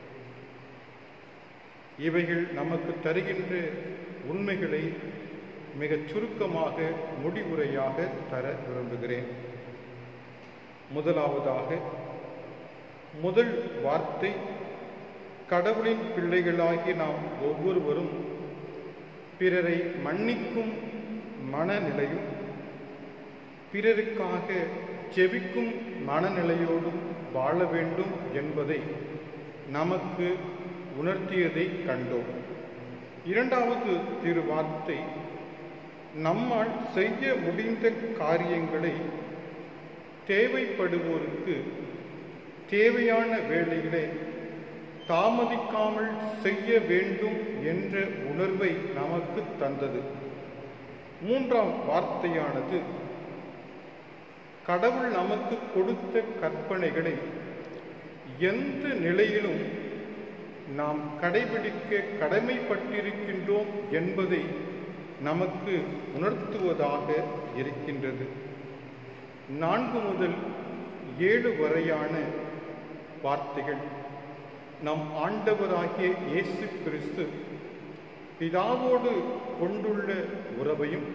இவைகள் நமக்கு தருகின்ற உண்மைகளை மிகச் சுருக்கமாக முடிவுரையாக தர விரும்புகிறேன் முதலாவதாக முதல் வார்த்தை கடவுளின் பிள்ளைகளாகி நாம் ஒவ்வொருவரும் பிறரை மன்னிக்கும் மனநிலையும் பிறருக்காக ஜெபிக்கும் மனநிலையோடும் வாழ வேண்டும் என்பதை நமக்கு உணர்த்தியதை கண்டோம் இரண்டாவது திருவார்த்தை நம்மால் செய்ய முடிந்த காரியங்களை தேவைப்படுவோருக்கு தேவையான வேலைகளை தாமதிக்காமல் செய்ய வேண்டும் என்ற உணர்வை நமக்கு தந்தது மூன்றாம் வார்த்தையானது கடவுள் நமக்கு கொடுத்த கற்பனைகளை எந்த நிலையிலும் நாம் கடைபிடிக்க கடமைப்பட்டிருக்கின்றோம் என்பதை நமக்கு உணர்த்துவதாக இருக்கின்றது நான்கு முதல் ஏழு வரையான வார்த்தைகள் நம் ஆண்டவராகிய இயேசு கிறிஸ்து பிதாவோடு கொண்டுள்ள உறவையும்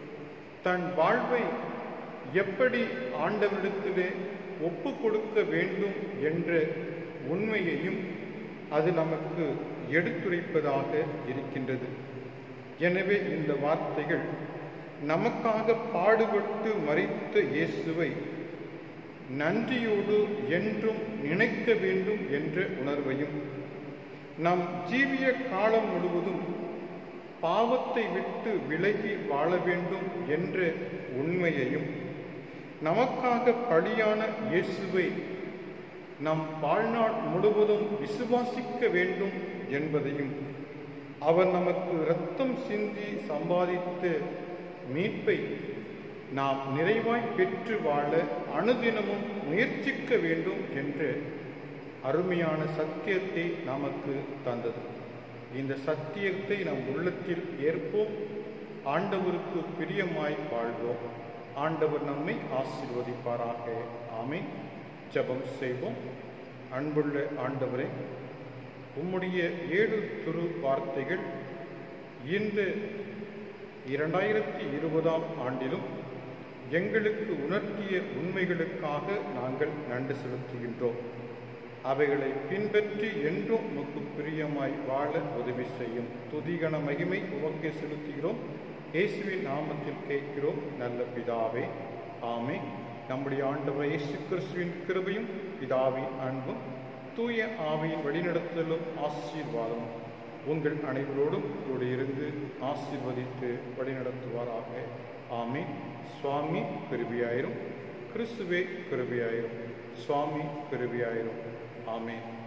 தன் வாழ்வை எப்படி ஆண்டவரிடத்திலே ஒப்பு கொடுக்க வேண்டும் என்ற உண்மையையும் அது நமக்கு எடுத்துரைப்பதாக இருக்கின்றது எனவே இந்த வார்த்தைகள் நமக்காக பாடுபட்டு மறித்த இயேசுவை நன்றியோடு என்றும் நினைக்க வேண்டும் என்ற உணர்வையும் நம் ஜீவிய காலம் முழுவதும் பாவத்தை விட்டு விலகி வாழ வேண்டும் என்ற உண்மையையும் நமக்காக பலியான இயேசுவை நம் வாழ்நாள் முழுவதும் விசுவாசிக்க வேண்டும் என்பதையும் அவர் நமக்கு இரத்தம் சிந்தி சம்பாதித்த மீட்பை நாம் நிறைவாய் பெற்று வாழ அனுதினமும் முயற்சிக்க வேண்டும் என்ற அருமையான சத்தியத்தை நமக்கு தந்தது இந்த சத்தியத்தை நம் உள்ளத்தில் ஏற்போம் ஆண்டவருக்கு பிரியமாய் வாழ்வோம் ஆண்டவர் நம்மை ஆசீர்வதிப்பாராக ஆமை ஜெபம் செய்வோம் அன்புள்ள ஆண்டவரே உம்முடைய ஏழு துரு வார்த்தைகள் இந்த இரண்டாயிரத்தி இருபதாம் ஆண்டிலும் எங்களுக்கு உணர்த்திய உண்மைகளுக்காக நாங்கள் நன்றி செலுத்துகின்றோம் அவைகளை பின்பற்றி என்றும் உமக்கு பிரியமாய் வாழ உதவி செய்யும் துதிகன மகிமை உமக்கே செலுத்துகிறோம் இயேசுவின் நாமத்தில் கேட்கிறோம் நல்ல பிதாவே ஆமே நம்முடைய ஆண்டவர் இயேசு கிறிஸ்துவின் கிருபையும் பிதாவின் அன்பும் தூய ஆவியின் வழிநடத்தலும் ஆசீர்வாதம் உங்கள் அனைவரோடும் கூட இருந்து ஆசீர்வதித்து வழிநடத்துவாராக ஆமே சுவாமி கிருபியாயிரும் கிறிஸ்துவே கிருபியாயிரும் சுவாமி கிருபியாயிரும் ஆமே